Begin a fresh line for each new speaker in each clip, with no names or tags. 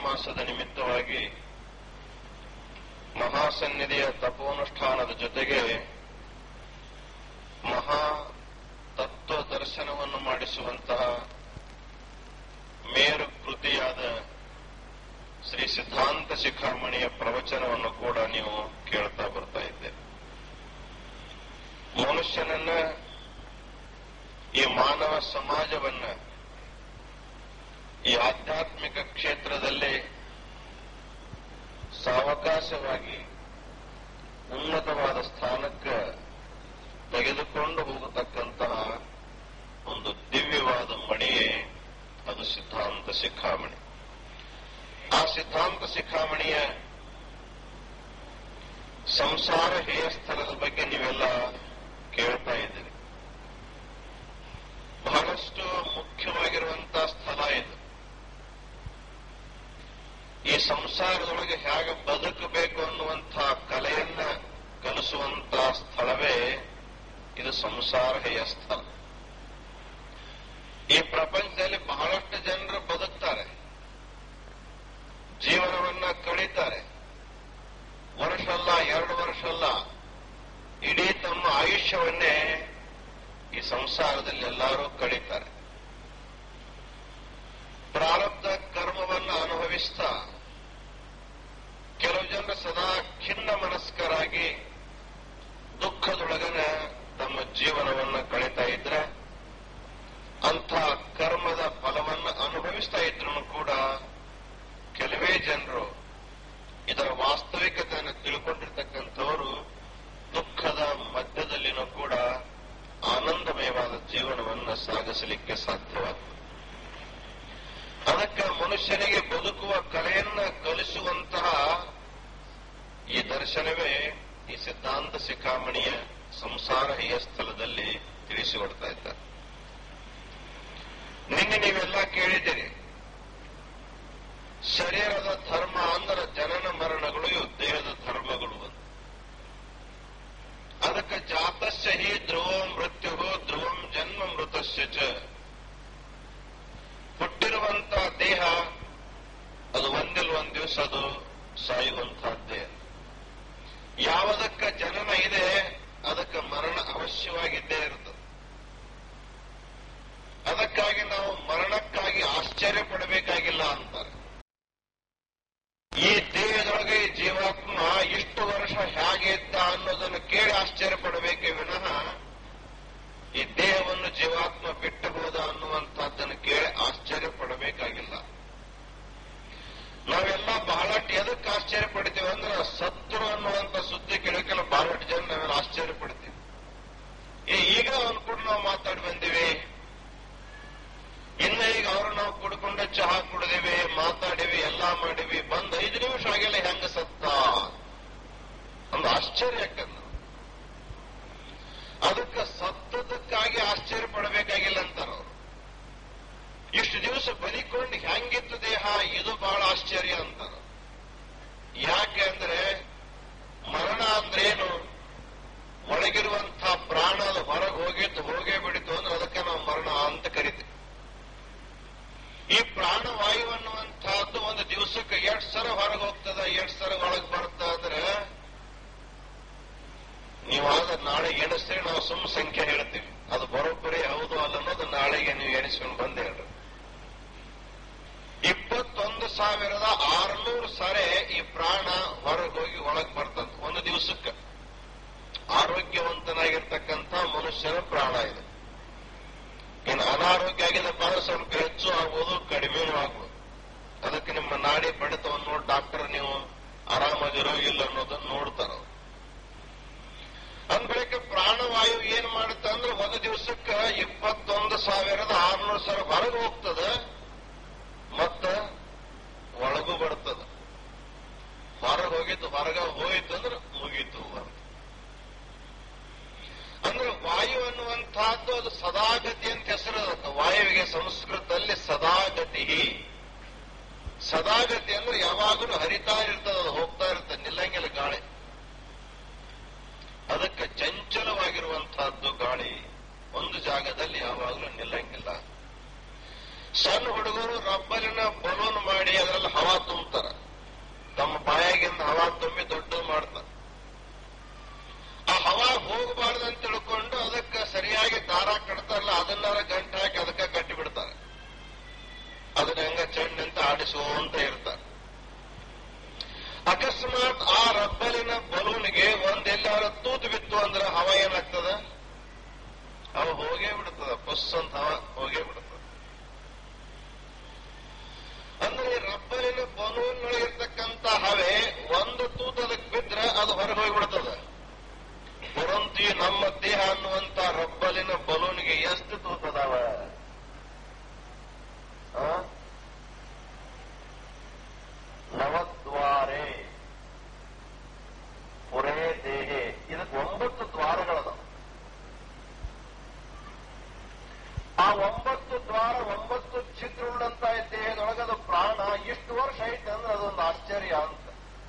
ಮಾಸದ ನಿಮಿತ್ತವಾಗಿ ಮಹಾಸನ್ನಿಧಿಯ ತಪೋನುಷ್ಠಾನದ ಜೊತೆಗೆ ಮಹಾ ತತ್ವ ದರ್ಶನವನ್ನು ಮಾಡಿಸುವಂತಹ ಮೇರು ಕೃತಿಯಾದ ಶ್ರೀ ಸಿದ್ಧಾಂತ ಶಿಖಾಮಣಿಯ ಪ್ರವಚನವನ್ನು ಕೂಡ ನೀವು ಕೇಳ್ತಾ ಬರ್ತಾ ಇದ್ದೇವೆ ಮನುಷ್ಯನನ್ನ ಈ ಮಾನವ ಸಮಾಜವನ್ನ ಈ ಆಧ್ಯಾತ್ಮಿಕ ಕ್ಷೇತ್ರದಲ್ಲಿ ಸಾವಕಾಶವಾಗಿ ಉನ್ನತವಾದ ಸ್ಥಾನಕ್ಕೆ ತೆಗೆದುಕೊಂಡು ಹೋಗತಕ್ಕಂತಹ ಒಂದು ದಿವ್ಯವಾದ ಮಣಿಯೇ ಅದು ಸಿದ್ಧಾಂತ ಶಿಖಾಮಣಿ ಆ ಸಿದ್ಧಾಂತ ಶಿಖಾಮಣಿಯ ಸಂಸಾರ ಹೇಯಸ್ಥಳದ ಬಗ್ಗೆ ನೀವೆಲ್ಲ ಕೇಳ್ತಾ ಇದ್ದೀರಿ ಬಹಳಷ್ಟು ಮುಖ್ಯವಾಗಿರುವಂತಹ ಸ್ಥಳ ಇದು ಈ ಸಂಸಾರದೊಳಗೆ ಹೇಗೆ ಬದುಕಬೇಕು ಅನ್ನುವಂತಹ ಕಲೆಯನ್ನ ಕಲಿಸುವಂತಹ ಸ್ಥಳವೇ ಇದು ಸಂಸಾರ ಹೇಯ ಸ್ಥಳ ಈ ಪ್ರಪಂಚದಲ್ಲಿ ಬಹಳಷ್ಟು ಜನರು ಬದುಕ್ತಾರೆ ಜೀವನವನ್ನ ಕಳೀತಾರೆ ವರ್ಷ ಅಲ್ಲ ಎರಡು ವರ್ಷ ಅಲ್ಲ ಇಡೀ ತಮ್ಮ ಆಯುಷ್ಯವನ್ನೇ ಈ ಸಂಸಾರದಲ್ಲಿ ಎಲ್ಲರೂ ಕಳೀತಾರೆ ಪ್ರಾರಬ್ಧ ಕರ್ಮವನ್ನು ಅನುಭವಿಸ್ತಾ ಕೆಲವು ಜನರು ಸದಾ ಖಿನ್ನ ಮನಸ್ಕರಾಗಿ ದುಃಖದೊಳಗನ ತಮ್ಮ ಜೀವನವನ್ನು ಕಳೀತಾ ಇದ್ರೆ ಅಂಥ ಕರ್ಮದ ಫಲವನ್ನು ಅನುಭವಿಸ್ತಾ ಇದ್ರು ಕೂಡ ಕೆಲವೇ ಜನರು ಇದರ ವಾಸ್ತವಿಕತೆಯನ್ನು ತಿಳ್ಕೊಂಡಿರ್ತಕ್ಕಂಥವರು ದುಃಖದ ಮಧ್ಯದಲ್ಲಿನೂ ಕೂಡ ಆನಂದಮಯವಾದ ಜೀವನವನ್ನು ಸಾಗಿಸಲಿಕ್ಕೆ ಸಾಧ್ಯವಾಗ್ತದೆ ಅದಕ್ಕೆ ಮನುಷ್ಯನಿಗೆ ಬದುಕುವ ಕಲೆಯನ್ನ ಕಲಿಸುವಂತಹ ಈ ದರ್ಶನವೇ ಈ ಸಿದ್ಧಾಂತ ಶಿಖಾಮಣಿಯ ಸಂಸಾರ ಹೇಯ ಸ್ಥಳದಲ್ಲಿ ತಿಳಿಸಿಕೊಡ್ತಾ ಇದ್ದಾರೆ ನಿನ್ನೆ ನೀವೆಲ್ಲ ಕೇಳಿದ್ದೀರಿ ಶರೀರದ ಧರ್ಮ ಅಂದ್ರೆ ಜನನ ಮರಣಗಳು ಇವು ದೇಹದ ಧರ್ಮಗಳು ಅಂತ ಅದಕ್ಕೆ ಜಾತಸ್ಯ ಹಿ ಧ್ರುವಂ ಮೃತ್ಯು ಧ್ರುವಂ ಜನ್ಮ ಮೃತಸ್ಯ ಚ ಹುಟ್ಟಿರುವಂತ ದೇಹ ಅದು ಒಂದಿಲ್ ಒಂದ್ ದಿವಸ ಅದು ಸಾಯುವಂತಹದ್ದೇ ಯಾವುದಕ್ಕ ಜನನ ಇದೆ ಅದಕ್ಕೆ ಮರಣ ಅವಶ್ಯವಾಗಿದ್ದೇ ಇರ್ತದೆ ಅದಕ್ಕಾಗಿ ನಾವು ಮರಣಕ್ಕಾಗಿ ಆಶ್ಚರ್ಯ ಪಡಬೇಕಾಗಿಲ್ಲ ಅಂತಾರೆ ಈ ದೇಹದೊಳಗೆ ಈ ಜೀವಾತ್ಮ ಇಷ್ಟು ವರ್ಷ ಹೇಗೆ ಇದ್ದ ಅನ್ನೋದನ್ನು ಕೇಳಿ ಆಶ್ಚರ್ಯ ಪಡಬೇಕೇ ವಿನಃ ಈ ದೇಹವನ್ನು ಜೀವಾತ್ಮ ಬಿಟ್ಟು ಹೋದ ಅನ್ನುವಂಥದ್ದನ್ನು ಕೇಳಿ ಆಶ್ಚರ್ಯ ಪಡಬೇಕಾಗಿಲ್ಲ ನಾವೆಲ್ಲ ಬಹಳಷ್ಟು ಎದಕ್ಕೆ ಆಶ್ಚರ್ಯ ಪಡ್ತೀವಿ ಅಂದ್ರೆ ಸತ್ರು ಅನ್ನುವಂಥ ಸುದ್ದಿ ಕೇಳೋಕೆಲ್ಲ ಬಹಳಷ್ಟು ಜನ ನಾವೆಲ್ಲ ಆಶ್ಚರ್ಯ ಪಡ್ತೀವಿ ಏ ಈಗ ಅವನು ಕೂಡ ನಾವು ಮಾತಾಡಿ ಬಂದಿವಿ ಇನ್ನ ಈಗ ಅವರು ನಾವು ಕುಡ್ಕೊಂಡು ಚಹಾ ಕುಡಿದಿವಿ ಮಾತಾಡಿವಿ ಎಲ್ಲಾ ಮಾಡಿವಿ ಬಂದ್ ಐದು ನಿಮಿಷ ಆಗಿಲ್ಲ ಹೆಂಗ ಸತ್ತ ಒಂದು ಆಶ್ಚರ್ಯ ಯಾಕಂದ್ರೆ ಅದಕ್ಕೆ ಸತ್ತದಕ್ಕಾಗಿ ಆಶ್ಚರ್ಯ ಪಡಬೇಕಾಗಿಲ್ಲ ಅಂತಾರ ಅವರು ಇಷ್ಟು ದಿವಸ ಬಲಿಕೊಂಡು ಹೆಂಗಿತ್ತು ದೇಹ ಇದು ಬಹಳ ಆಶ್ಚರ್ಯ ಅಂತಾರ ಯಾಕೆ ಅಂದ್ರೆ ಮರಣ ಅಂದ್ರೇನು ಒಳಗಿರುವಂತಹ ಪ್ರಾಣ ಅದು ಹೊರಗೆ ಹೋಗಿತ್ತು ಹೋಗೇ ಬಿಡಿತು ಅಂದ್ರೆ ಅದಕ್ಕೆ ನಾವು ಮರಣ ಅಂತ ಕರಿತೀವಿ ಈ ಪ್ರಾಣವಾಯು ಅನ್ನುವಂತಹದ್ದು ಒಂದು ದಿವಸಕ್ಕೆ ಎರಡ್ ಸರ ಹೊರಗೆ ಹೋಗ್ತದ ಎರಡ್ ಸರ ಒಳಗೆ ಬರುತ್ತ ಅಂದ್ರೆ ನೀವಾದ ನಾಳೆ ಎಣಿಸ್ರಿ ನಾವು ಸುಮ್ ಸಂಖ್ಯೆ ಹೇಳ್ತೀವಿ ಅದು ಬರೋಬ್ಬರಿ ಹೌದು ಅಲ್ಲ ಅನ್ನೋದು ನಾಳೆಗೆ ನೀವು ಎಣಿಸ್ಕೊಂಡು ಬಂದು ಹೇಳ್ರಿ ಇಪ್ಪತ್ತೊಂದು ಸಾವಿರದ ಆರುನೂರು ಸರೆ ಈ ಪ್ರಾಣ ಹೊರಗೆ ಹೋಗಿ ಒಳಗೆ ಬರ್ತದ ಒಂದು ದಿವಸಕ್ಕೆ ಆರೋಗ್ಯವಂತನಾಗಿರ್ತಕ್ಕಂಥ ಮನುಷ್ಯನ ಪ್ರಾಣ ಇದೆ ಇನ್ನು ಅನಾರೋಗ್ಯ ಆಗಿದಪ್ಪ ಅಂದ್ರೆ ಸ್ವಲ್ಪ ಹೆಚ್ಚು ಆಗ್ಬೋದು ಕಡಿಮೆನೂ ಆಗ್ಬೋದು ಅದಕ್ಕೆ ನಿಮ್ಮ ನಾಡಿ ಬಡಿತವನ್ನು ನೋಡಿ ಡಾಕ್ಟರ್ ನೀವು ಆರಾಮಾಗಿರೋ ಇಲ್ಲ ಅನ್ನೋದನ್ನ ನೋಡ್ತಾರ ಅಂದ್ಬಳಿಕ ಪ್ರಾಣವಾಯು ಏನ್ ಮಾಡುತ್ತೆ ಅಂದ್ರೆ ಒಂದು ದಿವಸಕ್ಕೆ ಇಪ್ಪತ್ತೊಂದು ಸಾವಿರದ ಆರ್ನೂರು ಸಾವಿರ ಹೊರಗೆ ಹೋಗ್ತದ ಮತ್ತ ಒಳಗೂ ಬರ್ತದ ಹೊರಗೆ ಹೋಗಿದ್ದು ಹೊರಗ ಹೋಯ್ತು ಅಂದ್ರೆ ಮುಗೀತು ಅಂತ ಅಂದ್ರೆ ವಾಯು ಅನ್ನುವಂತಹದ್ದು ಅದು ಸದಾಗತಿ ಅಂತ ಹೆಸರು ಅದಕ್ಕೆ ವಾಯುವಿಗೆ ಸಂಸ್ಕೃತದಲ್ಲಿ ಸದಾಗತಿ ಸದಾಗತಿ ಅಂದ್ರೆ ಯಾವಾಗಲೂ ಹರಿತಾ ಇರ್ತದೆ ಅದು ಹೋಗ್ತಾ ಇರ್ತದೆ ನಿಲ್ಲಂಗಿಲ್ಲ ಗಾಳಿ ಅದಕ್ಕೆ ಚಂಚಲವಾಗಿರುವಂತಹದ್ದು ಗಾಳಿ ಒಂದು ಜಾಗದಲ್ಲಿ ಯಾವಾಗಲೂ ನಿಲ್ಲಂಗಿಲ್ಲ ಸಣ್ಣ ಹುಡುಗರು ರಬ್ಬರಿನ ಬಲೂನ್ ಮಾಡಿ ಅದರಲ್ಲಿ ಹವಾ ತುಂಬ ಮಾಡ್ತಾರೆ ಆ ಹವಾ ಹೋಗಬಾರ್ದಂತ ತಿಳ್ಕೊಂಡು ಅದಕ್ಕೆ ಸರಿಯಾಗಿ ದಾರ ಕಟ್ತಾರಲ್ಲ ಅದನ್ನಾರ ಗಂಟೆ ಹಾಕಿ ಅದಕ್ಕೆ ಕಟ್ಟಿ ಬಿಡ್ತಾರೆ ಅದನ್ನ ಹಂಗ ಚೆಂಡಂತ ಆಡಿಸುವಂತ ಇರ್ತಾರೆ ಅಕಸ್ಮಾತ್ ಆ ರಬ್ಬಲಿನ ಬಲೂನ್ಗೆ ಒಂದೆಲ್ಲಾರ ತೂತು ಬಿತ್ತು ಅಂದ್ರೆ ಹವ ಏನಾಗ್ತದ ಅವ ಹೋಗೇ ಬಿಡ್ತದ ಬಸ್ ಅಂತ ಹವ ಹೋಗೇ ಬಿಡ್ತದ ಅಂದ್ರೆ ಈ ರಬ್ಬಲಿನ ಬಲೂನ್ನೊಳಗಿರ್ತಕ್ಕಂಥ ಹವೆ ಒಂದು ತೂತು ಅದಕ್ಕೆ ಬಿದ್ರೆ ಅದು ಹೊರಗೆ ಹೋಗ್ಬಿಡ್ತದ ಪರಂತು ಈ ನಮ್ಮ ದೇಹ ಅನ್ನುವಂತ ರಬ್ಬಲಿನ ಬಲೂನ್ಗೆ ಎಷ್ಟು ತೂತದಾವ ಆ? ನವದ್ವಾರೆ ಪುರೇ ದೇಹೆ ಇದಕ್ಕೆ ಒಂಬತ್ತು ದ್ವಾರಗಳದಾವ ಆ ಒಂಬತ್ತು ದ್ವಾರ ಒಂಬತ್ತು ಛಿದ್ರವುಳ್ಳಂತ ದೇಹದೊಳಗೆ ಅದು ಪ್ರಾಣ ಇಷ್ಟು ವರ್ಷ ಐತೆ ಅಂದ್ರೆ ಅದೊಂದು ಆಶ್ಚರ್ಯ ಅಂತ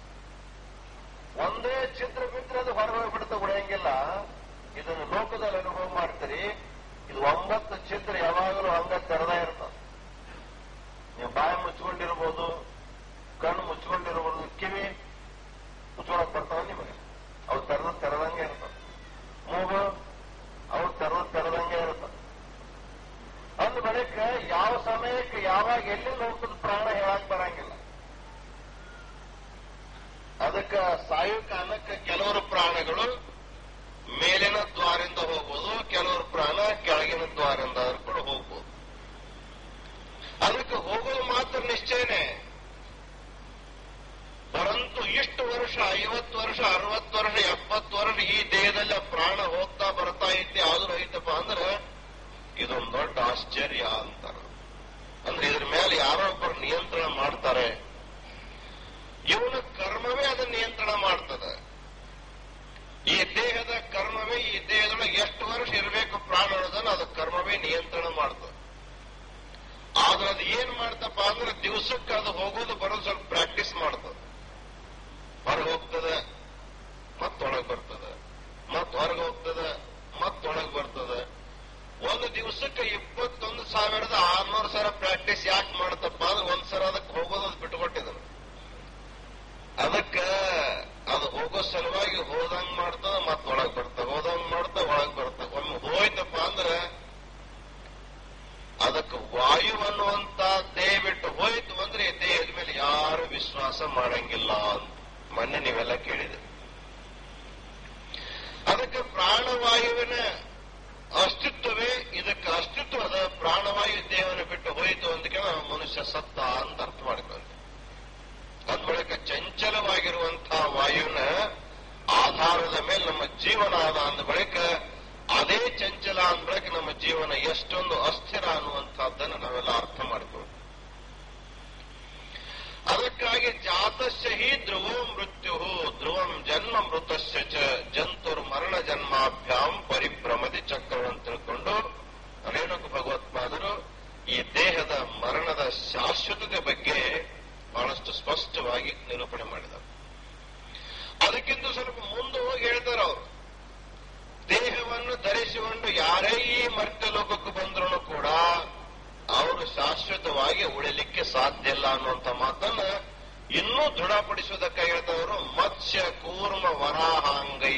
ಒಂದೇ ಛಿದ್ರ ಬಿದ್ರೆ ಅದು ಹೊರಗೆ ಹೋಗ್ಬಿಡ್ತಾ ಉಳಿಯಂಗಿಲ್ಲ ಇದನ್ನು ಲೋಕದಲ್ಲಿ ಅನುಭವ ಮಾಡ್ತೀರಿ ಇದು ಒಂಬತ್ತು ಛಿದ್ರ ಯಾವಾಗಲೂ ಹಂಗ ತೆರೆದ ಇರ್ತದೆ ನೀವು ಬಾಯಿ ಮುಚ್ಕೊಂಡಿರ್ಬೋದು ಕಣ್ಣು ಮುಚ್ಕೊಂಡಿರ್ಬೋದು ಕಿವಿ ಮುಚ್ಕೊಳಕ್ ಬರ್ತಾವ ನಿಮಗೆ ಅವು ತೆರೆದ ತೆರೆದಂಗೆ ಇರ್ತದೆ ಮೂಗು ಅವು ತೆರೆದ ತೆರೆದಂಗೆ ಇರ್ತದೆ ಅಂದ ಬಳಿಕ ಯಾವ ಸಮಯಕ್ಕೆ ಯಾವಾಗ ಎಲ್ಲಿ ಹೋಗ್ತದ ಪ್ರಾಣ ಹೇಳಕ್ ಬರಂಗಿಲ್ಲ ಅದಕ್ಕೆ ಸಾಯು ಕಾಲಕ್ಕೆ ಕೆಲವರು ಪ್ರಾಣಗಳು ಮೇಲಿನ ದ್ವಾರಿಂದ ಹೋಗ್ಬೋದು ಕೆಲವರು ಪ್ರಾಣ ಕೆಳಗಿನ ದ್ವಾರಿಂದ ಕೂಡ ಹೋಗ್ಬೋದು ಅದಕ್ಕೆ ಹೋಗೋದು ಮಾತ್ರ ನಿಶ್ಚಯನೇ ಪರಂತು ಇಷ್ಟು ವರ್ಷ ಐವತ್ತು ವರ್ಷ ಅರವತ್ತು ವರ್ಷ ಎಪ್ಪತ್ತು ವರ್ಷ ಈ ದೇಹದಲ್ಲಿ ಆ ಪ್ರಾಣ ಹೋಗ್ತಾ ಬರ್ತಾ ಐತಿ ಆದ್ರೂ ಐತಪ್ಪ ಅಂದ್ರೆ ಇದೊಂದು ದೊಡ್ಡ ಆಶ್ಚರ್ಯ ಅಂತಾರ ಅಂದ್ರೆ ಇದ್ರ ಮೇಲೆ ಯಾರೊಬ್ಬರು ನಿಯಂತ್ರಣ ಮಾಡ್ತಾರೆ ಇವನ ಕರ್ಮವೇ ಅದನ್ನ ನಿಯಂತ್ರಣ ಮಾಡ್ತದೆ ಈ ದೇಹದ ಕರ್ಮವೇ ಈ ದೇಹದೊಳಗೆ ಎಷ್ಟು ವರ್ಷ ಇರಬೇಕು ಪ್ರಾಣ ಅನ್ನೋದನ್ನ ಅದು ಕರ್ಮವೇ ನಿಯಂತ್ರಣ ಮಾಡ್ತದೆ ಆದ್ರೆ ಅದು ಏನ್ ಮಾಡ್ತಪ್ಪ ಅಂದ್ರೆ ದಿವಸಕ್ಕೆ ಅದು ಹೋಗೋದು ಬರೋದು ಸ್ವಲ್ಪ ಪ್ರಾಕ್ಟೀಸ್ ಮಾಡ್ತದೆ ಹೊರಗೆ ಹೋಗ್ತದೆ ಮತ್ತೊಳಗೆ ಬರ್ತದೆ ಮತ್ ಹೊರಗೆ ಹೋಗ್ತದೆ ಮತ್ತೊಳಗೆ ಬರ್ತದೆ ಒಂದು ದಿವಸಕ್ಕೆ ಇಪ್ಪತ್ತೊಂದು ಸಾವಿರದ ಆರ್ನೂರು ಸಲ ಪ್ರಾಕ್ಟೀಸ್ ಯಾಕೆ ಮಾಡ್ತಪ್ಪ ಅಂದ್ರೆ ಒಂದ್ ಸಲ ಅದಕ್ಕೆ ಹೋಗೋದು ಅದು ಬಿಟ್ಟುಕೊಟ್ಟಿದ್ರು ಅದಕ್ಕ ಅದು ಹೋಗೋ ಸಲುವಾಗಿ ಹೋದಂಗ್ ಮಾಡ್ತದ ಮತ್ ಒಳಗ್ ಬರ್ತದ ಹೋದಂಗ್ ಮಾಡ್ತದ ಒಳಗ್ ಬರ್ತದ ಒಮ್ಮೆ ಹೋಯ್ತಪ್ಪ ಅಂದ್ರೆ ಅದಕ್ಕೆ ವಾಯು ಅನ್ನುವಂತ ದೇಹ ಬಿಟ್ಟು ಹೋಯ್ತು ಅಂದ್ರೆ ಈ ದೇಹದ ಮೇಲೆ ಯಾರು ವಿಶ್ವಾಸ ಮಾಡಂಗಿಲ್ಲ ಅಂತ ಮೊನ್ನೆ ನೀವೆಲ್ಲ ಕೇಳಿದ್ರಿ ಅದಕ್ಕೆ ಪ್ರಾಣವಾಯುವಿನ ಅಸ್ತಿತ್ವವೇ ಇದಕ್ಕೆ ಅಸ್ತಿತ್ವದ ಪ್ರಾಣವಾಯು ದೇಹವನ್ನು ಬಿಟ್ಟು ಹೋಯಿತು ಅಂದಕ್ಕೆ ನಾವು ಮನುಷ್ಯ ಸತ್ತ ಅಂತ ಅರ್ಥ ಮಾಡ್ಕೊಂಡ್ವಿ ಅದ್ ಬಳಿಕ ಚಂಚಲವಾಗಿರುವಂತಹ ವಾಯುವಿನ ಆಧಾರದ ಮೇಲೆ ನಮ್ಮ ಜೀವನ ಆದ ಅಂದ ಬಳಿಕ ಅದೇ ಚಂಚಲ ಅಂದ ಬಳಿಕ ನಮ್ಮ ಜೀವನ ಎಷ್ಟೊಂದು ಅಸ್ಥಿರ ಅನ್ನುವಂತಹದ್ದನ್ನು ನಾವೆಲ್ಲ ಅರ್ಥ ಮಾಡ್ಕೊಂಡು ಅದಕ್ಕಾಗಿ ಜಾತಸ್ಯ ಹಿ ಧ್ರುವೋ ಮೃತ್ಯು ಧ್ರುವಂ ಜನ್ಮ ಮೃತಸ್ಯ ಚ ಜಂತುರ್ ಮರಣ ಜನ್ಮಾಭ್ಯಾಂ ಪರಿಭ್ರಮದಿ ಚಕ್ರವನ್ನು ತಿಳ್ಕೊಂಡು ರೇಣುಕ ಭಗವತ್ಪಾದರು ಈ ದೇಹದ ಮರಣದ ಶಾಶ್ವತತೆ ಬಗ್ಗೆ ಬಹಳಷ್ಟು ಸ್ಪಷ್ಟವಾಗಿ ನಿರೂಪಣೆ ಮಾಡಿದರು ಅದಕ್ಕಿಂತ ಸ್ವಲ್ಪ ಮುಂದೆ ಹೋಗಿ ಹೇಳ್ತಾರೆ ಅವರು ದೇಹವನ್ನು ಧರಿಸಿಕೊಂಡು ಯಾರೇ ಈ ಮರ್ತ್ಯ ಲೋಕಕ್ಕೆ ಬಂದರೂ ಕೂಡ ಅವರು ಶಾಶ್ವತವಾಗಿ ಉಳಿಲಿಕ್ಕೆ ಸಾಧ್ಯ ಇಲ್ಲ ಅನ್ನುವಂತ ಮಾತನ್ನ ಇನ್ನೂ ದೃಢಪಡಿಸುವುದಕ್ಕೆ ಹೇಳ್ತವರು ಮತ್ಸ್ಯ ಕೂರ್ಮ ವರಾಹಾಂಗೈ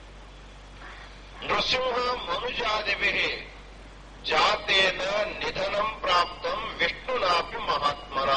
ನೃಸಿಂಹ ಮನುಜಾದಿಭಿ ಜಾತೇನ ನಿಧನಂ ಪ್ರಾಪ್ತಂ ವಿಷ್ಣುನಾಪಿ ಮಹಾತ್ಮರ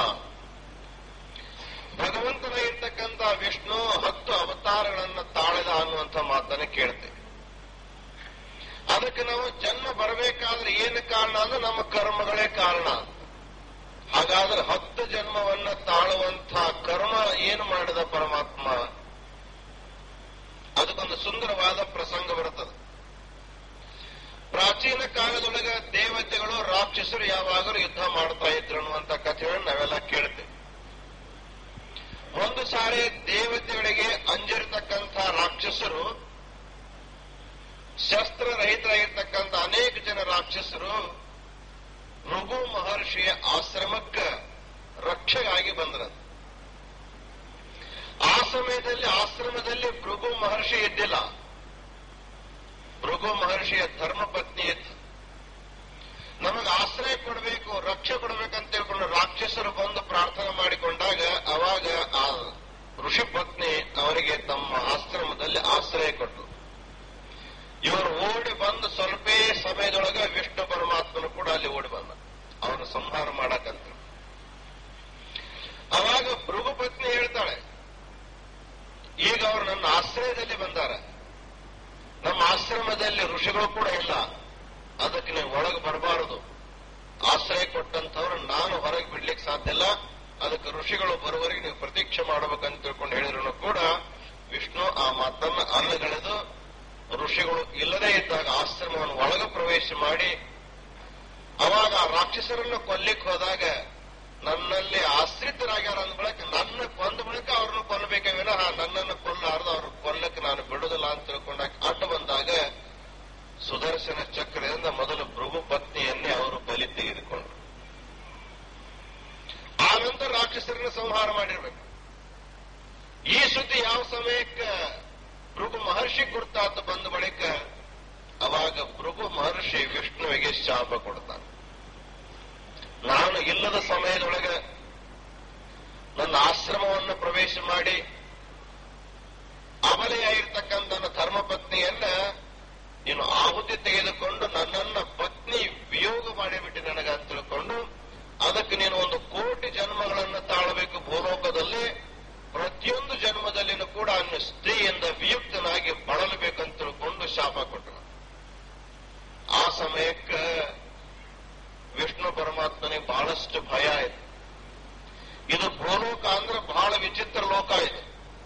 ಭಗವಂತನ ಇರ್ತಕ್ಕಂಥ ವಿಷ್ಣು ಹತ್ತು ಅವತಾರಗಳನ್ನು ತಾಳಿದ ಅನ್ನುವಂಥ ಮಾತನ್ನು ಕೇಳ್ತೇವೆ ಅದಕ್ಕೆ ನಾವು ಜನ್ಮ ಬರಬೇಕಾದ್ರೆ ಏನು ಕಾರಣ ಅಂದ್ರೆ ನಮ್ಮ ಕರ್ಮಗಳೇ ಕಾರಣ ಹಾಗಾದ್ರೆ ಹತ್ತು ಜನ್ಮವನ್ನ ತಾಳುವಂಥ ಕರ್ಮ ಏನು ಮಾಡಿದ ಪರಮಾತ್ಮ ಅದಕ್ಕೊಂದು ಸುಂದರವಾದ ಪ್ರಸಂಗ ಬರುತ್ತದೆ ಪ್ರಾಚೀನ ಕಾಲದೊಳಗೆ ದೇವತೆಗಳು ರಾಕ್ಷಸರು ಯಾವಾಗಲೂ ಯುದ್ಧ ಮಾಡ್ತಾ ಇದ್ರು ಅನ್ನುವಂಥ ಕಥೆಗಳನ್ನು ನಾವೆಲ್ಲ ಕೇಳ್ತೇವೆ ಒಂದು ಸಾರಿ ದೇವತೆಗಳಿಗೆ ಅಂಜಿರ್ತಕ್ಕಂಥ ರಾಕ್ಷಸರು ಶಸ್ತ್ರರಹಿತರಾಗಿರ್ತಕ್ಕಂಥ ಅನೇಕ ಜನ ರಾಕ್ಷಸರು ಭೃಗು ಮಹರ್ಷಿಯ ಆಶ್ರಮಕ್ಕೆ ರಕ್ಷೆಗಾಗಿ ಬಂದ್ರ ಆ ಸಮಯದಲ್ಲಿ ಆಶ್ರಮದಲ್ಲಿ ಭೃಗು ಮಹರ್ಷಿ ಇದ್ದಿಲ್ಲ ಭೃಗು ಮಹರ್ಷಿಯ ಧರ್ಮಪತ್ನಿ ಇತ್ತು ನಮಗೆ ಆಶ್ರಯ ಕೊಡಬೇಕು ರಕ್ಷೆ ಕೊಡಬೇಕಂತ ತಿಳ್ಕೊಂಡು ರಾಕ್ಷಸರು ಬಂದು ಪ್ರಾರ್ಥನೆ ಮಾಡಿಕೊಂಡಾಗ ಅವಾಗ ಆ ಋಷಿ ಪತ್ನಿ ಅವರಿಗೆ ತಮ್ಮ ಅವನು ಸಂಹಾರ ಮಾಡಕಂತ ಅವಾಗ ಭೃಗು ಪತ್ನಿ ಹೇಳ್ತಾಳೆ ಈಗ ಅವರು ನನ್ನ ಆಶ್ರಯದಲ್ಲಿ ಬಂದಾರ ನಮ್ಮ ಆಶ್ರಮದಲ್ಲಿ ಋಷಿಗಳು ಕೂಡ ಇಲ್ಲ ಅದಕ್ಕೆ ನೀವು ಒಳಗೆ ಬರಬಾರದು ಆಶ್ರಯ ಕೊಟ್ಟಂತವ್ರು ನಾನು ಹೊರಗೆ ಬಿಡ್ಲಿಕ್ಕೆ ಸಾಧ್ಯ ಇಲ್ಲ ಅದಕ್ಕೆ ಋಷಿಗಳು ಬರುವವರೆಗೆ ನೀವು ಪ್ರತೀಕ್ಷೆ ಮಾಡಬೇಕಂತ ತಿಳ್ಕೊಂಡು ಹೇಳಿದ್ರು ಕೂಡ ವಿಷ್ಣು ಆ ಮಾತನ್ನ ಅಲ್ಲಗಳೆದು ಋಷಿಗಳು ಇಲ್ಲದೇ ಇದ್ದಾಗ ಆಶ್ರಮವನ್ನು ಒಳಗೆ ಪ್ರವೇಶ ಮಾಡಿ ಅವಾಗ ಆ ರಾಕ್ಷಸರನ್ನು ಕೊಲ್ಲಿಕ್ ಹೋದಾಗ ನನ್ನಲ್ಲಿ ಆಶ್ರಿತರಾಗ್ಯಾರ ಅಂದ ಬಳಿಕ ನನ್ನ ಕೊಂದ ಬಳಿಕ ಅವ್ರನ್ನ ಕೊಲ್ಲಬೇಕೇ ವಿನಃ ನನ್ನನ್ನು ಕೊಲ್ಲಾರ್ದು ಅವ್ರ ಕೊಲ್ಲಕ್ಕೆ ನಾನು ಬಿಡುದಿಲ್ಲ ಅಂತ ತಿಳ್ಕೊಂಡಾಗ ಅಡ್ಡ ಬಂದಾಗ ಸುದರ್ಶನ ಚಕ್ರದಿಂದ ಮೊದಲು ಭೃಗು ಪತ್ನಿಯನ್ನೇ ಅವರು ಬಲಿ ತೆಗೆದುಕೊಂಡ್ರು ಆ ನಂತರ ರಾಕ್ಷಸರನ್ನ ಸಂಹಾರ ಮಾಡಿರ್ಬೇಕು ಈ ಸುದ್ದಿ ಯಾವ ಸಮಯಕ್ಕೆ ಭೃಗು ಮಹರ್ಷಿ ಗುರ್ತಾತ ಬಂದ ಬಳಿಕ ಅವಾಗ ಭೃಗು ಮಹರ್ಷಿ ವಿಷ್ಣುವಿಗೆ ಶಾಪ ಕೊಡ್ತಾನೆ ನಾನು ಇಲ್ಲದ ಸಮಯದೊಳಗೆ ನನ್ನ ಆಶ್ರಮವನ್ನು ಪ್ರವೇಶ ಮಾಡಿ ಅಬಲೆಯಾಗಿರ್ತಕ್ಕಂಥ ನನ್ನ ಧರ್ಮಪತ್ನಿಯನ್ನ ನೀನು ಆಹುತಿ ತೆಗೆದುಕೊಂಡು ನನ್ನನ್ನ ಪತ್ನಿ ವಿಯೋಗ ಮಾಡಿಬಿಟ್ಟು ನನಗಂತ ತಿಳ್ಕೊಂಡು ಅದಕ್ಕೆ ನೀನು ಒಂದು ಕೋಟಿ ಜನ್ಮಗಳನ್ನು ತಾಳಬೇಕು ಭೂಲೋಕದಲ್ಲಿ ಪ್ರತಿಯೊಂದು ಜನ್ಮದಲ್ಲಿನೂ ಕೂಡ ಅನ್ನು ಸ್ತ್ರೀಯಿಂದ ವಿಯುಕ್ತನಾಗಿ ಬಳಲಬೇಕಂತ ತಿಳ್ಕೊಂಡು ಶಾಪ ಕೊಟ್ಟರು ಆ ಸಮಯಕ್ಕೆ ವಿಷ್ಣು ಪರಮಾತ್ಮನಿಗೆ ಬಹಳಷ್ಟು ಭಯ ಆಯ್ತು ಇದು ಭೂಲೋಕ ಅಂದ್ರೆ ಬಹಳ ವಿಚಿತ್ರ ಲೋಕ ಇದು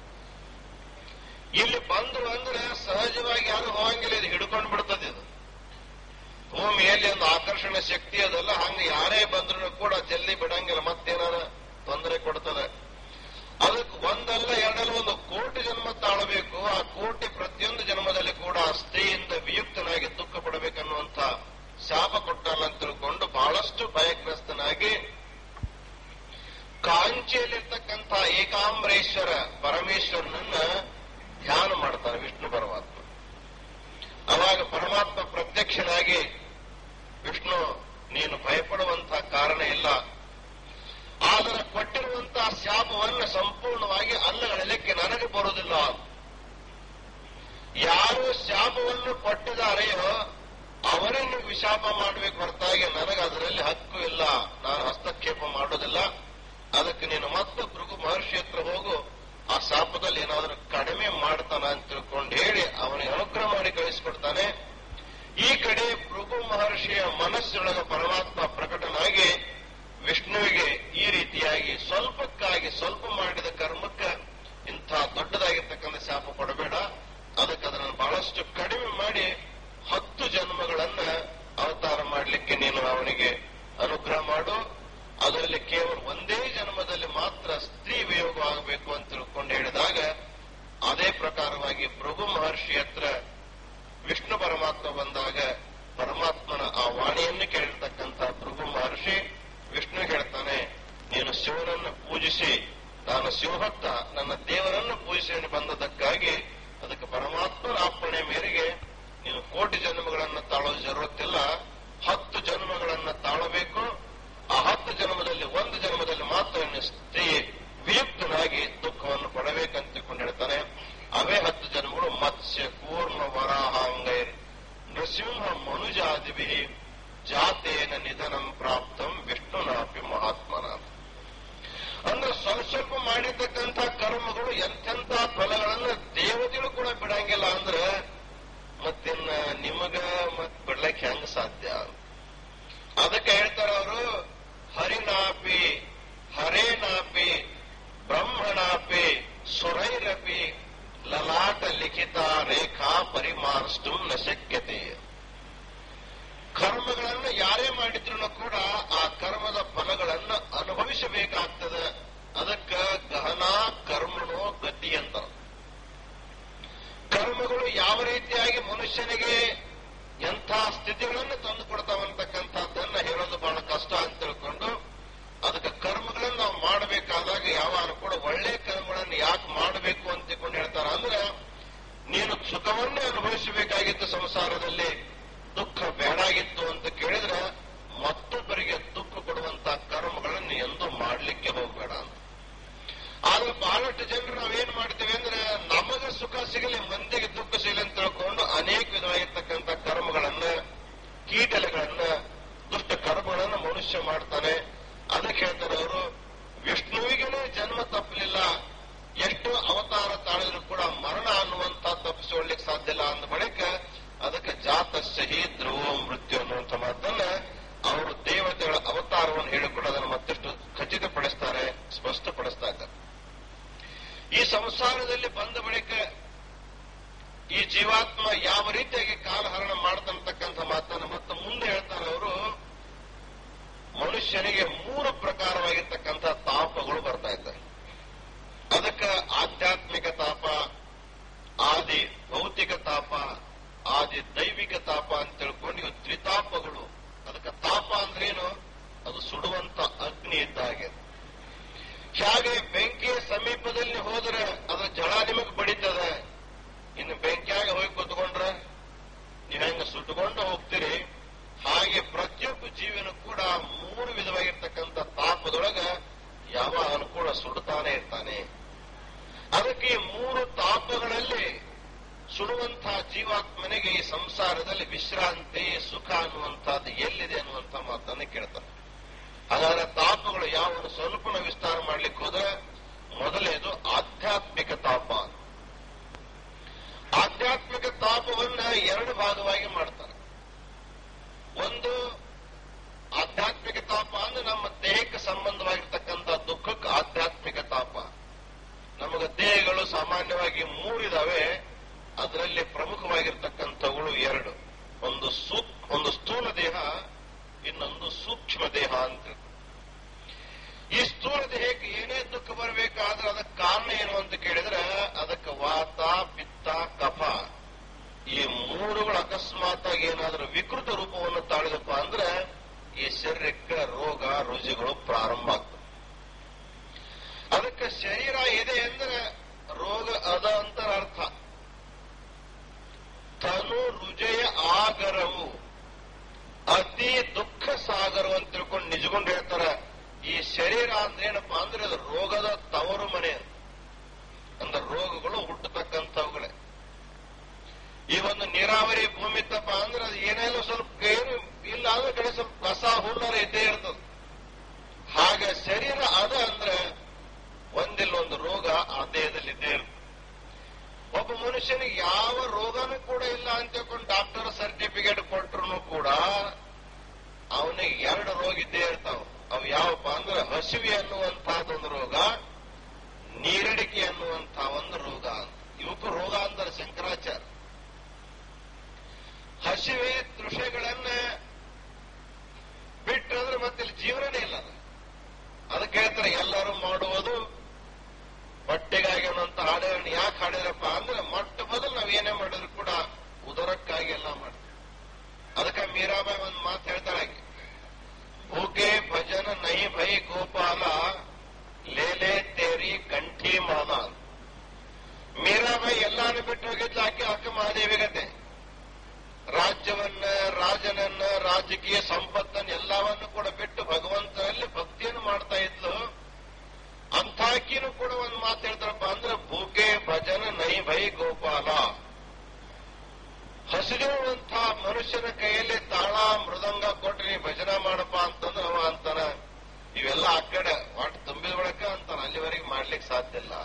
ಇಲ್ಲಿ ಬಂದ್ರು ಅಂದ್ರೆ ಸಹಜವಾಗಿ ಯಾರು ಹೋಗಂಗಿಲ್ಲ ಇದು ಹಿಡ್ಕೊಂಡು ಬಿಡ್ತದೆ ಇದು ಭೂಮಿಯಲ್ಲಿ ಒಂದು ಆಕರ್ಷಣ ಶಕ್ತಿ ಅದಲ್ಲ ಹಂಗ ಯಾರೇ ಬಂದ್ರು ಕೂಡ ಜಲ್ದಿ ಬಿಡಂಗಿಲ್ಲ ಮತ್ತೇನಾರ ತೊಂದರೆ ಕೊಡ್ತದೆ ಅದಕ್ಕೆ ಒಂದಲ್ಲ ಎರಡಲ್ಲ ಒಂದು ಕೋಟಿ ಜನ್ಮ ತಾಳಬೇಕು ಆ ಕೋಟಿ ಪ್ರತಿಯೊಂದು ಜನ್ಮದಲ್ಲಿ ಕೂಡ ಆ ಸ್ತ್ರೀಯಿಂದ ವಿಯುಕ್ತನಾಗಿ ದುಃಖ ಪಡಬೇಕನ್ನುವಂತ ಶಾಪ ಕೊಟ್ಟಲ್ಲ ಅಂತ ತಿಳ್ಕೊಂಡು ಬಹಳಷ್ಟು ಭಯಗ್ರಸ್ತನಾಗಿ ಕಾಂಚಿಯಲ್ಲಿರ್ತಕ್ಕಂಥ ಏಕಾಂಬರೇಶ್ವರ ಪರಮೇಶ್ವರನನ್ನ ಧ್ಯಾನ ಮಾಡ್ತಾನೆ ವಿಷ್ಣು ಪರಮಾತ್ಮ ಅವಾಗ ಪರಮಾತ್ಮ ಪ್ರತ್ಯಕ್ಷನಾಗಿ ವಿಷ್ಣು ನೀನು ಭಯಪಡುವಂತಹ ಕಾರಣ ಇಲ್ಲ ಆದರೆ ಕೊಟ್ಟಿರುವಂತಹ ಶಾಪವನ್ನು ಸಂಪೂರ್ಣವಾಗಿ ಅಲ್ಲಗಳೆಲೆಕ್ಕೆ ನನಗೆ ಬರುವುದಿಲ್ಲ ಯಾರು ಶಾಪವನ್ನು ಕೊಟ್ಟಿದ್ದಾರೆಯೋ ಅವರೇ ನೀವು ವಿಶಾಪ ಮಾಡಬೇಕು ಹೊರತಾಗಿ ನನಗೆ ಅದರಲ್ಲಿ ಹಕ್ಕು ಇಲ್ಲ ನಾನು ಹಸ್ತಕ್ಷೇಪ ಮಾಡೋದಿಲ್ಲ ಅದಕ್ಕೆ ನೀನು ಮತ್ತೆ ಭೃಗು ಮಹರ್ಷಿ ಹತ್ರ ಹೋಗು ಆ ಶಾಪದಲ್ಲಿ ಏನಾದರೂ ಕಡಿಮೆ ಮಾಡ್ತಾನ ಅಂತ ತಿಳ್ಕೊಂಡು ಹೇಳಿ ಅವನಿಗೆ ಅನುಗ್ರಹ ಮಾಡಿ ಕಳಿಸ್ಕೊಡ್ತಾನೆ ಈ ಕಡೆ ಭೃಗು ಮಹರ್ಷಿಯ ಮನಸ್ಸೊಳಗ ಪರಮಾತ್ಮ ಪ್ರಕಟನಾಗಿ ವಿಷ್ಣುವಿಗೆ ಈ ರೀತಿಯಾಗಿ ಸ್ವಲ್ಪಕ್ಕಾಗಿ ಸ್ವಲ್ಪ ಮಾಡಿದ ಕರ್ಮಕ್ಕೆ ಇಂಥ ದೊಡ್ಡದಾಗಿರ್ತಕ್ಕಂಥ ಶಾಪ ಕೊಡಬೇಡ ಅದಕ್ಕೆ ಅದನ್ನು ಬಹಳಷ್ಟು ಕಡಿಮೆ ಮಾಡಿ ಹತ್ತು ಜನ್ಮಗಳನ್ನ ಅವತಾರ ಮಾಡಲಿಕ್ಕೆ ನೀನು ಅವನಿಗೆ ಅನುಗ್ರಹ ಮಾಡು ಅದರಲ್ಲಿ ಕೇವಲ ಒಂದೇ ಜನ್ಮದಲ್ಲಿ ಮಾತ್ರ ಸ್ತ್ರೀ ವಿಯೋಗ ಆಗಬೇಕು ಅಂತ ತಿಳ್ಕೊಂಡು ಹೇಳಿದಾಗ ಅದೇ ಪ್ರಕಾರವಾಗಿ ಭೃಗು ಮಹರ್ಷಿ ಹತ್ರ ವಿಷ್ಣು ಪರಮಾತ್ಮ ಬಂದಾಗ ಪರಮಾತ್ಮನ ಆ ವಾಣಿಯನ್ನು ಕೇಳಿರ್ತಕ್ಕಂಥ ಭೃಗು ಮಹರ್ಷಿ ವಿಷ್ಣು ಹೇಳ್ತಾನೆ ನೀನು ಶಿವನನ್ನು ಪೂಜಿಸಿ ನಾನು ಶಿವಭಕ್ತ ನನ್ನ ದೇವರನ್ನು ಪೂಜಿಸಿ ಬಂದದಕ್ಕಾಗಿ ಅದಕ್ಕೆ ಪರಮಾತ್ಮನ ಅಪ್ಪಣೆ ಮೇರೆಗೆ ನೀನು ಕೋಟಿ ಜನ್ಮಗಳನ್ನು ತಾಳೋ ಜರುತ್ತಿಲ್ಲ ಹತ್ತು ಜನ್ಮಗಳನ್ನ ತಾಳಬೇಕು ಆ ಹತ್ತು ಜನ್ಮದಲ್ಲಿ ಒಂದು ಜನ್ಮದಲ್ಲಿ ಮಾತ್ರ ನೀನು ಸ್ತ್ರೀ ವಿಯುಕ್ತನಾಗಿ ದುಃಖವನ್ನು ಪಡಬೇಕಂತ ತಿಳ್ಕೊಂಡು ಹೇಳ್ತಾನೆ ಅವೇ ಹತ್ತು ಜನ್ಮಗಳು ಮತ್ಸ್ಯ ಕೂರ್ಮ ವರಾಹಾಂಗೈ ನೃಸಿಂಹ ಮನುಜಾದಿಭಿ ಜಾತೇನ ನಿಧನಂ ಪ್ರಾಪ್ತಂ ವಿಷ್ಣುನಾಪಿ ಮಹಾತ್ಮನ ಅಂದ್ರೆ ಸ್ವಲ್ಪ ಸ್ವಲ್ಪ ಮಾಡಿರ್ತಕ್ಕಂಥ ಕರ್ಮಗಳು ಎಂತೆಂಥ ಫಲಗಳನ್ನ ದೇವತೆಗಳು ಕೂಡ ಬಿಡಂಗಿಲ್ಲ ಅಂದ್ರೆ ಮತ್ತಿನ್ನ ನಿಮಗ ಮತ್ ಬಿಡ್ಲಕ್ ಹೆಂಗ ಸಾಧ್ಯ ಅದಕ್ಕೆ ಹೇಳ್ತಾರ ಅವರು ಹರಿನಾಪಿ ಹರೇನಾಪಿ ಬ್ರಹ್ಮಣಾಪಿ ಸುರೈರಪಿ ಲಲಾಟ ಲಿಖಿತ ರೇಖಾ ಪರಿಮಾರ್ಷ್ಟು ನ ಶಕ್ಯತೆ ಕರ್ಮಗಳನ್ನು ಯಾರೇ ಮಾಡಿದ್ರು ಕೂಡ ಆ ಕರ್ಮದ ಫಲಗಳನ್ನ ಅನುಭವಿಸಬೇಕಾಗ್ತದೆ ಅದಕ್ಕ ಗಹನ ಕರ್ಮಣೋ ಗತಿ ಅಂತ ಕರ್ಮಗಳು ಯಾವ ರೀತಿಯಾಗಿ ಮನುಷ್ಯನಿಗೆ ಎಂಥ ಸ್ಥಿತಿಗಳನ್ನು ತಂದು ಕೊಡ್ತಾವಂತಕ್ಕಂಥದ್ದನ್ನ ಹೇಳೋದು ಬಹಳ ಕಷ್ಟ ಅಂತ ತಿಳ್ಕೊಂಡು ಅದಕ್ಕೆ ಕರ್ಮಗಳನ್ನು ನಾವು ಮಾಡಬೇಕಾದಾಗ ಯಾವಾಗ ಕೂಡ ಒಳ್ಳೆ ಕರ್ಮಗಳನ್ನು ಯಾಕೆ ಮಾಡಬೇಕು ಅಂತ ತಿಳ್ಕೊಂಡು ಹೇಳ್ತಾರ ಅಂದ್ರೆ ನೀನು ಸುಖವನ್ನೇ ಅನುಭವಿಸಬೇಕಾಗಿತ್ತು ಸಂಸಾರದಲ್ಲಿ ದುಃಖ ಬೇಡಾಗಿತ್ತು ಅಂತ ಕೇಳಿದ್ರೆ ಮತ್ತೊಬ್ಬರಿಗೆ ದುಃಖ ಕೊಡುವಂತ ಕರ್ಮಗಳನ್ನು ಎಂದೂ ಮಾಡಲಿಕ್ಕೆ ಹೋಗ್ಬೇಡ ಅಂತ ಆದ್ರೆ ಬಹಳಷ್ಟು ಜನರು ನಾವೇನ್ ಮಾಡ್ತೀವಿ ಅಂದ್ರೆ ನಮಗೆ ಸುಖ ಸಿಗಲಿ ಮಂದಿಗೆ ದುಃಖ ಸಿಗಲಿ ಅಂತ ತಿಳ್ಕೊಂಡು ಅನೇಕ ವಿಧವಾಗಿರ್ತಕ್ಕಂಥ ಕರ್ಮಗಳನ್ನ ಕೀಟಲೆಗಳನ್ನ ದುಷ್ಟ ಕರ್ಮಗಳನ್ನ ಮನುಷ್ಯ ಮನುಷ್ಯ ಮಾಡ್ತಾನೆ ಅದಕ್ಕೆ ಹೇಳ್ತಾರೆ ಅವರು ವಿಷ್ಣುವಿಗೇನೆ ಜನ್ಮ ತಪ್ಪಲಿಲ್ಲ ಎಷ್ಟು ಅವತಾರ ತಾಳಿದ್ರು ಕೂಡ ಮರಣ ಅನ್ನುವಂತ ತಪ್ಪಿಸಿಕೊಳ್ಳಿಕ್ ಸಾಧ್ಯ ಇಲ್ಲ ಅಂದ ಬಳಿಕ ಅದಕ್ಕೆ ಜಾತಸ್ಯ ಧ್ರುವ ಮೃತ್ಯು ಅನ್ನುವಂಥ ಮಾತನ್ನ ಅವರು ದೇವತೆಗಳ ಅವತಾರವನ್ನು ಹೇಳಿಕೊಂಡು ಅದನ್ನು ಮತ್ತಷ್ಟು ಖಚಿತಪಡಿಸ್ತಾರೆ ಸ್ಪಷ್ಟಪಡಿಸ್ತಾ ಇದ್ದಾರೆ ಈ ಸಂಸಾರದಲ್ಲಿ ಬಂದ ಬಳಿಕ ಈ ಜೀವಾತ್ಮ ಯಾವ ರೀತಿಯಾಗಿ ಕಾಲಹರಣ ಮಾಡ್ತಂತಕ್ಕಂಥ ಮಾತನ್ನು ಮತ್ತೆ ಮುಂದೆ ಹೇಳ್ತಾರೆ ಅವರು ಮನುಷ್ಯನಿಗೆ ಮೂರು ಪ್ರಕಾರವಾಗಿರ್ತಕ್ಕಂಥ ತಾಪಗಳು ಬರ್ತಾ ಇದ್ದಾರೆ ಅದಕ್ಕೆ ಆಧ್ಯಾತ್ಮಿಕ ತಾಪ ಆದಿ ಭೌತಿಕ ತಾಪ ಆದಿ ದೈವಿಕ ತಾಪ ಅಂತ ತಿಳ್ಕೊಂಡು ಇವು ತ್ರಿತಾಪಗಳು ಅದಕ್ಕೆ ತಾಪ ಅಂದ್ರೇನು ಅದು ಸುಡುವಂತ ಅಗ್ನಿ ಇದ್ದ ಹಾಗೆ ಹಾಗೆ ಬೆಂಕಿಯ ಸಮೀಪದಲ್ಲಿ ಹೋದ್ರೆ ಅದರ ಜಳ ನಿಮಗೆ ಬಡಿತದೆ ಇನ್ನು ಬೆಂಕಿಯಾಗ ಹೋಗಿ ಕೂತ್ಕೊಂಡ್ರೆ ನೀವು ಹೆಂಗ ಸುಟ್ಟುಕೊಂಡು ಹೋಗ್ತೀರಿ ಹಾಗೆ ಪ್ರತಿಯೊಬ್ಬ ಜೀವನ ಕೂಡ ಮೂರು ವಿಧವಾಗಿರ್ತಕ್ಕಂಥ ತಾಪದೊಳಗ ಯಾವ ಅನುಕೂಲ ಸುಡುತ್ತಾನೆ ಇರ್ತಾನೆ ಅದಕ್ಕೆ ಈ ಮೂರು ತಾಪಗಳಲ್ಲಿ ಸುಡುವಂತಹ ಜೀವಾತ್ಮನಿಗೆ ಈ ಸಂಸಾರದಲ್ಲಿ ವಿಶ್ರಾಂತಿ ಸುಖ ಅನ್ನುವಂಥದ್ದು ಎಲ್ಲಿದೆ ಅನ್ನುವಂಥ ಮಾತನ್ನು ಕೇಳ್ತಾರೆ ಹಾಗಾದ್ರೆ ತಾಪಗಳು ಯಾವನ್ನು ಸ್ವಲ್ಪ ವಿಸ್ತಾರ ಮಾಡ್ಲಿಕ್ಕೆ ಹೋದ್ರೆ ಮೊದಲೇದು ಆಧ್ಯಾತ್ಮಿಕ ತಾಪ ಆಧ್ಯಾತ್ಮಿಕ ತಾಪವನ್ನ ಎರಡು ಭಾಗವಾಗಿ ಮಾಡ್ತಾರೆ ಒಂದು ಆಧ್ಯಾತ್ಮಿಕ ತಾಪ ಅಂದ್ರೆ ನಮ್ಮ ದೇಹಕ್ಕೆ ಸಂಬಂಧವಾಗಿರ್ತಕ್ಕಂಥ ದುಃಖಕ್ಕೆ ಆಧ್ಯಾತ್ಮಿಕ ತಾಪ ನಮಗೆ ದೇಹಗಳು ಸಾಮಾನ್ಯವಾಗಿ ಮೂರಿದಾವೆ ಅದರಲ್ಲಿ ಪ್ರಮುಖವಾಗಿರ್ತಕ್ಕಂಥವುಗಳು ಎರಡು ಒಂದು ಸೂಕ್ ಒಂದು ಸ್ಥೂಲ ದೇಹ ಇನ್ನೊಂದು ಸೂಕ್ಷ್ಮ ದೇಹ ಅಂತ ಈ ಸ್ಥೂಲ ದೇಹಕ್ಕೆ ಏನೇ ದುಃಖ ಬರಬೇಕಾದ್ರೆ ಅದಕ್ಕೆ ಕಾರಣ ಏನು ಅಂತ ಕೇಳಿದ್ರೆ ಅದಕ್ಕೆ ವಾತ ಪಿತ್ತ ಕಫ ಈ ಮೂರುಗಳು ಅಕಸ್ಮಾತ್ ಆಗಿ ಏನಾದ್ರೂ ವಿಕೃತ ರೂಪವನ್ನು ತಾಳಿದಪ್ಪ ಅಂದ್ರೆ ಈ ಶರೀರಕ್ಕೆ ರೋಗ ರುಜಿಗಳು ಪ್ರಾರಂಭ ಆಗ್ತವೆ ಅದಕ್ಕೆ ಶರೀರ ಇದೆ ಅಂದ್ರೆ ರೋಗ ಅದ ಅಂತ ಅರ್ಥ ತನು ರುಜಯ ಆಗರವು ಅತಿ ದುಃಖ ಸಾಗರವು ಅಂತ ತಿಳ್ಕೊಂಡು ನಿಜಗೊಂಡು ಹೇಳ್ತಾರ ಈ ಶರೀರ ಅಂದ್ರೆ ಏನಪ್ಪಾ ಅಂದ್ರೆ ಅದು ರೋಗದ ತವರು ಮನೆ ಅಂದ್ರೆ ರೋಗಗಳು ಹುಟ್ಟತಕ್ಕಂಥವುಗಳೇ ಈ ಒಂದು ನೀರಾವರಿ ಭೂಮಿ ತಪ್ಪ ಅಂದ್ರೆ ಅದು ಏನೇನೋ ಸ್ವಲ್ಪ ಏನು ಇಲ್ಲ ಅಂದ್ರೆ ಕಡೆ ಸ್ವಲ್ಪ ಕಸ ಹುಲ್ಲರ ಇದ್ದೇ ಇರ್ತದ ಹಾಗೆ ಶರೀರ ಅದ ಅಂದ್ರೆ ಒಂದಿಲ್ಲ ಒಂದು ರೋಗ ಆ ದೇಹದಲ್ಲಿ ಇದ್ದೇ ಇರ್ತದೆ ಒಬ್ಬ ಮನುಷ್ಯನಿಗೆ ಯಾವ ರೋಗನೂ ಕೂಡ ಇಲ್ಲ ಅಂತ ತಿಳ್ಕೊಂಡು ಡಾಕ್ಟರ್ ಸರ್ಟಿಫಿಕೇಟ್ ಕೊಟ್ರು ಕೂಡ ಅವನಿಗೆ ಎರಡು ರೋಗ ಇದ್ದೇ ಇರ್ತಾವ ಅವು ಯಾವಪ್ಪ ಅಂದ್ರೆ ಹಸಿವಿ ಅನ್ನುವಂತಹದೊಂದು ರೋಗ ನೀರಡಿಕೆ ಅನ್ನುವಂತ ಒಂದು ರೋಗ ಇವಕ್ಕೂ ರೋಗ ಅಂತಾರೆ ಶಂಕರಾಚಾರ್ಯ ಹಸಿವೆ ತೃಷೆಗಳನ್ನ ಬಿಟ್ಟಂದ್ರೆ ಮತ್ತೆ ಇಲ್ಲಿ ಜೀವನನೇ ಇಲ್ಲ ಅದು. ಅದಕ್ಕೆ ಹೇಳ್ತಾರೆ ಎಲ್ಲರೂ ಮಾಡುವುದು ಹೊಟ್ಟೆಗಾಗಿ ಅನ್ನೋಂತ ಹಾಡುಗಳನ್ನ ಯಾಕೆ ಹಾಡಿದ್ರಪ್ಪ ಅಂದ್ರೆ ಮೊಟ್ಟ ಮೊದಲು ನಾವ್ ಏನೇ ಮಾಡಿದ್ರು ಕೂಡ ಉದರಕ್ಕಾಗಿ ಎಲ್ಲ ಮಾಡ್ತೀವಿ ಅದಕ್ಕೆ ಮೀರಾಬಾಯಿ ಒಂದು ಮಾತು ಹೇಳ್ತಾಳೆ ಭೂಕೆ ಭಜನ ನೈ ಭೈ ಗೋಪಾಲ ಲೇಲೆ ತೇರಿ ಕಂಠಿ ಮಾಲ ಮೀರಾಬಾಯಿ ಎಲ್ಲಾನು ಬಿಟ್ಟು ಹೋಗಿದ್ಲು ಆಕೆ ಅಕ್ಕ ಮಹಾದೇವಿಗತೆ ರಾಜ್ಯವನ್ನ ರಾಜನನ್ನ ರಾಜಕೀಯ ಸಂಪತ್ತನ್ನ ಎಲ್ಲವನ್ನು ಕೂಡ ಬಿಟ್ಟು ಭಗವಂತನಲ್ಲಿ ಭಕ್ತಿಯನ್ನು ಮಾಡ್ತಾ ಇದ್ಲು ಅಂಥಾಕಿನೂ ಕೂಡ ಒಂದು ಮಾತು ಹೇಳ್ತಾರಪ್ಪ ಅಂದ್ರೆ ಭೂಕೆ ಭಜನ ನೈ ಭೈ ಗೋಪಾಲ ಹಸಿರುವಂತ ಮನುಷ್ಯನ ಕೈಯಲ್ಲಿ ತಾಳ ಮೃದಂಗ ಕೊಟ್ಟು ನೀ ಭಜನೆ ಮಾಡಪ್ಪ ಅಂತಂದ್ರೆ ಅವ ಅಂತಾನ ಇವೆಲ್ಲ ಆ ಕಡೆ ಒಟ್ಟು ತುಂಬಿದ ಬಳಿಕ ಅಂತಾನ ಅಲ್ಲಿವರೆಗೆ ಮಾಡ್ಲಿಕ್ಕೆ ಸಾಧ್ಯ ಇಲ್ಲ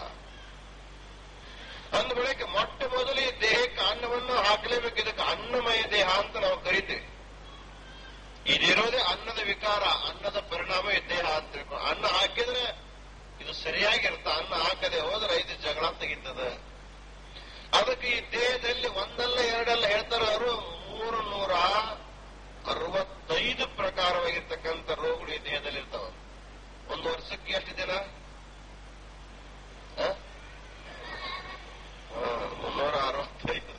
ಅಂದ ಬಳಿಕ ಮೊಟ್ಟ ಮೊದಲು ಈ ದೇಹಕ್ಕೆ ಅನ್ನವನ್ನು ಹಾಕಲೇಬೇಕು ಇದಕ್ಕೆ ಅನ್ನಮಯ ದೇಹ ಅಂತ ನಾವು ಕರಿತೀವಿ ಇದಿರೋದೇ ಅನ್ನದ ವಿಕಾರ ಅನ್ನದ ಪರಿಣಾಮ ಈ ದೇಹ ಅಂತ ತಿಳ್ಕೊ ಅನ್ನ ಹಾಕಿದ್ರೆ ಇದು ಸರಿಯಾಗಿರ್ತ ಅನ್ನ ಹಾಕದೆ ಹೋದ್ರೆ ಇದು ಜಗಳ ತೆಗಿತದ ಅದಕ್ಕೆ ಈ ದೇಹದಲ್ಲಿ ಒಂದಲ್ಲ ಎರಡಲ್ಲ ಹೇಳ್ತಾರ ಅವರು ಮೂರು ನೂರ ಅರವತ್ತೈದು ಪ್ರಕಾರವಾಗಿರ್ತಕ್ಕಂಥ ರೋಗಗಳು ಈ ದೇಹದಲ್ಲಿ ಇರ್ತಾವ ಒಂದು ವರ್ಷಕ್ಕೆ ಎಷ್ಟು ದಿನ ಆ? ಆ, ಮುನ್ನೂರ ಅರವತ್ತೈದು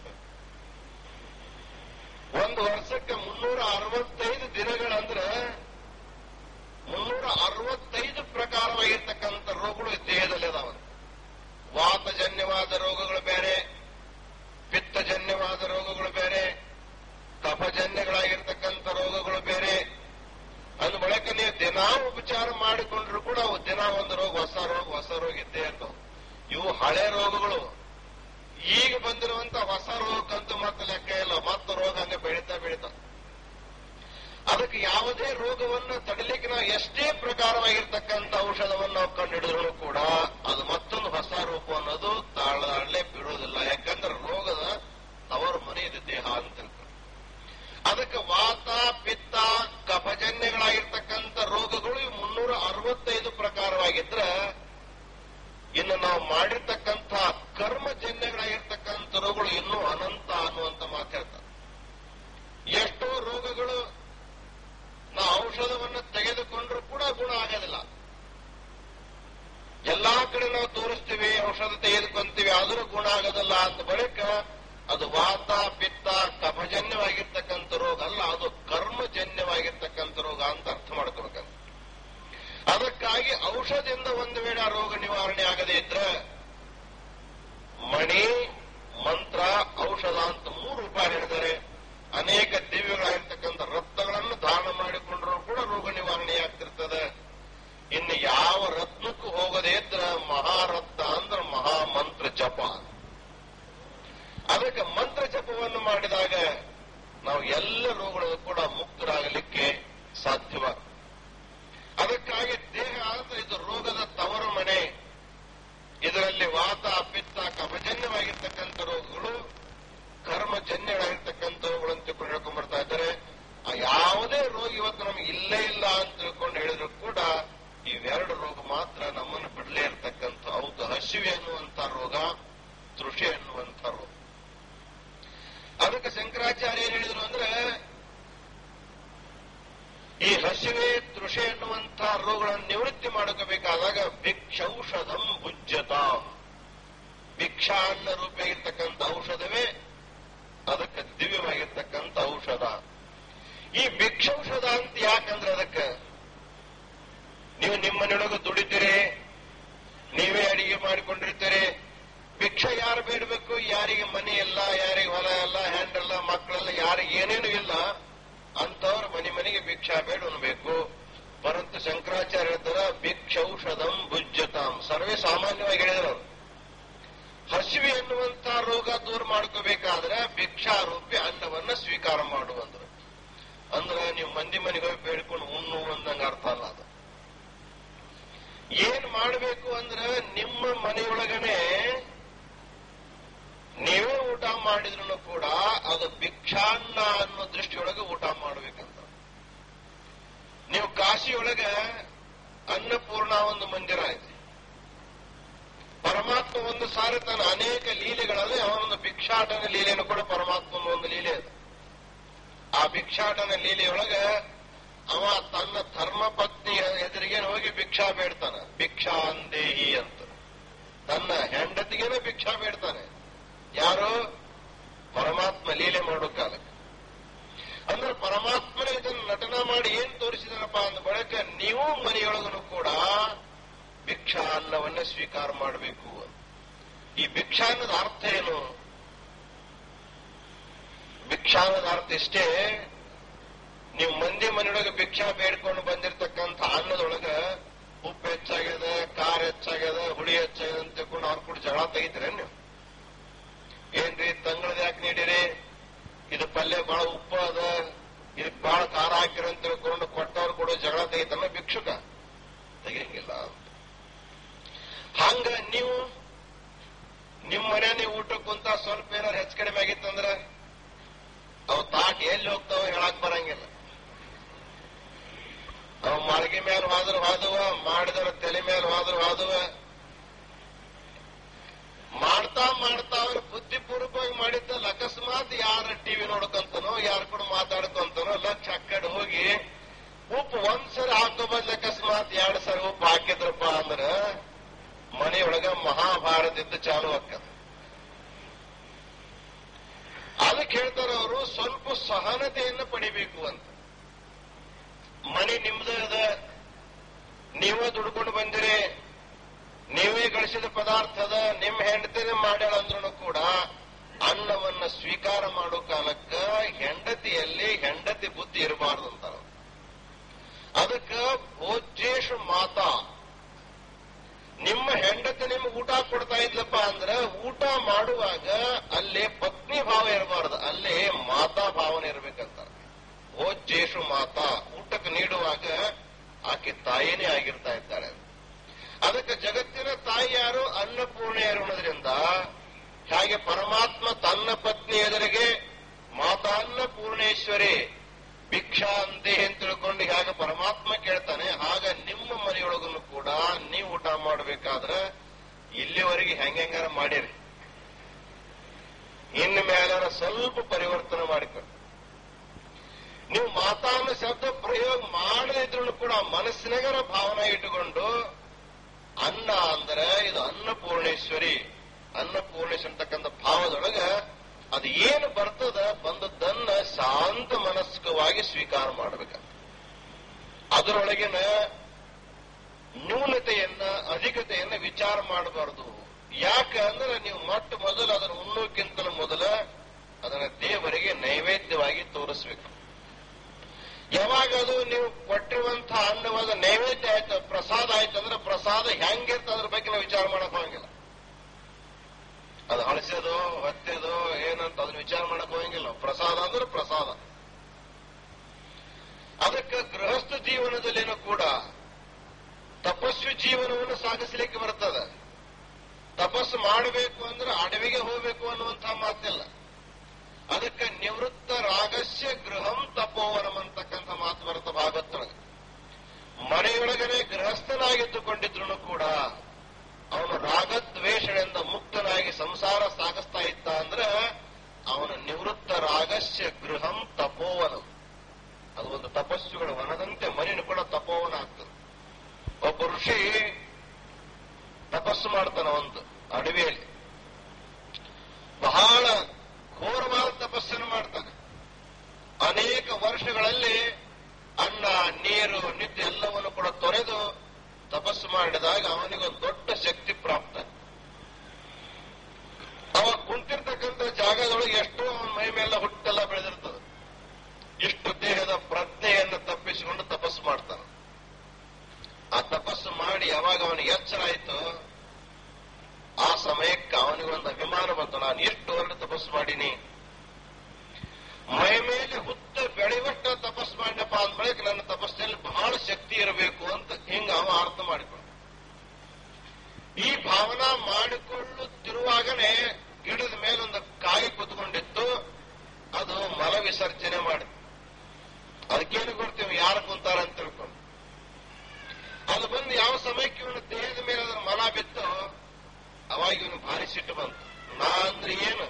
ಒಂದು ವರ್ಷಕ್ಕೆ ಮುನ್ನೂರ ಅರವತ್ತೈದು ದಿನಗಳಂದ್ರೆ ಮುನ್ನೂರ ಅರವತ್ತೈದು ಪ್ರಕಾರವಾಗಿರ್ತಕ್ಕಂಥ ರೋಗಗಳು ಈ ದೇಹದಲ್ಲಿ ಅದಾವ ವಾತಜನ್ಯವಾದ ರೋಗಗಳು ಬೇರೆ ಪಿತ್ತಜನ್ಯವಾದ ರೋಗಗಳು ಬೇರೆ ಕಫಜನ್ಯಗಳಾಗಿರ್ತಕ್ಕಂಥ ರೋಗಗಳು ಬೇರೆ ಅಂದ ಬಳಿಕ ನೀವು ದಿನಾ ಉಪಚಾರ ಮಾಡಿಕೊಂಡ್ರು ಕೂಡ ಅವು ದಿನ ಒಂದು ರೋಗ ಹೊಸ ರೋಗ ಹೊಸ ರೋಗ ಇದ್ದೇ ಇರ್ತಾವ ಇವು ಹಳೆ ರೋಗಗಳು ಈಗ ಬಂದಿರುವಂತ ಹೊಸ ರೋಗಕ್ಕಂತೂ ಮತ್ತೆ ಲೆಕ್ಕ ಇಲ್ಲ ಮತ್ತೆ ರೋಗ ಹಂಗೆ ಬೆಳೀತಾ ಬೆಳೀತಾ ಅದಕ್ಕೆ ಅದಕ್ಕೆ ಯಾವುದೇ ರೋಗವನ್ನ ತಡಲಿಕ್ಕೆ ನಾವು ಎಷ್ಟೇ ಪ್ರಕಾರವಾಗಿರ್ತಕ್ಕಂಥ ಔಷಧವನ್ನು ನಾವು ಕಂಡುಹಿಡಿದ್ರು ಕೂಡ ಅದು ಮತ್ತೊಂದು ಹೊಸ ರೂಪ ಅನ್ನೋದು ತಾಳಲೇ ಬಿಡುವುದಿಲ್ಲ ಯಾಕಂದ್ರೆ ರೋಗದ ತವರು ಮನೆಯದು ದೇಹ ಅಂತ ತಿಳ್ಕೊಂಡು. ಅದಕ್ಕೆ ವಾತ ಪಿತ್ತ ಕಫಜನ್ಯಗಳಾಗಿರ್ತಕ್ಕಂಥ ರೋಗಗಳು ಇವು ಮುನ್ನೂರ ಅರವತ್ತೈದು ಪ್ರಕಾರವಾಗಿದ್ರೆ ಇನ್ನು ನಾವು ಮಾಡಿರ್ತಕ್ಕಂಥ ಕರ್ಮಜನ್ಯಗಳಾಗಿರ್ತಕ್ಕಂಥ ರೋಗಗಳು ಇನ್ನೂ ಅನಂತ ಅನ್ನುವಂತ ಮಾತಾಡ್ತಾರೆ ಎಷ್ಟೋ ರೋಗಗಳು ನಾವು ಔಷಧವನ್ನು ತೆಗೆದುಕೊಂಡ್ರೂ ಕೂಡ ಗುಣ ಆಗೋದಿಲ್ಲ ಎಲ್ಲಾ ಕಡೆ ನಾವು ತೋರಿಸ್ತೀವಿ ಔಷಧ ತೆಗೆದುಕೊಂತೀವಿ ಆದರೂ ಗುಣ ಆಗೋದಿಲ್ಲ ಅಂತ ಬಳಿಕ ಅದು ವಾತ ಪಿತ್ತ ಕಫಜನ್ಯವಾಗಿರ್ತಕ್ಕಂಥ ರೋಗ ಅಲ್ಲ ಅದು ಕರ್ಮಜನ್ಯವಾಗಿರ್ತಕ್ಕಂಥ ರೋಗ ಅಂತ ಅರ್ಥ ಮಾಡ್ಕೋಬೇಕಂತ ಅದಕ್ಕಾಗಿ ಔಷಧದಿಂದ ಒಂದು ವೇಳೆ ಆ ರೋಗ ನಿವಾರಣೆ ಆಗದೇ ಇದ್ರೆ ಮಣಿ ಮಂತ್ರ ಔಷಧ ಅಂತ ಮೂರು ಉಪಾಯ ಹೇಳಿದ್ದಾರೆ ಅನೇಕ ದಿವ್ಯಗಳಾಗಿರ್ತಕ್ಕಂಥ ರತ್ನಗಳನ್ನು ದಾನ ಮಾಡಿಕೊಂಡ್ರೂ ಕೂಡ ರೋಗ ನಿವಾರಣೆ ಆಗ್ತಿರ್ತದೆ ಇನ್ನು ಯಾವ ರತ್ನಕ್ಕೂ ಹೋಗದೇ ಇದ್ರ ಮಹಾರತ್ನ ಅಂದ್ರೆ ಮಹಾಮಂತ್ರ ಜಪ ಅದಕ್ಕೆ ಮಂತ್ರ ಜಪವನ್ನು ಮಾಡಿದಾಗ ನಾವು ಎಲ್ಲ ರೋಗಗಳು ಕೂಡ ಮುಕ್ತರಾಗಲಿಕ್ಕೆ ಸಾಧ್ಯವ ಅದಕ್ಕಾಗಿ ದೇಹ ಅಂತ ಇದು ರೋಗದ ತವರು ಮನೆ ಇದರಲ್ಲಿ ವಾತ ಪಿತ್ತ ಕಫಜನ್ಯವಾಗಿರ್ತಕ್ಕಂಥ ರೋಗಗಳು ಕರ್ಮಜನ್ಯಗಳಾಗಿರ್ತಕ್ಕಂಥವುಗಳು ಅಂತ ತಿಳ್ಕೊಂಡು ಹೇಳ್ಕೊಂಡ್ ಬರ್ತಾ ಇದ್ದಾರೆ ಆ ಯಾವುದೇ ರೋಗ ಇವತ್ತು ನಮ್ಗೆ ಇಲ್ಲೇ ಇಲ್ಲ ಅಂತ ತಿಳ್ಕೊಂಡು ಹೇಳಿದ್ರು ಕೂಡ ಇವೆರಡು ರೋಗ ಮಾತ್ರ ನಮ್ಮನ್ನು ಬಿಡಲೇ ಇರ್ತಕ್ಕಂಥ ಹೌದು ಹಸಿವೆ ಅನ್ನುವಂಥ ರೋಗ ತೃಷಿ ಅನ್ನುವಂಥ ರೋಗ ಅದಕ್ಕೆ ಶಂಕರಾಚಾರ್ಯ ಏನ್ ಹೇಳಿದ್ರು ಅಂದ್ರೆ ಈ ಹಸಿವೆ ತೃಷೆ ಎನ್ನುವಂಥ ರೋಗಗಳನ್ನು ನಿವೃತ್ತಿ ಮಾಡ್ಕೋಬೇಕಾದಾಗ ಭಿಕ್ಷೌಷಧಂ ಭುಜ್ಯತ ಭಿಕ್ಷಾ ಅನ್ನ ರೂಪ ಇರ್ತಕ್ಕಂಥ ಔಷಧವೇ ಅದಕ್ಕೆ ದಿವ್ಯವಾಗಿರ್ತಕ್ಕಂಥ ಔಷಧ ಈ ಭಿಕ್ಷೌಷಧ ಅಂತ ಯಾಕಂದ್ರೆ ಅದಕ್ಕೆ ನೀವು ನಿಮ್ಮ ಮನೆಯೊಳಗೆ ದುಡಿತೀರಿ ನೀವೇ ಅಡಿಗೆ ಮಾಡಿಕೊಂಡಿರ್ತೀರಿ ಭಿಕ್ಷೆ ಯಾರು ಬೇಡಬೇಕು ಯಾರಿಗೆ ಮನೆ ಇಲ್ಲ ಯಾರಿಗೆ ಹೊಲ ಇಲ್ಲ ಹ್ಯಾಂಡಲ್ಲ ಮಕ್ಕಳೆಲ್ಲ ಯಾರಿಗೆ ಏನೇನು ಇಲ್ಲ ಅಂತವ್ರ ಮನೆ ಮನೆಗೆ ಭಿಕ್ಷಾ ಬೇಡ ಅನ್ಬೇಕು ಪರಂತು ಶಂಕರಾಚಾರ್ಯ ಹೇಳ್ತಾರ ಭಿಕ್ಷೌಷಧಂ ಭುಜ್ಯತಾಂ ಸರ್ವೇ ಸಾಮಾನ್ಯವಾಗಿ ಹೇಳಿದ್ರು ಅವ್ರು. ಹಸಿವೆ ಎನ್ನುವಂತ ರೋಗ ದೂರ ಮಾಡ್ಕೋಬೇಕಾದ್ರೆ ಭಿಕ್ಷಾರೂಪಿ ಅನ್ನವನ್ನ ಸ್ವೀಕಾರ ಮಾಡುವಂದ್ರು ಅಂದ್ರೆ ನೀವು ಮಂದಿ ಮನೆಗೆ ಹೋಗಿ ಬೇಡ್ಕೊಂಡು ಉಣ್ಣು ಅಂದಂಗ ಅರ್ಥ ಅಲ್ಲ ಅದು ಏನ್ ಮಾಡಬೇಕು ಅಂದ್ರೆ ನಿಮ್ಮ ಮನೆಯೊಳಗನೆ ನೀವೇ ಊಟ ಮಾಡಿದ್ರು ಕೂಡ ಅದು ಭಿಕ್ಷಾನ್ನ ಅನ್ನೋ ದೃಷ್ಟಿಯೊಳಗೆ ಊಟ ಮಾಡ್ಬೇಕಂತ ನೀವು ಕಾಶಿಯೊಳಗೆ ಅನ್ನಪೂರ್ಣ ಒಂದು ಮಂದಿರ ಇದೆ ಪರಮಾತ್ಮ ಒಂದು ಸಾರಿ ತನ್ನ ಅನೇಕ ಲೀಲೆಗಳಲ್ಲಿ ಅವನೊಂದು ಭಿಕ್ಷಾಟನ ಲೀಲೆಯನ್ನು ಕೂಡ ಪರಮಾತ್ಮನ ಒಂದು ಲೀಲೆ ಇದೆ ಆ ಭಿಕ್ಷಾಟನ ಲೀಲೆಯೊಳಗ ಅವ ತನ್ನ ಧರ್ಮ ಪತ್ನಿಯ ಎದುರಿಗೆ ಹೋಗಿ ಭಿಕ್ಷಾ ಬೇಡ್ತಾನ ಭಿಕ್ಷಾ ಅಂದೇಹಿ ಅಂತ ತನ್ನ ಹೆಂಡತಿಗೇನೆ ಭಿಕ್ಷಾ ಬೇಡ್ತಾನೆ ಯಾರು ಪರಮಾತ್ಮ ಲೀಲೆ ಮಾಡೋ ಕಾಲಕ್ಕೆ ಅಂದ್ರೆ ಪರಮಾತ್ಮನೇ ಇದನ್ನು ನಟನ ಮಾಡಿ ಏನ್ ತೋರಿಸಿದನಪ್ಪ ಅಂದ ಬಳಿಕ ನೀವು ಮನೆಯೊಳಗನು ಕೂಡ ಭಿಕ್ಷಾ ಅನ್ನವನ್ನೇ ಸ್ವೀಕಾರ ಮಾಡಬೇಕು ಈ ಭಿಕ್ಷಾ ಅನ್ನೋದ ಅರ್ಥ ಏನು ಭಿಕ್ಷಾ ಅನ್ನೋದ ಅರ್ಥ ಇಷ್ಟೇ ನೀವು ಮಂದಿ ಮನೆಯೊಳಗೆ ಭಿಕ್ಷಾ ಬೇಡ್ಕೊಂಡು ಬಂದಿರತಕ್ಕಂಥ ಅನ್ನದೊಳಗ ಉಪ್ಪು ಹೆಚ್ಚಾಗ್ಯದ ಖಾರ ಹೆಚ್ಚಾಗ್ಯದ ಹುಳಿ ಹೆಚ್ಚಾಗ್ಯದ ಅಂತ ತಿಳ್ಕೊಂಡು ಅವ್ರ ಕೂಡ ಜಗಳ ತೆಗಿತೀರೇನ್ ನೀವು ಏನ್ರಿ ತಂಗಳದ ಯಾಕೆ ನೀಡಿರಿ ಇದು ಪಲ್ಯ ಬಹಳ ಉಪ್ಪು ಅದ ಇದಕ್ ಬಹಳ ಖಾರ ಹಾಕಿರ ಅಂತ ತಿಳ್ಕೊಂಡು ಕೊಟ್ಟವ್ರು ಕೂಡ ಜಗಳ ತೆಗಿತಾನ ಭಿಕ್ಷುಕ ತೆಗಿಯಂಗಿಲ್ಲ ಹಂಗ ನೀವು ನಿಮ್ ಮನೆ ನೀವು ಊಟಕ್ಕೆ ಕುಂತ ಸ್ವಲ್ಪ ಏನಾರು ಹೆಚ್ಚು ಕಡಿಮೆ ಆಗಿತ್ತಂದ್ರ ಅವ್ ತಾಟ್ ಎಲ್ಲಿ ಹೋಗ್ತಾವ ಹೇಳಕ್ ಬರಂಗಿಲ್ಲ ಅವ್ ಮಾಳಿಗೆ ಮೇಲೆ ಹೋದ್ರ ಹೋದವ ಮಾಡಿದರ ತಲೆ ಮೇಲೆ ಹೋದ್ರ ಹೋದವ ಮಾಡ್ತಾ ಮಾಡ್ತಾ ಅವ್ರು ಬುದ್ಧಿಪೂರ್ವಕವಾಗಿ ಮಾಡಿದ್ದಲ್ಲ ಅಕಸ್ಮಾತ್ ಯಾರ ಟಿವಿ ನೋಡ್ಕೊಂತನೋ ಯಾರ ಕೂಡ ಮಾತಾಡ್ಕೊಂತನೋ ಲಕ್ಷ ಆ ಕಡೆ ಹೋಗಿ ಉಪ್ಪು ಒಂದ್ ಸರಿ ಹಾಕೋ ಬದ್ಲು ಅಕಸ್ಮಾತ್ ಎರಡ್ ಸರಿ ಉಪ್ಪು ಹಾಕಿದ್ರಪ್ಪ ಅಂದ್ರ ಮನೆಯೊಳಗ ಮಹಾಭಾರತ ಇದ್ದು ಚಾಲು ಆಕ್ಕದ ಅದಕ್ಕೆ ಹೇಳ್ತಾರ ಅವರು ಸ್ವಲ್ಪ ಸಹನತೆಯನ್ನು ಪಡಿಬೇಕು ಅಂತ ಮನೆ ನಿಮ್ದು ಅದ ನೀವೇ ದುಡ್ಕೊಂಡು ಬಂದಿರಿ ನೀವೇ ಗಳಿಸಿದ ಪದಾರ್ಥ ಅದ ನಿಮ್ ಹೆಂಡತಿನೇ ಮಾಡ್ಯಾಳ ಅಂದ್ರೂ ಕೂಡ ಅನ್ನವನ್ನ ಸ್ವೀಕಾರ ಮಾಡೋ ಕಾಲಕ್ಕ ಹೆಂಡತಿಯಲ್ಲಿ ಹೆಂಡತಿ ಬುದ್ಧಿ ಇರಬಾರ್ದು ಅಂತಾರ ಅದಕ್ಕ ಭೋಜ್ಯೇಶು ಮಾತಾ ನಿಮ್ಮ ಹೆಂಡತಿ ನಿಮ್ಗೆ ಊಟ ಕೊಡ್ತಾ ಇದ್ಲಪ್ಪ ಅಂದ್ರೆ ಊಟ ಮಾಡುವಾಗ ಅಲ್ಲೇ ಪತ್ನಿ ಭಾವ ಇರಬಾರ್ದು ಅಲ್ಲೇ ಮಾತಾ ಭಾವನೆ ಇರ್ಬೇಕಂತ ಭೋಜ್ಯ ಭೋಜ್ಯೇಶು ಮಾತಾ ಊಟಕ್ಕೆ ನೀಡುವಾಗ ಆಕೆ ತಾಯಿನೇ ಆಗಿರ್ತಾ ಇದ್ದಾಳೆ ಅದಕ್ಕೆ ಜಗತ್ತಿನ ತಾಯಿ ಯಾರು ಅನ್ನಪೂರ್ಣೆಯರು ಅನ್ನೋದ್ರಿಂದ ಹಾಗೆ ಪರಮಾತ್ಮ ತನ್ನ ಪತ್ನಿ ಎದುರಿಗೆ ಮಾತಾನ್ನ ಪೂರ್ಣೇಶ್ವರಿ ಭಿಕ್ಷಾ ಅಂತೆ ಅಂತ ತಿಳ್ಕೊಂಡು ಹೇಗೆ ಪರಮಾತ್ಮ ಕೇಳ್ತಾನೆ ಆಗ ನಿಮ್ಮ ಮನೆಯೊಳಗನ್ನು ಕೂಡ ನೀವು ಊಟ ಮಾಡಬೇಕಾದ್ರೆ ಇಲ್ಲಿವರೆಗೆ ಹೆಂಗಾರ ಮಾಡಿರಿ ಇನ್ನು ಮೇಲಾರ ಸ್ವಲ್ಪ ಪರಿವರ್ತನೆ ಮಾಡಿಕೊಂಡು ನೀವು ಮಾತಾನ್ನ ಶಬ್ದ ಪ್ರಯೋಗ ಮಾಡದಿದ್ರು ಕೂಡ ಮನಸ್ಸಿನಗರ ಭಾವನೆ ಇಟ್ಟುಕೊಂಡು ಅನ್ನ ಅಂದ್ರೆ ಇದು ಅನ್ನಪೂರ್ಣೇಶ್ವರಿ ಅನ್ನಪೂರ್ಣೇಶ್ವರಿ ಅಂತಕ್ಕಂಥ ಭಾವದೊಳಗ ಅದು ಏನು ಬರ್ತದ ಬಂದದ್ದನ್ನ ಶಾಂತ ಮನಸ್ಕವಾಗಿ ಸ್ವೀಕಾರ ಮಾಡಬೇಕ ಅದರೊಳಗಿನ ನ್ಯೂನತೆಯನ್ನ ಅಧಿಕತೆಯನ್ನ ವಿಚಾರ ಮಾಡಬಾರದು ಯಾಕೆ ಅಂದ್ರೆ ನೀವು ಮೊಟ್ಟ ಮೊದಲು ಅದನ್ನು ಉಣ್ಣೋಕ್ಕಿಂತಲೂ ಮೊದಲ ಅದನ್ನ ದೇವರಿಗೆ ನೈವೇದ್ಯವಾಗಿ ತೋರಿಸ್ಬೇಕು ಯಾವಾಗ ಅದು ನೀವು ಕೊಟ್ಟಿರುವಂತಹ ಅನ್ನವಾದ ನೈವೇದ್ಯ ಆಯ್ತು ಪ್ರಸಾದ ಆಯ್ತು ಅಂದ್ರೆ ಪ್ರಸಾದ ಹೆಂಗಿರ್ತ ಅದ್ರ ಬಗ್ಗೆ ನಾವು ವಿಚಾರ ಮಾಡಕ್ ಹೋಗಂಗಿಲ್ಲ ಅದು ಹಳಸೋದು ಹೊತ್ತೆದು ಏನಂತ ಅದನ್ನ ವಿಚಾರ ಮಾಡಕ್ ಹೋಗಂಗಿಲ್ಲ ಪ್ರಸಾದ ಅಂದ್ರೆ ಪ್ರಸಾದ ಅದಕ್ಕೆ ಗೃಹಸ್ಥ ಜೀವನದಲ್ಲೇನೂ ಕೂಡ ತಪಸ್ವಿ ಜೀವನವನ್ನು ಸಾಗಿಸಲಿಕ್ಕೆ ಬರ್ತದೆ ತಪಸ್ಸು ಮಾಡಬೇಕು ಅಂದ್ರೆ ಅಡವಿಗೆ ಹೋಗಬೇಕು ಅನ್ನುವಂತಹ ಮಾತಿಲ್ಲ ಅದಕ್ಕೆ ನಿವೃತ್ತ ರಾಗಸ್ಯ ಗೃಹಂ ತಪೋವನಂ ಅಂತಕ್ಕಂಥ ಮಾತು ಬರುತ್ತೆ ಭಾಗವತೊಳಗೆ ಮನೆಯೊಳಗನೆ ಗೃಹಸ್ಥನಾಗಿದ್ದುಕೊಂಡಿದ್ರು ಕೂಡ ಅವನು ರಾಗದ್ವೇಷಗಳಿಂದ ಮುಕ್ತನಾಗಿ ಸಂಸಾರ ಸಾಗಿಸ್ತಾ ಇದ್ದ ಅಂದ್ರೆ ಅವನು ನಿವೃತ್ತ ರಾಗಸ್ಯ ಗೃಹಂ ತಪೋವನಂ ಅದು ಒಂದು ತಪಸ್ಸುಗಳ ವನದಂತೆ ಮನೆಯೂ ಕೂಡ ತಪೋವನ ಆಗ್ತದೆ ಒಬ್ಬ ಋಷಿ ತಪಸ್ಸು ಮಾಡ್ತಾನ ಒಂದು ಅಡವಿಯಲ್ಲಿ ಬಹಳ ಘೋರವಾದ ತಪಸ್ಸನ್ನು ಮಾಡ್ತಾನೆ ಅನೇಕ ವರ್ಷಗಳಲ್ಲಿ ಅನ್ನ ನೀರು ನಿದ್ದೆ ಎಲ್ಲವನ್ನು ಕೂಡ ತೊರೆದು ತಪಸ್ಸು ಮಾಡಿದಾಗ ಅವನಿಗೊಂದು ದೊಡ್ಡ ಶಕ್ತಿ ಪ್ರಾಪ್ತ ಅವ ಕುಂತಿರ್ತಕ್ಕಂಥ ಜಾಗದೊಳಗೆ ಎಷ್ಟೋ ಅವನ ಮೈ ಮೇಲೆ ಹುಟ್ಟೆಲ್ಲ ಬೆಳೆದಿರ್ತದೆ ಇಷ್ಟು ದೇಹದ ಪ್ರಜ್ಞೆಯನ್ನು ತಪ್ಪಿಸಿಕೊಂಡು ತಪಸ್ಸು ಮಾಡ್ತಾನೆ ಆ ತಪಸ್ಸು ಮಾಡಿ ಯಾವಾಗ ಅವನಿಗೆ ಎಚ್ಚರ ಆಯ್ತು ಆ ಸಮಯಕ್ಕೆ ಅವನಿಗೊಂದು ಅಭಿಮಾನ ಬಂತು ನಾನು ಎಷ್ಟು ವರ್ಷ ತಪಸ್ಸು ಮಾಡೀನಿ ಮೈ ಮೇಲೆ ಹುತ್ತ ಬೆಳೆಯುವಷ್ಟ ತಪಸ್ಸು ಮಾಡಿನಪ್ಪ ಅಂದ ಬಳಿಕ ನನ್ನ ತಪಸ್ಸಿನಲ್ಲಿ ಬಹಳ ಶಕ್ತಿ ಇರಬೇಕು ಅಂತ ಹಿಂಗ ಅವ ಅರ್ಥ ಮಾಡಿಕೊಂಡ ಈ ಭಾವನಾ ಮಾಡಿಕೊಳ್ಳುತ್ತಿರುವಾಗನೇ ಗಿಡದ ಮೇಲೊಂದು ಕಾಯಿ ಕುತ್ಕೊಂಡಿತ್ತು ಅದು ಮಲ ವಿಸರ್ಜನೆ ಮಾಡಿತು ಅದಕ್ಕೇನು ಕೊಡ್ತೀವಿ ಯಾರು ಕುಂತಾರ ಅಂತ ತಿಳ್ಕೊಂಡು ಅದು ಬಂದು ಯಾವ ಸಮಯಕ್ಕೆ ಇವನು ದೇಹದ ಮೇಲೆ ಅದರ ಮಲ ಬಿತ್ತು ಅವಾಗ ಇವನು ಭಾರಿ ಸಿಟ್ಟು ಬಂತು ನಾ ಅಂದ್ರೆ ಏನು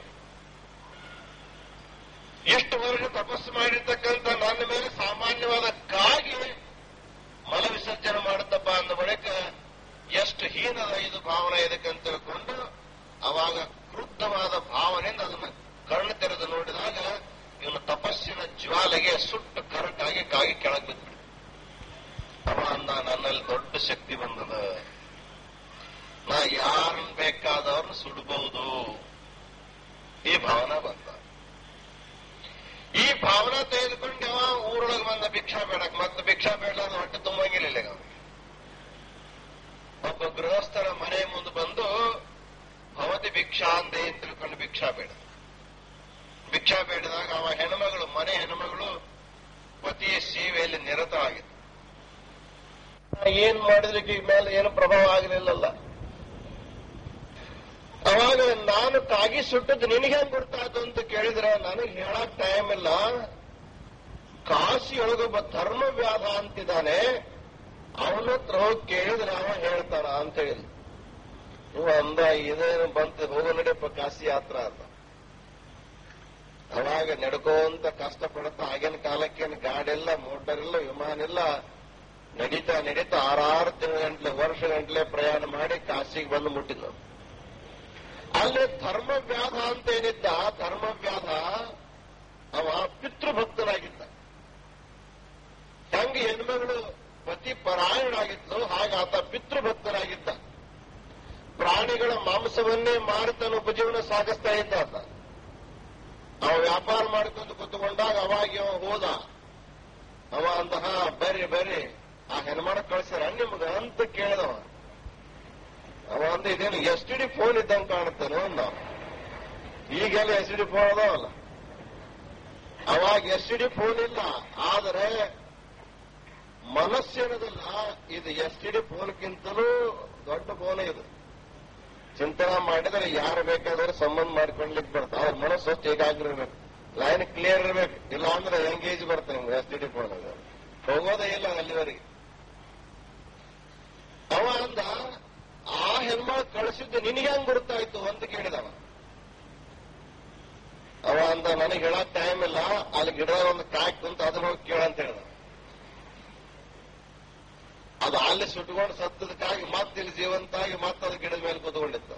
ಎಷ್ಟು ವರ್ಷ ತಪಸ್ಸು ಮಾಡಿರ್ತಕ್ಕಂಥ ನನ್ನ ಮೇಲೆ ಸಾಮಾನ್ಯವಾದ ಕಾಗಿ ಮಲ ವಿಸರ್ಜನೆ ಮಾಡುತ್ತಪ್ಪ ಅಂದ ಬಳಿಕ ಎಷ್ಟು ಹೀನದ ಇದು ಭಾವನೆ ಇದಕ್ಕೆ ಅಂತ ತಿಳ್ಕೊಂಡು ಅವಾಗ ಕ್ರುದ್ಧವಾದ ಭಾವನೆಯಿಂದ ಅದನ್ನ ಕಣ್ಣು ತೆರೆದು ನೋಡಿದಾಗ ಇವನು ತಪಸ್ಸಿನ ಜ್ವಾಲೆಗೆ ಸುಟ್ಟು ಕರಟಾಗಿ ಕಾಗಿ ಕೆಳಗೆ ಬಿದ್ಬಿಟ್ಟು ಅವ ಅಂದ ನನ್ನಲ್ಲಿ ದೊಡ್ಡ ಶಕ್ತಿ ಬಂದದ ನಾ ಯಾರನ್ನ ಬೇಕಾದವ್ರನ್ನ ಸುಡಬಹುದು ಈ ಭಾವನಾ ಬಂದ ಈ ಭಾವನಾ ತೆಗೆದುಕೊಂಡು ಅವ ಊರೊಳಗೆ ಬಂದ ಭಿಕ್ಷಾ ಬೇಡಕ್ ಮತ್ತೆ ಭಿಕ್ಷಾ ಬೇಡಲಾದ ಹೊಟ್ಟೆ ತುಂಬಂಗಿಲ್ಲ ಈಗ ಅವನಿಗೆ ಒಬ್ಬ ಗೃಹಸ್ಥರ ಮನೆ ಮುಂದೆ ಬಂದು ಭವತಿ ಭಿಕ್ಷಾ ಅಂದೆ ಅಂತ ತಿಳ್ಕೊಂಡು ಭಿಕ್ಷಾ ಬೇಡ ಭಿಕ್ಷಾ ಬೇಡದಾಗ ಅವ ಹೆಣ್ಮಗಳು ಮನೆ ಹೆಣ್ಮಗಳು ಪತಿಯ ಸೇವೆಯಲ್ಲಿ ನಿರತವಾಗಿದ್ದ ಏನ್ ಮಾಡಿದ್ಲಿಕ್ಕೆ ಈ ಮೇಲೆ ಏನು ಪ್ರಭಾವ ಆಗಲಿಲ್ಲಲ್ಲ ಅವಾಗ ನಾನು ಕಾಗಿ ಸುಟ್ಟದ್ದು ನಿನಗೆ ಹೆಂಗ್ ಗೊತ್ತಾಯ್ತು ಅಂತ ಕೇಳಿದ್ರೆ ನನಗೆ ಹೇಳಕ್ ಟೈಮ್ ಇಲ್ಲ ಕಾಶಿಯೊಳಗೊಬ್ಬ ಧರ್ಮವ್ಯಾಧ ಅಂತಿದ್ದಾನೆ ಅವನ ಹತ್ರ ಹೋಗಿ ಕೇಳಿದ್ರೆ ಅವ ಹೇಳ್ತಾನ ಅಂತ ಹೇಳಿ ಇವ ಅಂದ ಇದೇನು ಬಂತು ಹೋಗೋ ನಡಿಯಪ್ಪ ಕಾಶಿ ಯಾತ್ರ ಅಂತ ಅವಾಗ ನಡ್ಕೋಂತ ಕಷ್ಟಪಡುತ್ತಾ ಆಗಿನ ಕಾಲಕ್ಕೇನು ಗಾಡಿ ಇಲ್ಲ ಮೋಟರ್ ಇಲ್ಲ ವಿಮಾನ ಇಲ್ಲ ನಡೀತಾ ನಡೀತಾ ಆರಾರು ತಿಂಗಳ ಗಂಟ್ಲೆ ವರ್ಷ ಗಂಟ್ಲೆ ಪ್ರಯಾಣ ಮಾಡಿ ಕಾಶಿಗೆ ಬಂದು ಮುಟ್ಟಿದ್ ನಾವು ಅಲ್ಲಿ ಧರ್ಮವ್ಯಾಧ ಅಂತ ಏನಿದ್ದ ಧರ್ಮವ್ಯಾಧ ಅವ ಪಿತೃಭಕ್ತನಾಗಿದ್ದ ಹೆಂಗ ಹೆಣ್ಮಗಳು ಪತಿ ಪರಾಯಣಾಗಿದ್ಲು ಹಾಗೆ ಆತ ಪಿತೃಭಕ್ತನಾಗಿದ್ದ ಪ್ರಾಣಿಗಳ ಮಾಂಸವನ್ನೇ ಮಾರಿ ತನ್ನ ಉಪಜೀವನ ಸಾಗಿಸ್ತಾ ಇದ್ದ ಆತ ಅವ ವ್ಯಾಪಾರ ಮಾಡಿಕೊಂಡು ಕೂತ್ಕೊಂಡಾಗ ಅವಾಗ ಇವ ಹೋದ ಅವ ಅಂದ ಹಾ ಬರ್ರಿ ಬರ್ರಿ ಆ ಹೆಣ್ಮಾಡ ಕಳ್ಸ್ಯಾರ ನಿಮ್ಗ ಅಂತ ಕೇಳಿದವ ಅವ ಅಂದ ಇದೇನು ಎಸ್ ಟಿ ಡಿ ಫೋನ್ ಇದ್ದಂಗೆ ಕಾಣುತ್ತೇನೋ ಅಂದ ಈಗೆಲ್ಲ ಎಸ್ ಡಿ ಫೋನ್ ಅದಾವಲ್ಲ ಅವಾಗ ಎಸ್ ಡಿ ಫೋನ್ ಇಲ್ಲ ಆದರೆ ಮನಸ್ಸೇನದಲ್ಲ ಇದು ಎಸ್ ಟಿ ಡಿ ಫೋನ್ಗಿಂತಲೂ ದೊಡ್ಡ ಫೋನ್ ಇದು ಚಿಂತನೆ ಮಾಡಿದರೆ ಯಾರು ಬೇಕಾದ್ರೆ ಸಂಬಂಧ ಮಾಡ್ಕೊಳ್ಲಿಕ್ಕೆ ಬರ್ತಾರೆ ಅವ್ರ ಮನಸ್ಸು ಅಷ್ಟು ಏಕಾಗ್ರ ಇರ್ಬೇಕು ಲೈನ್ ಕ್ಲಿಯರ್ ಇರ್ಬೇಕು ಇಲ್ಲ ಅಂದ್ರೆ ಎಂಗೇಜ್ ಬರ್ತದೆ ನಿಮ್ಗೆ ಎಸ್ ಟಿ ಡಿ ಫೋನ್ ಹೋಗೋದೇ ಇಲ್ಲ ಅಲ್ಲಿವರೆಗೆ ಅವ ಅಂದ ಆ ಹೆಣ್ಮಗಳು ಕಳಿಸಿದ್ದು ನಿನಗೆ ಹೆಂಗ್ ಗುರುತಾಯ್ತು ಅಂತ ಕೇಳಿದವ ಅವ ಅಂದ ನನಗೆ ಹೇಳಕ್ ಟೈಮ್ ಇಲ್ಲ ಅಲ್ಲಿ ಗಿಡ ಒಂದು ಕಾಯಿ ಕುಂತ ಅದನ್ನ ಹೋಗಿ ಕೇಳಂತ ಹೇಳ್ದ ಅದು ಅಲ್ಲಿ ಸುಟ್ಕೊಂಡು ಸತ್ತದಕ್ಕಾಗಿ ಮತ್ತೆ ಇಲ್ಲಿ ಜೀವಂತಾಗಿ ಮತ್ತೆ ಅದು ಗಿಡದ ಮೇಲೆ ಕೂತ್ಕೊಂಡಿತ್ತು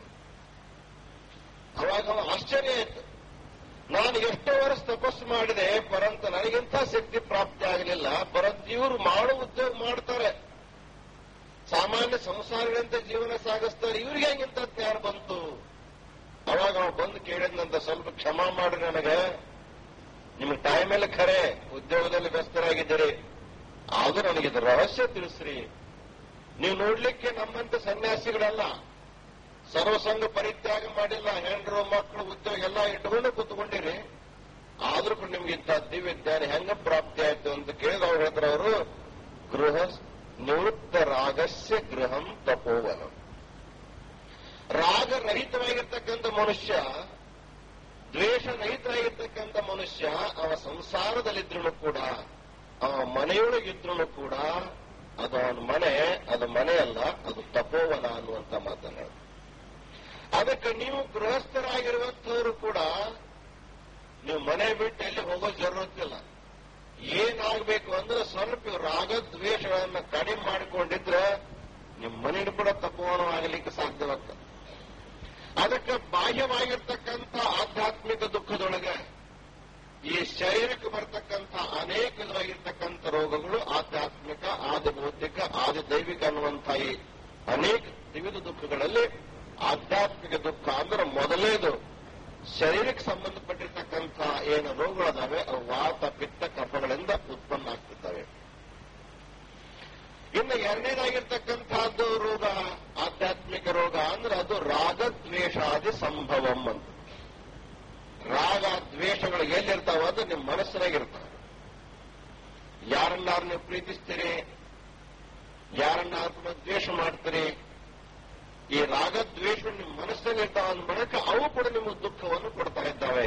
ಅವಾಗ ಅವ ಆಶ್ಚರ್ಯ ಆಯ್ತು ನಾನು ಎಷ್ಟೋ ವರ್ಷ ತಪಸ್ಸು ಮಾಡಿದೆ ಪರಂತ ನನಗಿಂತ ಶಕ್ತಿ ಪ್ರಾಪ್ತಿ ಆಗಲಿಲ್ಲ ಪರಂತ ಇವರು ಮಾಡೋ ಉದ್ಯೋಗ ಮಾಡ್ತಾರೆ ಸಾಮಾನ್ಯ ಸಂಸಾರಗಳಂತೆ ಜೀವನ ಸಾಗಿಸ್ತಾರೆ ಇವ್ರಿಗೆ ಹೆಂಗಿಂತ ಜ್ಞಾನ ಬಂತು ಅವಾಗ ಅವ ಬಂದು ಕೇಳಿದ್ನಂತ ಸ್ವಲ್ಪ ಕ್ಷಮಾ ಮಾಡ್ರಿ ನನಗೆ ನಿಮ್ಗೆ ಟೈಮ್ ಎಲ್ಲ ಖರೆ ಉದ್ಯೋಗದಲ್ಲಿ ವ್ಯಸ್ತರಾಗಿದ್ದೀರಿ ಆದ್ರೂ ನನಗಿದು ರಹಸ್ಯ ತಿಳಿಸ್ರಿ ನೀವು ನೋಡ್ಲಿಕ್ಕೆ ನಮ್ಮಂತ ಸನ್ಯಾಸಿಗಳಲ್ಲ ಸರ್ವಸಂಗ ಪರಿತ್ಯಾಗ ಮಾಡಿಲ್ಲ ಹೆಂಡ್ರು ಮಕ್ಕಳು ಉದ್ಯೋಗ ಎಲ್ಲ ಇಟ್ಕೊಂಡು ಕೂತ್ಕೊಂಡಿರಿ ಆದ್ರೂ ಕೂಡ ನಿಮ್ಗೆ ಇಂಥ ದಿವ್ಯ ಜ್ಞಾನ ಹೆಂಗ ಪ್ರಾಪ್ತಿ ಆಯ್ತು ಅಂತ ಕೇಳಿದ ಅವ್ರು ಹೇಳ್ತಾರೆ ಅವರು ಗೃಹ ನಿವೃತ್ತ ರಾಗಸ್ಯ ಗೃಹಂ ತಪೋವನ ರಾಗರಹಿತವಾಗಿರ್ತಕ್ಕಂಥ ಮನುಷ್ಯ ದ್ವೇಷ ರಹಿತವಾಗಿರ್ತಕ್ಕಂಥ ಮನುಷ್ಯ ಅವ ಸಂಸಾರದಲ್ಲಿದ್ರು ಕೂಡ ಅವ ಮನೆಯೊಳಗಿದ್ರು ಕೂಡ ಅದು ಅವನ ಮನೆ ಅದು ಮನೆ ಅಲ್ಲ ಅದು ತಪೋವನ ಅನ್ನುವಂತ ಮಾತನ್ನ ಅದಕ್ಕೆ ನೀವು ಗೃಹಸ್ಥರಾಗಿರುವಂತವರು ಕೂಡ ನೀವು ಮನೆ ಬಿಟ್ಟು ಎಲ್ಲಿ ಹೋಗೋ ಜರುರತ್ತಿಲ್ಲ ಏನಾಗಬೇಕು ಅಂದ್ರೆ ಸ್ವಲ್ಪ ಇವ್ರ ರಾಗದ್ವೇಷಗಳನ್ನ ಕಡಿಮೆ ಮಾಡಿಕೊಂಡಿದ್ರೆ ನಿಮ್ಮ ಮನೆಗೆ ಕೂಡ ತಪೋವನ ಆಗಲಿಕ್ಕೆ ಸಾಧ್ಯವಾಗ್ತದೆ ಅದಕ್ಕೆ ಬಾಹ್ಯವಾಗಿರ್ತಕ್ಕಂಥ ಆಧ್ಯಾತ್ಮಿಕ ದುಃಖದೊಳಗೆ ಈ ಶರೀರಕ್ಕೆ ಬರ್ತಕ್ಕಂಥ ಅನೇಕ ವಿಧವಾಗಿರ್ತಕ್ಕಂಥ ರೋಗಗಳು ಆಧ್ಯಾತ್ಮಿಕ ಆದಿ ಭೌತಿಕ ಆದಿ ದೈವಿಕ ಅನ್ನುವಂಥ ಈ ಅನೇಕ ವಿವಿಧ ದುಃಖಗಳಲ್ಲಿ ಆಧ್ಯಾತ್ಮಿಕ ದುಃಖ ಅಂದ್ರೆ ಮೊದಲೇದು ಶರೀರಕ್ಕೆ ಸಂಬಂಧಪಟ್ಟಿರ್ತಕ್ಕಂಥ ಏನು ರೋಗಗಳದಾವೆ ಅವು ವಾತ ಪಿತ್ತ ಕಫಗಳಿಂದ ಉತ್ಪನ್ನ ಆಗ್ತಿದ್ದಾವೆ ಇನ್ನು ಎರಡನೇದಾಗಿರ್ತಕ್ಕಂಥದ್ದು ರೋಗ ಆಧ್ಯಾತ್ಮಿಕ ರೋಗ ಅಂದ್ರೆ ಅದು ರಾಗದ್ವೇಷಾದಿ ಸಂಭವಂ ಅಂತ ರಾಗ ದ್ವೇಷಗಳು ಎಲ್ಲಿರ್ತಾವ ಅದು ನಿಮ್ಮ ಮನಸ್ಸಿನಾಗಿರ್ತಾವ ಯಾರನ್ನಾರು ನೀವು ಪ್ರೀತಿಸ್ತೀರಿ ಯಾರನ್ನಾರು ಕೂಡ ದ್ವೇಷ ಮಾಡ್ತೀರಿ ಈ ರಾಗದ್ವೇಷ ನಿಮ್ಮ ಮನಸ್ಸಲ್ಲಿ ಇರ್ತಾವ ಅಂದ ಬಳಿಕ ಅವು ಕೂಡ ನಿಮಗೆ ದುಃಖವನ್ನು ಕೊಡ್ತಾ ಇದ್ದಾವೆ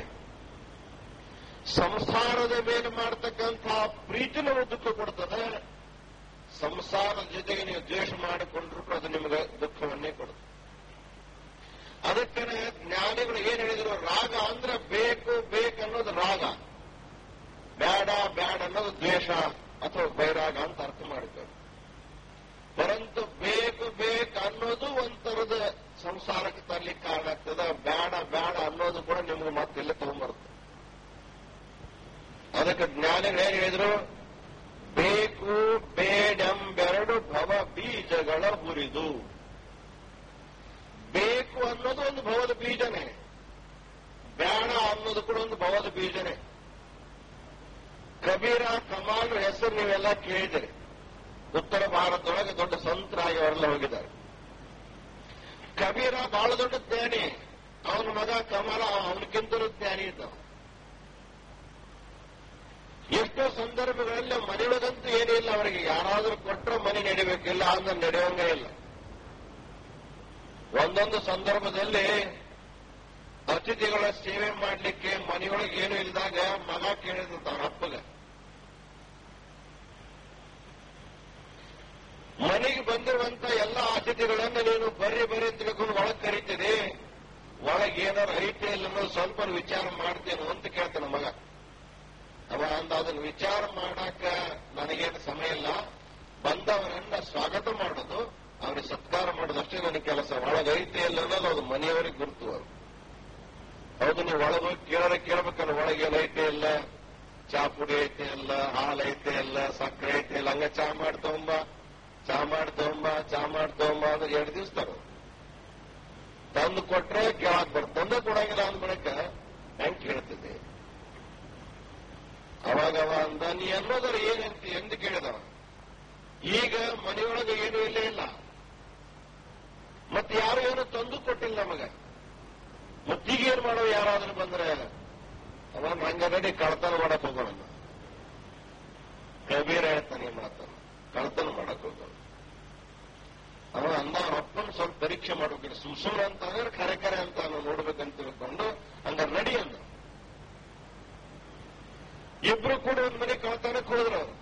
ಸಂಸಾರದ ಮೇಲೆ ಮಾಡತಕ್ಕಂಥ ಪ್ರೀತಿ ನಿಮಗೆ ದುಃಖ ಕೊಡ್ತದೆ ಸಂಸಾರದ ಜೊತೆಗೆ ನೀವು ದ್ವೇಷ ಮಾಡಿಕೊಂಡ್ರು ಕೂಡ ಅದು ನಿಮಗೆ ದುಃಖವನ್ನೇ ಕೊಡುತ್ತೆ ಅದಕ್ಕೆ ಜ್ಞಾನಿಗಳು ಏನ್ ಹೇಳಿದ್ರು ರಾಗ ಅಂದ್ರೆ ಬೇಕು ಬೇಕು ಅನ್ನೋದು ರಾಗ ಬೇಡ ಬೇಡ ಅನ್ನೋದು ದ್ವೇಷ ಅಥವಾ ಬೈರಾಗ ಅಂತ ಅರ್ಥ ಮಾಡಿದ್ರು ಪರಂತು ಬೇಕು ಬೇಕು ಅನ್ನೋದು ಒಂಥರದ ಸಂಸಾರಕ್ಕೆ ತರ್ಲಿಕ್ಕೆ ಕಾರಣ ಆಗ್ತದ ಬೇಡ ಬೇಡ ಅನ್ನೋದು ಕೂಡ ನಿಮ್ಗೆ ಮತ್ತೆ ತಗೊಂಡ್ಬರುತ್ತೆ ಅದಕ್ಕೆ ಜ್ಞಾನಿಗಳು ಏನ್ ಹೇಳಿದ್ರು ಬೇಕು ಬೇಡೆಂಬೆರಡು ಭವ ಬೀಜಗಳ ಹುರಿದು ಬೇಕು ಅನ್ನೋದು ಒಂದು ಭವದ ಬೀಜನೇ ಬೇಡ ಅನ್ನೋದು ಕೂಡ ಒಂದು ಭವದ ಬೀಜನೇ ಕಬೀರ ಕಮಾಲ್ ಹೆಸರು ನೀವೆಲ್ಲ ಕೇಳಿದಿರಿ ಉತ್ತರ ಭಾರತದೊಳಗೆ ದೊಡ್ಡ ಸಂತರಾಗಿ ಅವರೆಲ್ಲ ಹೋಗಿದ್ದಾರೆ ಕಬೀರ ಬಹಳ ದೊಡ್ಡ ಜ್ಞಾನಿ ಅವನ ಮಗ ಕಮಲ ಅವನಕ್ಕಿಂತಲೂ ಜ್ಞಾನಿ ಇದ್ದ ಎಷ್ಟೋ ಸಂದರ್ಭಗಳಲ್ಲಿ ಮನೆಯೊಳಗಂತೂ ಏನಿಲ್ಲ ಅವರಿಗೆ ಯಾರಾದ್ರೂ ಕೊಟ್ಟರೆ ಮನೆ ನಡಿಬೇಕಿಲ್ಲ ಅಂದ್ರೆ ನಡೆಯೋಂಗೇ ಇಲ್ಲ ಒಂದೊಂದು ಸಂದರ್ಭದಲ್ಲಿ ಅತಿಥಿಗಳ ಸೇವೆ ಮಾಡಲಿಕ್ಕೆ ಮನೆಯೊಳಗೆ ಏನು ಇಲ್ದಾಗ ಮಗ ಕೇಳಿದ ಅವನ ಅಪ್ಪಗ ಮನೆಗೆ ಬಂದಿರುವಂತ ಎಲ್ಲ ಅತಿಥಿಗಳನ್ನ ನೀನು ಬರ್ರಿ ಬರ್ರಿ ಅಂತ ತಿಳ್ಕೊಂಡು ಒಳಗೆ ಕರಿತೀರಿ ಒಳಗೆ ಏನಾರು ಐತೆ ಇಲ್ಲ ಅನ್ನೋದು ಸ್ವಲ್ಪ ವಿಚಾರ ಮಾಡ್ತೇನೆ ಅಂತ ಕೇಳ್ತಾನೆ ಮಗ ಅವ ಅಂದ ಅದನ್ನ ವಿಚಾರ ಮಾಡಾಕ ನನಗೇನು ಸಮಯ ಇಲ್ಲ ಬಂದವರನ್ನ ಸ್ವಾಗತ ಮಾಡೋದು ಅವ್ರಿಗೆ ಸತ್ಕಾರ ಮಾಡೋದು ಅಷ್ಟೇ ನನ್ನ ಕೆಲಸ ಒಳಗೈತೆ ಇಲ್ಲ ಅನ್ನೋದು ಅದು ಮನೆಯವರಿಗೆ ಗುರುತು ಅದು ಹೌದು ನೀವು ಒಳಗೋಗಿ ಕೇಳೋರೆ ಕೇಳ್ಬೇಕಲ್ಲ ಒಳಗೆ ಏನೈತೆ ಇಲ್ಲ ಚಾ ಪುಡಿ ಐತೆ ಇಲ್ಲ ಹಾಲು ಐತೆ ಇಲ್ಲ ಸಕ್ಕರೆ ಐತೆ ಇಲ್ಲ ಹಂಗ ಚಾ ಮಾಡಿ ತಗೊಂಬ ಚಾ ಮಾಡಿ ತಗೊಂಬ ಚಾ ಮಾಡಿ ತಗೊಂಬ ಅಂದ್ರೆ ಎರಡು ದಿವಸ ತಗೋ ತಂದು ಕೊಟ್ರೆ ಕೇಳಕ್ ಬರ್ ತಂದೆ ಕೊಡಂಗಿಲ್ಲ ಅಂದ ಬಳಿಕ ಹೆಂಗ್ ಕೇಳ್ತಿದ್ದೆ ಅವಾಗ ಅವ ಅಂದ ನೀ ಅನ್ನೋದ್ರ ಏನಂತ ಎಂದು ಕೇಳಿದವ ಈಗ ಮನೆಯೊಳಗೆ ಏನೂ ಇಲ್ಲೇ ಇಲ್ಲ ಮತ್ತೆ ಯಾರು ಏನು ತಂದು ಕೊಟ್ಟಿಲ್ಲ ನಮಗ ಮತ್ತೀಗ ಏನ್ ಮಾಡೋ ಯಾರಾದ್ರೂ ಬಂದ್ರೆ ಅವ ನಾ ಹಂಗ ನಡಿ ಕಳ್ತನ ಮಾಡಕ್ ಹೋಗೋಣ ಕಬೀರ ಹೇಳ್ತಾನೆ ಈ ಮಾತನ್ನು ಕಳ್ತನ ಮಾಡಕ್ ಹೋಗೋಣ ಅವ ಅಂದ ಅವ್ರ ಅಪ್ಪನ ಸ್ವಲ್ಪ ಪರೀಕ್ಷೆ ಮಾಡ್ಬೇಕಿಲ್ಲ ಸುಮ್ ಸುಮ್ಮನೆ ಅಂತ ಅಂದ್ರೆ ಖರೆ ಖರೆ ಅಂತ ನಾವು ನೋಡ್ಬೇಕಂತ ತಿಳ್ಕೊಂಡು ಹಂಗ ನಡಿ ಅಂದ ಇಬ್ರು ಕೂಡ ಒಂದ್ ಮನೆ ಕಳ್ತನಕ್ಕೆ ಹೋದ್ರು ಅವ್ರು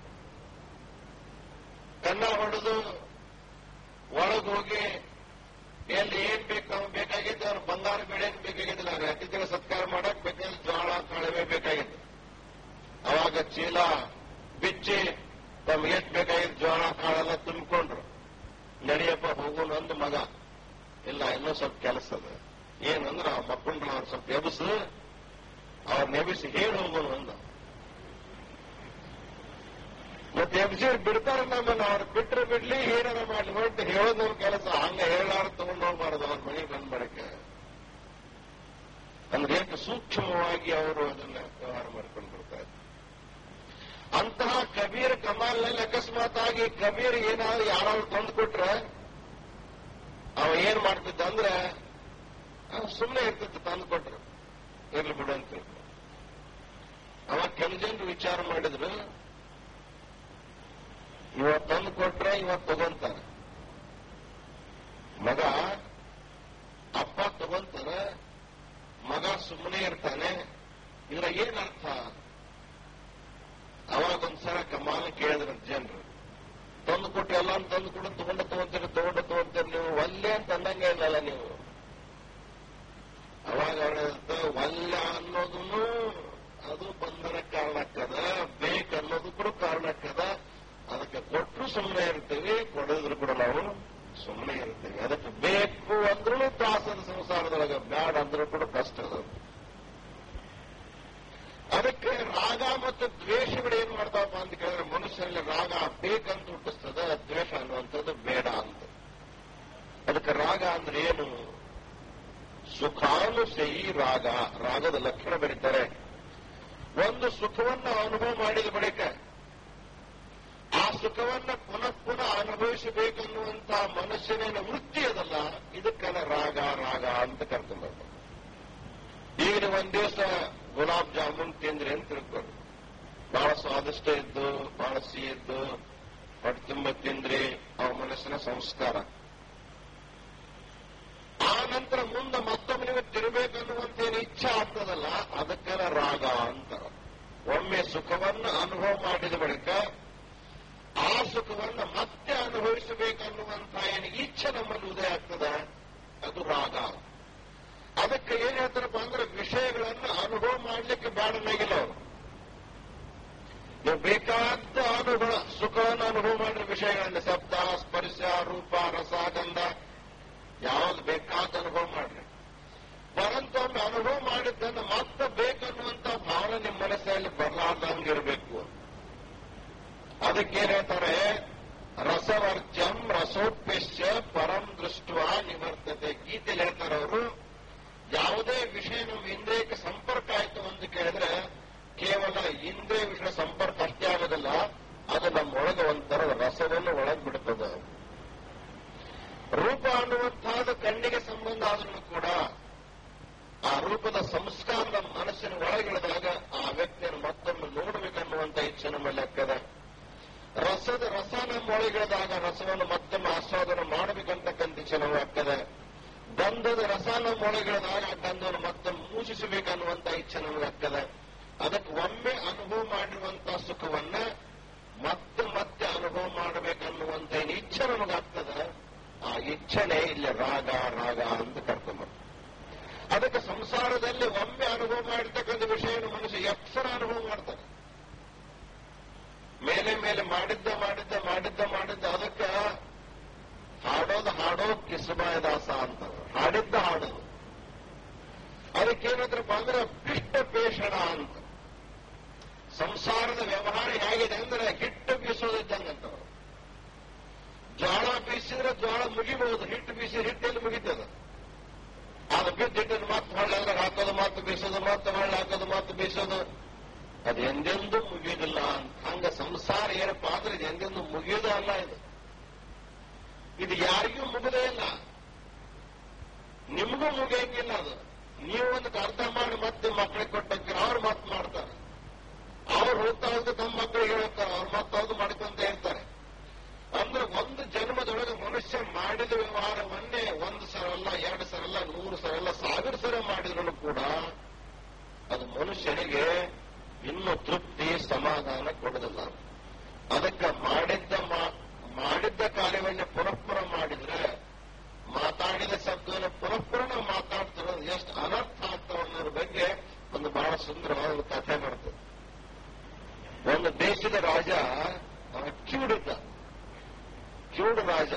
ಕನ್ನ ಹೊಡೆದು ಒಳಗ್ ಹೋಗಿ ಎಲ್ಲಿ ಏನ್ ಬೇಕು ಅವ್ನು ಬೇಕಾಗಿದ್ದು ಅವ್ರು ಬಂಗಾರ ಬೆಳೆ ಬೇಕಾಗಿದ್ದಿಲ್ಲ ಅವ್ರು ಅತಿಥಿಗಳ ಸತ್ಕಾರ ಮಾಡಕ್ ಬೇಕಾದ್ರೆ ಜೋಳ ಕಳವೆ ಬೇಕಾಗಿತ್ತು ಅವಾಗ ಚೀಲ ಬಿಚ್ಚಿ ತಮ್ಗೆ ಎಷ್ಟು ಬೇಕಾಗಿದ್ದು ಜೋಳ ಕಾಳೆಲ್ಲ ತುಂಬಿಕೊಂಡ್ರು ನಡಿಯಪ್ಪ ಹೋಗೋಣ ಅಂದ ಮಗ ಇಲ್ಲ ಇನ್ನೂ ಸ್ವಲ್ಪ ಕೆಲಸ ಅದ ಏನಂದ್ರ ಆ ಮಕ್ಕಳನ್ನ ಅವ್ರು ಸ್ವಲ್ಪ ಎಬ್ಸು ಅವ್ರ ನೆಬಿಸಿ ಹೇಳಿ ಹೋಗೋಣ ಅಂದ ಮತ್ತೆ ಎಬ್ಸಿ ಬಿಡ್ತಾರ ನಮ್ಮನ್ನ ಅವ್ರು ಬಿಟ್ರೆ ಬಿಡ್ಲಿ ಏನಾರ ಮಾಡ್ಲಿ ಹೊರಟು ಹೇಳೋದ್ ನಮ್ ಕೆಲಸ ಹಂಗ ಹೇಳಾರ ತಗೊಂಡ್ ಹೋಗ್ಬಾರ್ದು ಅವ್ರ ಮನೆಗೆ ಬಂದ್ಬಡಕ್ಕೆ ಅಂದ್ರೆ ಎಷ್ಟು ಸೂಕ್ಷ್ಮವಾಗಿ ಅವರು ಅದನ್ನ ವ್ಯವಹಾರ ಮಾಡ್ಕೊಂಡು ಬರ್ತಾರೆ ಅಂತಹ ಕಬೀರ್ ಕಮಾಲ್ನಲ್ಲಿ ಅಕಸ್ಮಾತ್ ಆಗಿ ಕಬೀರ್ ಏನಾದ್ರು ಯಾರಾದ್ರು ತಂದು ಕೊಟ್ರೆ ಅವ ಏನ್ ಮಾಡ್ತಿದ್ದ ಅಂದ್ರೆ ಸುಮ್ಮನೆ ಇರ್ತಿತ್ತು ತಂದು ಕೊಟ್ರು ಇರ್ಲಿ ಬಿಡು ಅಂತ ತಿಳ್ಕೊ. ಅವಾಗ ಕೆಲ ಜನರು ವಿಚಾರ ಮಾಡಿದ್ರು ಇವತ್ತು ತಂದು ಕೊಟ್ರೆ ಇವತ್ತು ತಗೊಂತಾನೆ ಮಗ ಅಪ್ಪ ತಗೊಂತಾನೆ ಮಗ ಸುಮ್ಮನೆ ಇರ್ತಾನೆ ಇದರ ಏನ್ ಅರ್ಥ ಅವಾಗ ಒಂದ್ಸಲ ಕಮಾನ ಕೇಳಿದ್ರ ಜನರು ತಂದು ಕೊಟ್ಟು ಎಲ್ಲ ತಂದು ಕೊಡು ತಗೊಂಡು ತಗೊಂತೀರಿ ತಗೊಂಡು ತಗೊಂತೀರಿ ನೀವು ಒಲ್ಲೆ ಅಂತ ಅಂದಂಗೆ ಇಲ್ಲಲ್ಲ ನೀವು ಅವಾಗ ಅವ್ರ ಒಲ್ಲೆ ಅನ್ನೋದನ್ನು ಅದು ಬಂಧನ ಕಾರಣಕ್ಕದ ಬೇಕನ್ನೋದು ಕೂಡ ಕಾರಣಕ್ಕದ ಅದಕ್ಕೆ ಕೊಟ್ಟರು ಸುಮ್ಮನೆ ಇರ್ತೀವಿ ಕೊಡೋದ್ರು ಕೂಡ ನಾವು ಸುಮ್ಮನೆ ಇರ್ತೀವಿ ಅದಕ್ಕೆ ಬೇಕು ಅಂದ್ರೂ ತ್ರಾಸದ ಸಂಸಾರದೊಳಗೆ ಬ್ಯಾಡ ಅಂದ್ರೂ ಕೂಡ ಕಷ್ಟ ಅದ ಅದಕ್ಕೆ ರಾಗ ಮತ್ತು ದ್ವೇಷಗಳು ಏನ್ ಮಾಡ್ತಾವಪ್ಪ ಅಂತ ಕೇಳಿದ್ರೆ ಮನುಷ್ಯರಲ್ಲಿ ರಾಗ ಬೇಕಂತ ಹುಟ್ಟಿಸ್ತದ ದ್ವೇಷ ಅನ್ನುವಂಥದ್ದು ಬೇಡ ಅಂತ ಅದಕ್ಕೆ ರಾಗ ಅಂದ್ರೆ ಏನು ಸುಖಾನುಸಯಿ ರಾಗ ರಾಗದ ಲಕ್ಷಣ ಬರೀತಾರೆ ಒಂದು ಸುಖವನ್ನ ಅನುಭವ ಮಾಡಿದ ಬಳಿಕ ಆ ಸುಖವನ್ನ ಪುನಃ ಪುನಃ ಅನುಭವಿಸಬೇಕನ್ನುವಂತ ಮನುಷ್ಯನ ವೃತ್ತಿ ಅದಲ್ಲ ಇದಕ್ಕೆಲ್ಲ ರಾಗ ರಾಗ ಅಂತ ಕರ್ಕೊಂಡು ಈಗ ನೀವು ಒಂದ್ ದಿವಸ ಗುಲಾಬ್ ಜಾಮೂನ್ ತಿಂದ್ರಿ ಅಂತ ತಿಳ್ಕೊಂಡು ಬಹಳ ಸ್ವಾದಿಷ್ಟ ಇದ್ದು ಬಹಳ ಸಿಹಿ ಇದ್ದು ಹೊಟ್ಟೆ ತುಂಬ ತಿಂದ್ರಿ ಅವ ಮನಸ್ಸಿನ ಸಂಸ್ಕಾರ ಆ ನಂತರ ಮುಂದೆ ಮತ್ತೊಮ್ಮೆ ನೀವು ತಿರ್ಬೇಕನ್ನುವಂತ ಏನು ಇಚ್ಛೆ ಆಗ್ತದಲ್ಲ ಅದಕ್ಕೆಲ್ಲ ರಾಗ ಅಂತ ಒಮ್ಮೆ ಸುಖವನ್ನ ಅನುಭವ ಮಾಡಿದ ಬಳಿಕ ಆ ಸುಖವನ್ನ ಮತ್ತೆ ಅನುಭವಿಸಬೇಕನ್ನುವಂತ ಏನು ಇಚ್ಛೆ ನಮ್ಮಲ್ಲಿ ಉದಯ ಆಗ್ತದ ಅದು ರಾಗ ಅದಕ್ಕೆ ಏನ್ ಹೇಳ್ತಾರಪ್ಪ ಅಂದ್ರೆ ವಿಷಯಗಳನ್ನ ಅನುಭವ ಮಾಡ್ಲಿಕ್ಕೆ ಬೇಡನಾಗಿಲ್ಲ ಅವರು ನೀವು ಬೇಕಾದ ಅನುಭವ ಸುಖವನ್ನು ಅನುಭವ ಮಾಡಿದ ವಿಷಯಗಳನ್ನ ಶಬ್ದ ಸ್ಪರ್ಶ ರೂಪ ರಸ ಗಂಧ ಯಾವ್ದು ಬೇಕಾದ ಅನುಭವ ಮಾಡ್ರಿ ಪರಂತು ಒಮ್ಮೆ ಅನುಭವ ಮಾಡಿದ್ದನ್ನ ಮತ್ತೆ ಬೇಕನ್ನುವಂತ ಭಾವನೆ ನಿಮ್ಮ ಮನಸ್ಸಲ್ಲಿ ಬರಲಾರ್ದಂಗಿರ್ಬೇಕು ಅದಕ್ಕೇನ್ ಹೇಳ್ತಾರೆ ರಸವರ್ಜಂ ರಸೋತ್ಪೇಶ್ಯ ಪರಂ ದೃಷ್ಟ ನಿವರ್ತತೆ ಗೀತೆಯಲ್ಲಿ ಹೇಳ್ತಾರೆ ಅವರು ಯಾವುದೇ ವಿಷಯ ನಮ್ಮ ಇಂದ್ರಿಯಕ್ಕೆ ಸಂಪರ್ಕ ಆಯ್ತು ಅಂತ ಕೇಳಿದ್ರೆ ಕೇವಲ ಇಂದ್ರಿಯ ವಿಷಯ ಸಂಪರ್ಕ ಅಷ್ಟೇ ಆಗೋದಿಲ್ಲ ಅದು ನಮ್ಮೊಳಗೆ ಒಂಥರ ರಸವನ್ನು ಒಳಗ್ ಬಿಡುತ್ತದೆ ರೂಪ ಅನ್ನುವಂತಹದ್ದು ಕಣ್ಣಿಗೆ ಸಂಬಂಧ ಆದ್ರೂ ಕೂಡ ಆ ರೂಪದ ಸಂಸ್ಕಾರ ನಮ್ಮ ಮನಸ್ಸಿನ ಒಳಗಿಳಿದಾಗ ಆ ವ್ಯಕ್ತಿಯನ್ನು ಮತ್ತೊಮ್ಮೆ ನೋಡಬೇಕನ್ನುವಂತ ಇಚ್ಛೆ ನಮ್ಮಲ್ಲಿ ಆಗ್ತದೆ ರಸದ ರಸ ನಮ್ಮ ಒಳಗಿಳಿದಾಗ ರಸವನ್ನು ಮತ್ತೊಮ್ಮೆ ಆಸ್ವಾದನೆ ಮಾಡಬೇಕಂತಕ್ಕಂಥ ಇಚ್ಛೆ ನಾವು ಆಗ್ತದೆ ಗಂಧದ ರಸ ನಮ್ಮ ಒಳಗಿಳಿದಾಗ ಆ ಗಂಧವನ್ನು ಮತ್ತೊಮ್ಮೆ ಮೂಸಿಸಬೇಕನ್ನುವಂತ ಇಚ್ಛೆ ನಮಗೆ ಆಗ್ತದೆ ಅದಕ್ಕೆ ಒಮ್ಮೆ ಅನುಭವ ಮಾಡಿರುವಂತ ಸುಖವನ್ನ ಮತ್ತೆ ಮತ್ತೆ ಅನುಭವ ಮಾಡಬೇಕನ್ನುವಂತ ಏನು ಇಚ್ಛೆ ನಮಗಾಗ್ತದೆ ಆ ಇಚ್ಛೆನೆ ಇಲ್ಲಿ ರಾಗ ರಾಗ ಅಂತ ಕರ್ಕೊಂಡ್ಬರ್ತಾರೆ ಅದಕ್ಕೆ ಸಂಸಾರದಲ್ಲಿ ಒಮ್ಮೆ ಅನುಭವ ಮಾಡಿರ್ತಕ್ಕಂಥ ವಿಷಯವನ್ನು ಮನುಷ್ಯ ಎಕ್ಸರ ಅನುಭವ ಮಾಡ್ತಾನೆ ಮೇಲೆ ಮೇಲೆ ಮಾಡಿದ್ದ ಮಾಡಿದ್ದ ಮಾಡಿದ್ದ ಮಾಡಿದ್ದ ಅದಕ್ಕೆ ಹಾಡೋದು ಹಾಡೋ ಕಿಸುಬಾಯ ದಾಸ ಅಂತ ಹಾಡಿದ್ದ ಹಾಡೋದು ಅದಕ್ಕೇನಂದ್ರಪ್ಪ ಅಂದ್ರೆ ಪಿಷ್ಟ ಪೇಷಣ ಅಂತ ಸಂಸಾರದ ವ್ಯವಹಾರ ಹೇಗಿದೆ ಅಂದ್ರೆ ಹಿಟ್ಟು ಬೀಸೋದಿದ್ದಂಗಂತ ಜ್ವಾಳ ಬೀಸಿದ್ರೆ ಜ್ವಾಳ ಮುಗಿಬಹುದು ಹಿಟ್ಟು ಬೀಸಿ ಹಿಟ್ಟಲ್ಲಿ ಮುಗಿತದ ಅದು ಬಿದ್ದು ಹಿಟ್ಟನ್ನು ಮತ್ತೆ ಹೊಳ್ಳ ಹಾಕೋದು ಮತ್ತೆ ಬೀಸೋದು ಮತ್ತೆ ಹೊಳ್ಳ ಹಾಕೋದು ಮತ್ತೆ ಬೀಸೋದು ಅದು ಎಂದೆಂದೂ ಮುಗಿಯೋದಿಲ್ಲ ಅಂತ ಹಂಗ ಸಂಸಾರ ಏನಪ್ಪಾ ಅಂದ್ರೆ ಇದು ಎಂದೆಂದೂ ಮುಗಿಯೋದೇ ಅಲ್ಲ ಇದು ಇದು ಯಾರಿಗೂ ಮುಗದೇ ಇಲ್ಲ ನಿಮಗೂ ಮುಗಿಯಂಗಿಲ್ಲ ಅದು ನೀವು ಒಂದು ಅರ್ಥ ಮಾಡಿ ಮತ್ತೆ ಮಕ್ಕಳಿಗೆ ಕೊಟ್ಟಂತೀರ ಅವ್ರು ಮತ್ ಮಾಡ್ತಾರೆ ಅವ್ರು ಹೋಗ್ತಾ ಹೋಗ್ತಾ ತಮ್ಮ ಮಕ್ಕಳಿಗೆ ಹೇಳ್ತಾರೆ ಅವ್ರು ಮತ್ತವ್ರು ಮಾಡ್ಕೊಂತ ಇರ್ತಾರೆ ಅಂದ್ರೆ ಒಂದು ಜನ್ಮದೊಳಗೆ ಮನುಷ್ಯ ಮಾಡಿದ ವ್ಯವಹಾರವನ್ನೇ ಒಂದು ಸಲ ಅಲ್ಲ ಎರಡು ಸಲ ಅಲ್ಲ ನೂರು ಸಲ ಅಲ್ಲ ಸಾವಿರ ಸಲ ಮಾಡಿದ್ರು ಕೂಡ ಅದು ಮನುಷ್ಯನಿಗೆ ಇನ್ನು ತೃಪ್ತಿ ಸಮಾಧಾನ ಕೊಡೋದಿಲ್ಲ ಅದಕ್ಕೆ ಮಾಡಿದ್ದ ಮಾ- ಮಾಡಿದ್ದ ಕಾರ್ಯವನ್ನೇ ಪುನಃಪುರ ಮಾಡಿದ್ರೆ ಮಾತಾಡಿದ ಶಬ್ದವನ್ನು ಪುನಃಪುರ ನಾವು ಮಾತಾಡ್ತಿರೋದು ಎಷ್ಟು ಅನರ್ಥ ಆಗ್ತಾವ ಅನ್ನೋದ್ರ ಬಗ್ಗೆ ಒಂದು ಬಹಳ ಸುಂದರವಾದ ಒಂದು ಕಥೆ ಬರ್ತದೆ ಒಂದು ದೇಶದ ರಾಜ ಅವ ಕಿವುಡಿದ್ದ ಕಿವುಡು ರಾಜ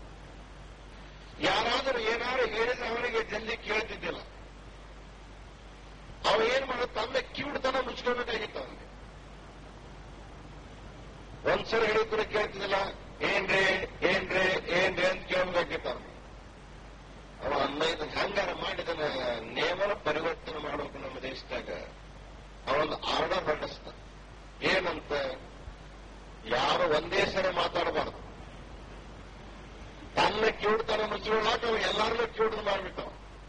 ಯಾರಾದರೂ ಏನಾದ್ರು ಹೇಳಿದ್ರೆ ಅವನಿಗೆ ಜಲ್ದಿ ಕೇಳ್ತಿದ್ದಿಲ್ಲ ಅವ ಏನ್ ಮಾಡ ತನ್ನ ಕಿವುಡುತನ ಮುಚ್ಕೋಬೇಕಾಗಿತ್ತು ಅವನಿಗೆ ಒಂದ್ಸಲ ಹೇಳಿದ್ರೆ ಕೇಳ್ತಿದ್ದಿಲ್ಲ ಏನ್ರಿ ಏನ್ರಿ ಏನ್ರಿ ಅಂತ ಕೇಳ್ಬೇಕಾಗಿತ್ತು ಅವನಿಗೆ ಅವ ಅನ್ನೈದು ಹಂಗಾರ ಮಾಡಿದನ ನೇಮನ ಪರಿವರ್ತನೆ ಮಾಡ್ಬೇಕು ನಮ್ಮ ದೇಶದಾಗ ಅವೊಂದು ಆರ್ಡರ್ ಹೊರಡಿಸ್ತ ಏನಂತ ಯಾರು ಒಂದೇ ಸರಿ ಮಾತಾಡಬಾರ್ದು ತನ್ನ ಕಿವುಡ್ತನ ಮುಚ್ಚಿಕೊಳ್ಳಾಕ ಅವ ಎಲ್ಲಾರನ್ನೂ ಕಿವುಡ್ದು ಮಾಡ್ಬಿಟ್ಟವ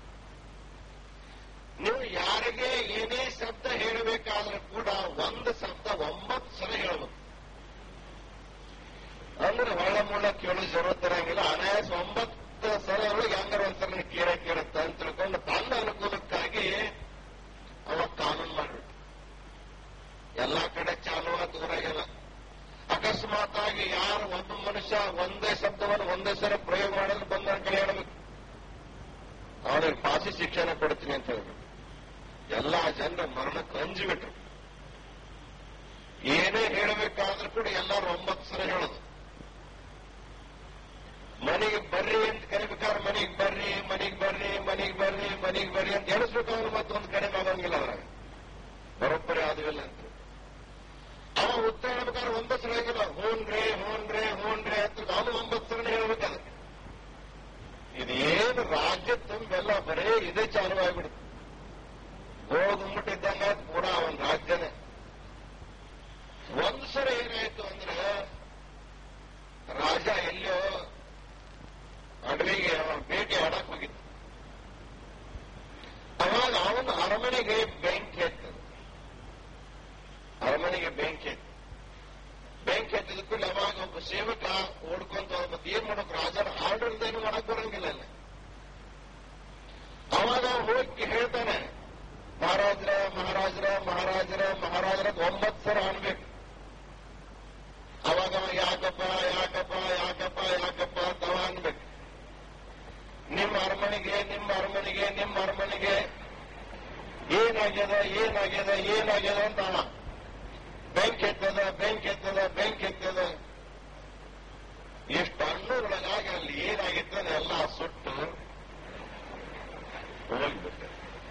ನೀವು ಯಾರಿಗೆ ಏನೇ ಶಬ್ದ ಹೇಳಬೇಕಾದ್ರೂ ಕೂಡ ಒಂದು ಶಬ್ದ ಒಂಬತ್ತು ಸಲ ಹೇಳಬೇಕು ಅಂದ್ರೆ ಒಳ್ಳ ಮುಳ್ಳ ಕೇಳೋ ಜರುರತ್ ಇರಂಗಿಲ್ಲ ಅನಾಯಾಸ ಒಂಬತ್ತು ಸಲ ಒಳಗೆ ಹಂಗಾರ ಒಂದ್ಸಲ ಕೇಳ ಕೇಳುತ್ತ ಅಂತ ತಿಳ್ಕೊಂಡು ತನ್ನ ಅನುಕೂಲಕ್ಕಾಗಿ ಅವ ಕಾನೂನು ಮಾಡ್ಬಿಟ್ಟು ಎಲ್ಲಾ ಕಡೆ ಚಾಲು ದೂರಾಗ್ಯದ ಅಕಸ್ಮಾತ್ ಆಗಿ ಯಾರು ಒಬ್ಬ ಮನುಷ್ಯ ಒಂದೇ ಶಬ್ದವನ್ನು ಒಂದೇ ಸಲ ಪ್ರಯೋಗ ಮಾಡಿದ್ರೆ ಬಂದ ಕಡೆ ಹೇಳಬೇಕು ಅವನಿಗೆ ಫಾಸಿ ಶಿಕ್ಷಣ ಕೊಡ್ತೀನಿ ಅಂತ ಹೇಳ್ಬಿಟ್ಟು ಎಲ್ಲಾ ಜನರ ಮರಣಕ್ಕೆ ಅಂಜಿಬಿಟ್ರು ಏನೇ ಹೇಳಬೇಕಾದ್ರೂ ಕೂಡ ಎಲ್ಲರೂ ಒಂಬತ್ತು ಸಲ ಹೇಳೋದು ಮನೆಗೆ ಬರ್ರಿ ಅಂತ ಕರಿಬೇಕಾದ್ರೆ ಮನೆಗೆ ಬರ್ರಿ ಮನೆಗೆ ಬರ್ರಿ ಮನೆಗೆ ಬರ್ರಿ ಮನೆಗೆ ಬರ್ರಿ ಅಂತ ಹೇಳಿಸ್ಬೇಕು ಅವನು ಮತ್ತೊಂದು ಕಡಿಮೆ ಆಗಂಗಿಲ್ಲ ಅದ್ರಾಗ ಬರೋಬ್ಬರಿ ಆದಿಲ್ಲ ಅಂತ ಅವ ಉತ್ತರ ಹೇಳ್ಬೇಕಾದ್ರೆ ಒಂಬತ್ತು ಸಲ ಆಗಿಲ್ಲ ಹೂನ್ರಿ ಹೂನ್ರಿ ಹೂನ್ರಿ ಅಂತ ಅವನು ಒಂಬತ್ತು ಸಲ ಹೇಳ್ಬೇಕಾದ್ರೆ ಇದೇನು ರಾಜ್ಯ ತುಂಬೆಲ್ಲ ಬರೇ ಇದೇ ಚಾಲು ಆಗ್ಬಿಡುತ್ತೆ ಗೋಗುಮ್ಮಟ್ಟಿದ್ದಂಗ ಪೂರಾ ಅವನ ರಾಜ್ಯನೇ ಒಂದ್ ಸಲ ಏನಾಯ್ತು ಅಂದ್ರೆ ರಾಜ ಎಲ್ಲೋ ಅಡವಿಗೆ ಅವನ ಭೇಟಿ ಆಡಕ್ ಹೋಗಿತ್ತು ಅವಾಗ ಅವನ ಅರಮನೆಗೆ ಬೆಂಕಿ ಹತ್ತದ ಅರಮನೆಗೆ ಬೆಂಕಿ ಹತ್ತು ಬೆಂಕಿ ಹತ್ತಿದ ಕೂಡಲೇ ಅವಾಗ ಒಬ್ಬ ಸೇವಕ ಓಡ್ಕೊಂತ ಮತ್ತೆ ಏನ್ ಮಾಡೋಕ್ ರಾಜನ ಆರ್ಡರ್ ಏನು ಮಾಡಕ್ ಬರಂಗಿಲ್ಲ ಅಲ್ಲಿ. ಅವಾಗ ಅವ್ನು ಹೋಗಿ ಹೇಳ್ತಾನೆ ಮಹಾರಾಜರ ಮಹಾರಾಜರ ಮಹಾರಾಜರ ಮಹಾರಾಜರ ಅಂತ ಒಂಬತ್ತು ಸಲ ಅನ್ಬೇಕು ಅವಾಗ ಅವ ಯಾಕಪ್ಪ ಯಾಕಪ್ಪ ಯಾಕಪ್ಪ ಯಾಕಪ್ಪ ಅಂತ ಅವ ಅನ್ಬೇಕು ನಿಮ್ಮ ಅರಮನೆಗೆ ನಿಮ್ಮ ಅರಮನೆಗೆ ನಿಮ್ಮ ಅರಮನೆಗೆ ಏನಾಗ್ಯದ ಏನಾಗ್ಯದ ಏನಾಗ್ಯದ ಅಂತ ಅವ ಬೆಂಕಿ ಎತ್ತದ ಬೆಂಕಿ ಎತ್ತದ ಬೆಂಕಿ ಎತ್ತದ ಎಷ್ಟು ಹಣ್ಣುಗಳಾಗಿ ಅಲ್ಲಿ ಏನಾಗಿತ್ತು ಎಲ್ಲ ಸುಟ್ಟು ಹೋಗ್ಬಿಟ್ಟೆ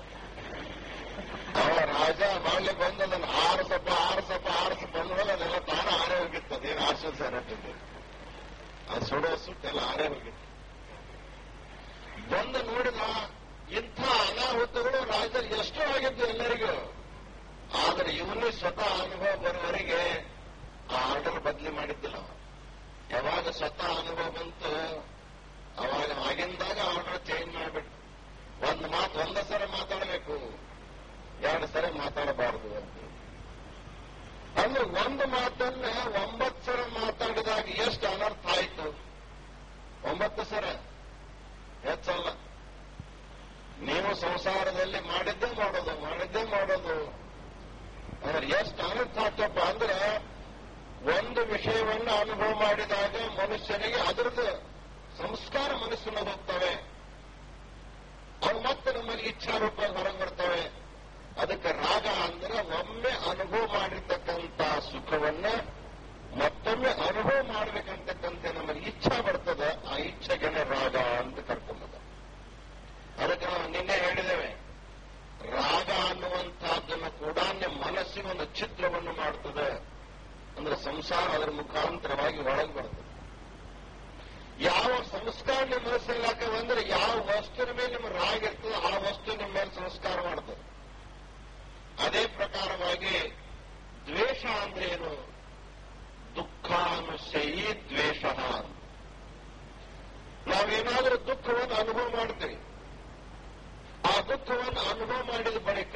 ಅವ ರಾಜ ಮಾಡ್ಲಿಕ್ಕೆ ಬಂದದನ್ನ ಆರಸಪ್ಪ ಆರಸಪ್ಪ ಆರಸಪ್ಪ ಅನ್ನೋವಾಗ ಅದೆಲ್ಲ ತಾನ ಆರೇ ಹೋಗಿತ್ತು ಅದೇನು ಆಶ್ವಾಸ ಇರಟ್ಟಿದ್ದು ಅದು ಸುಡೋ ಸುಟ್ಟೆಲ್ಲ ಆರೇ ಹೋಗಿತ್ತು ಬಂದು ನೋಡಿದ ಇಂಥ ಅನಾಹುತಗಳು ರಾಜ್ಯದಲ್ಲಿ ಎಷ್ಟೋ ಆಗಿದ್ದು ಎಲ್ಲರಿಗೂ ಆದರೆ ಇವನು ಸ್ವತಃ ಅನುಭವ ಬರುವವರೆಗೆ ಆ ಆರ್ಡರ್ ಬದಲಿ ಮಾಡಿದ್ದಿಲ್ಲ ಅವ. ಯಾವಾಗ ಸ್ವತಃ ಅನುಭವ ಬಂತು ಅವಾಗ ಆಗಿಂದಾಗ ಆರ್ಡರ್ ಚೇಂಜ್ ಮಾಡಿಬಿಟ್ಟು ಒಂದು ಮಾತು ಒಂದ ಸರಿ ಮಾತಾಡಬೇಕು ಎರಡು ಸರಿ ಮಾತಾಡಬಾರದು ಅಂತ ಅಂದ್ರೆ ಒಂದು ಮಾತನ್ನ ಒಂಬತ್ತು ಸಲ ಮಾತಾಡಿದಾಗ ಎಷ್ಟು ಅನರ್ಥ ಆಯ್ತು ಒಂಬತ್ತು ಸರ ಹೆಚ್ಚಲ್ಲ ನೀವು ಸಂಸಾರದಲ್ಲಿ ಮಾಡಿದ್ದೇ ಮಾಡೋದು ಮಾಡಿದ್ದೇ ಮಾಡೋದು ಅಂದ್ರೆ ಎಷ್ಟು ಅನರ್ಥ ಆಗ್ತಪ್ಪ ಅಂದ್ರೆ ಒಂದು ವಿಷಯವನ್ನು ಅನುಭವ ಮಾಡಿದಾಗ ಮನುಷ್ಯನಿಗೆ ಅದರದ್ದು ಸಂಸ್ಕಾರ ಮನಸ್ಸಿನ ಹೋಗ್ತವೆ ಅವು ಮತ್ತೆ ನಮ್ಮಲ್ಲಿ ಇಚ್ಛಾರೂಪ ಹೊರಗೆ ಬರ್ತವೆ ಅದಕ್ಕೆ ರಾಗ ಅಂದ್ರೆ ಒಮ್ಮೆ ಅನುಭವ ಮಾಡಿರ್ತಕ್ಕಂಥ ಸುಖವನ್ನ ಮತ್ತೊಮ್ಮೆ ಅನುಭವ ಮಾಡ್ಬೇಕಂತಕ್ಕಂಥ ನಮ್ಮಲ್ಲಿ ಇಚ್ಛಾ ಬರ್ತದೆ ಆ ಇಚ್ಛೆಗೆನೆ ರಾಗ ಅಂತ ಕರ್ಕೊಂಬದ ಅದಕ್ಕೆ ನಾವು ನಿನ್ನೆ ಹೇಳಿದ್ದೇವೆ ರಾಗ ಅನ್ನುವಂತಹದ್ದನ್ನು ಕೂಡ ನಿಮ್ಮ ಮನಸ್ಸಿಗೆ ಒಂದು ಚಿತ್ರವನ್ನು ಮಾಡ್ತದೆ ಅಂದ್ರೆ ಸಂಸಾರ ಅದರ ಮುಖಾಂತರವಾಗಿ ಒಳಗೆ ಬರ್ತದೆ ಯಾವ ಸಂಸ್ಕಾರ ನಿಮ್ಮ ಮನಸ್ಸಲ್ಲಿ ಹಾಕವ ಅಂದ್ರೆ ಯಾವ ವಸ್ತುವಿನ ಮೇಲೆ ನಿಮ್ಮ ರಾಗ ಇರ್ತದೆ ಆ ವಸ್ತು ನಿಮ್ಮ ಮೇಲೆ ಸಂಸ್ಕಾರ ಮಾಡ್ತದೆ ಅದೇ ಪ್ರಕಾರವಾಗಿ ದ್ವೇಷ ಅಂದ್ರೆ ಏನು ದುಃಖಾನುಶಯಿ ದ್ವೇಷ ಅಂತ. ನಾವೇನಾದರೂ ದುಃಖವನ್ನು ಅನುಭವ ಮಾಡ್ತೀವಿ ಆ ದುಃಖವನ್ನು ಮಾಡಿದ ಬಳಿಕ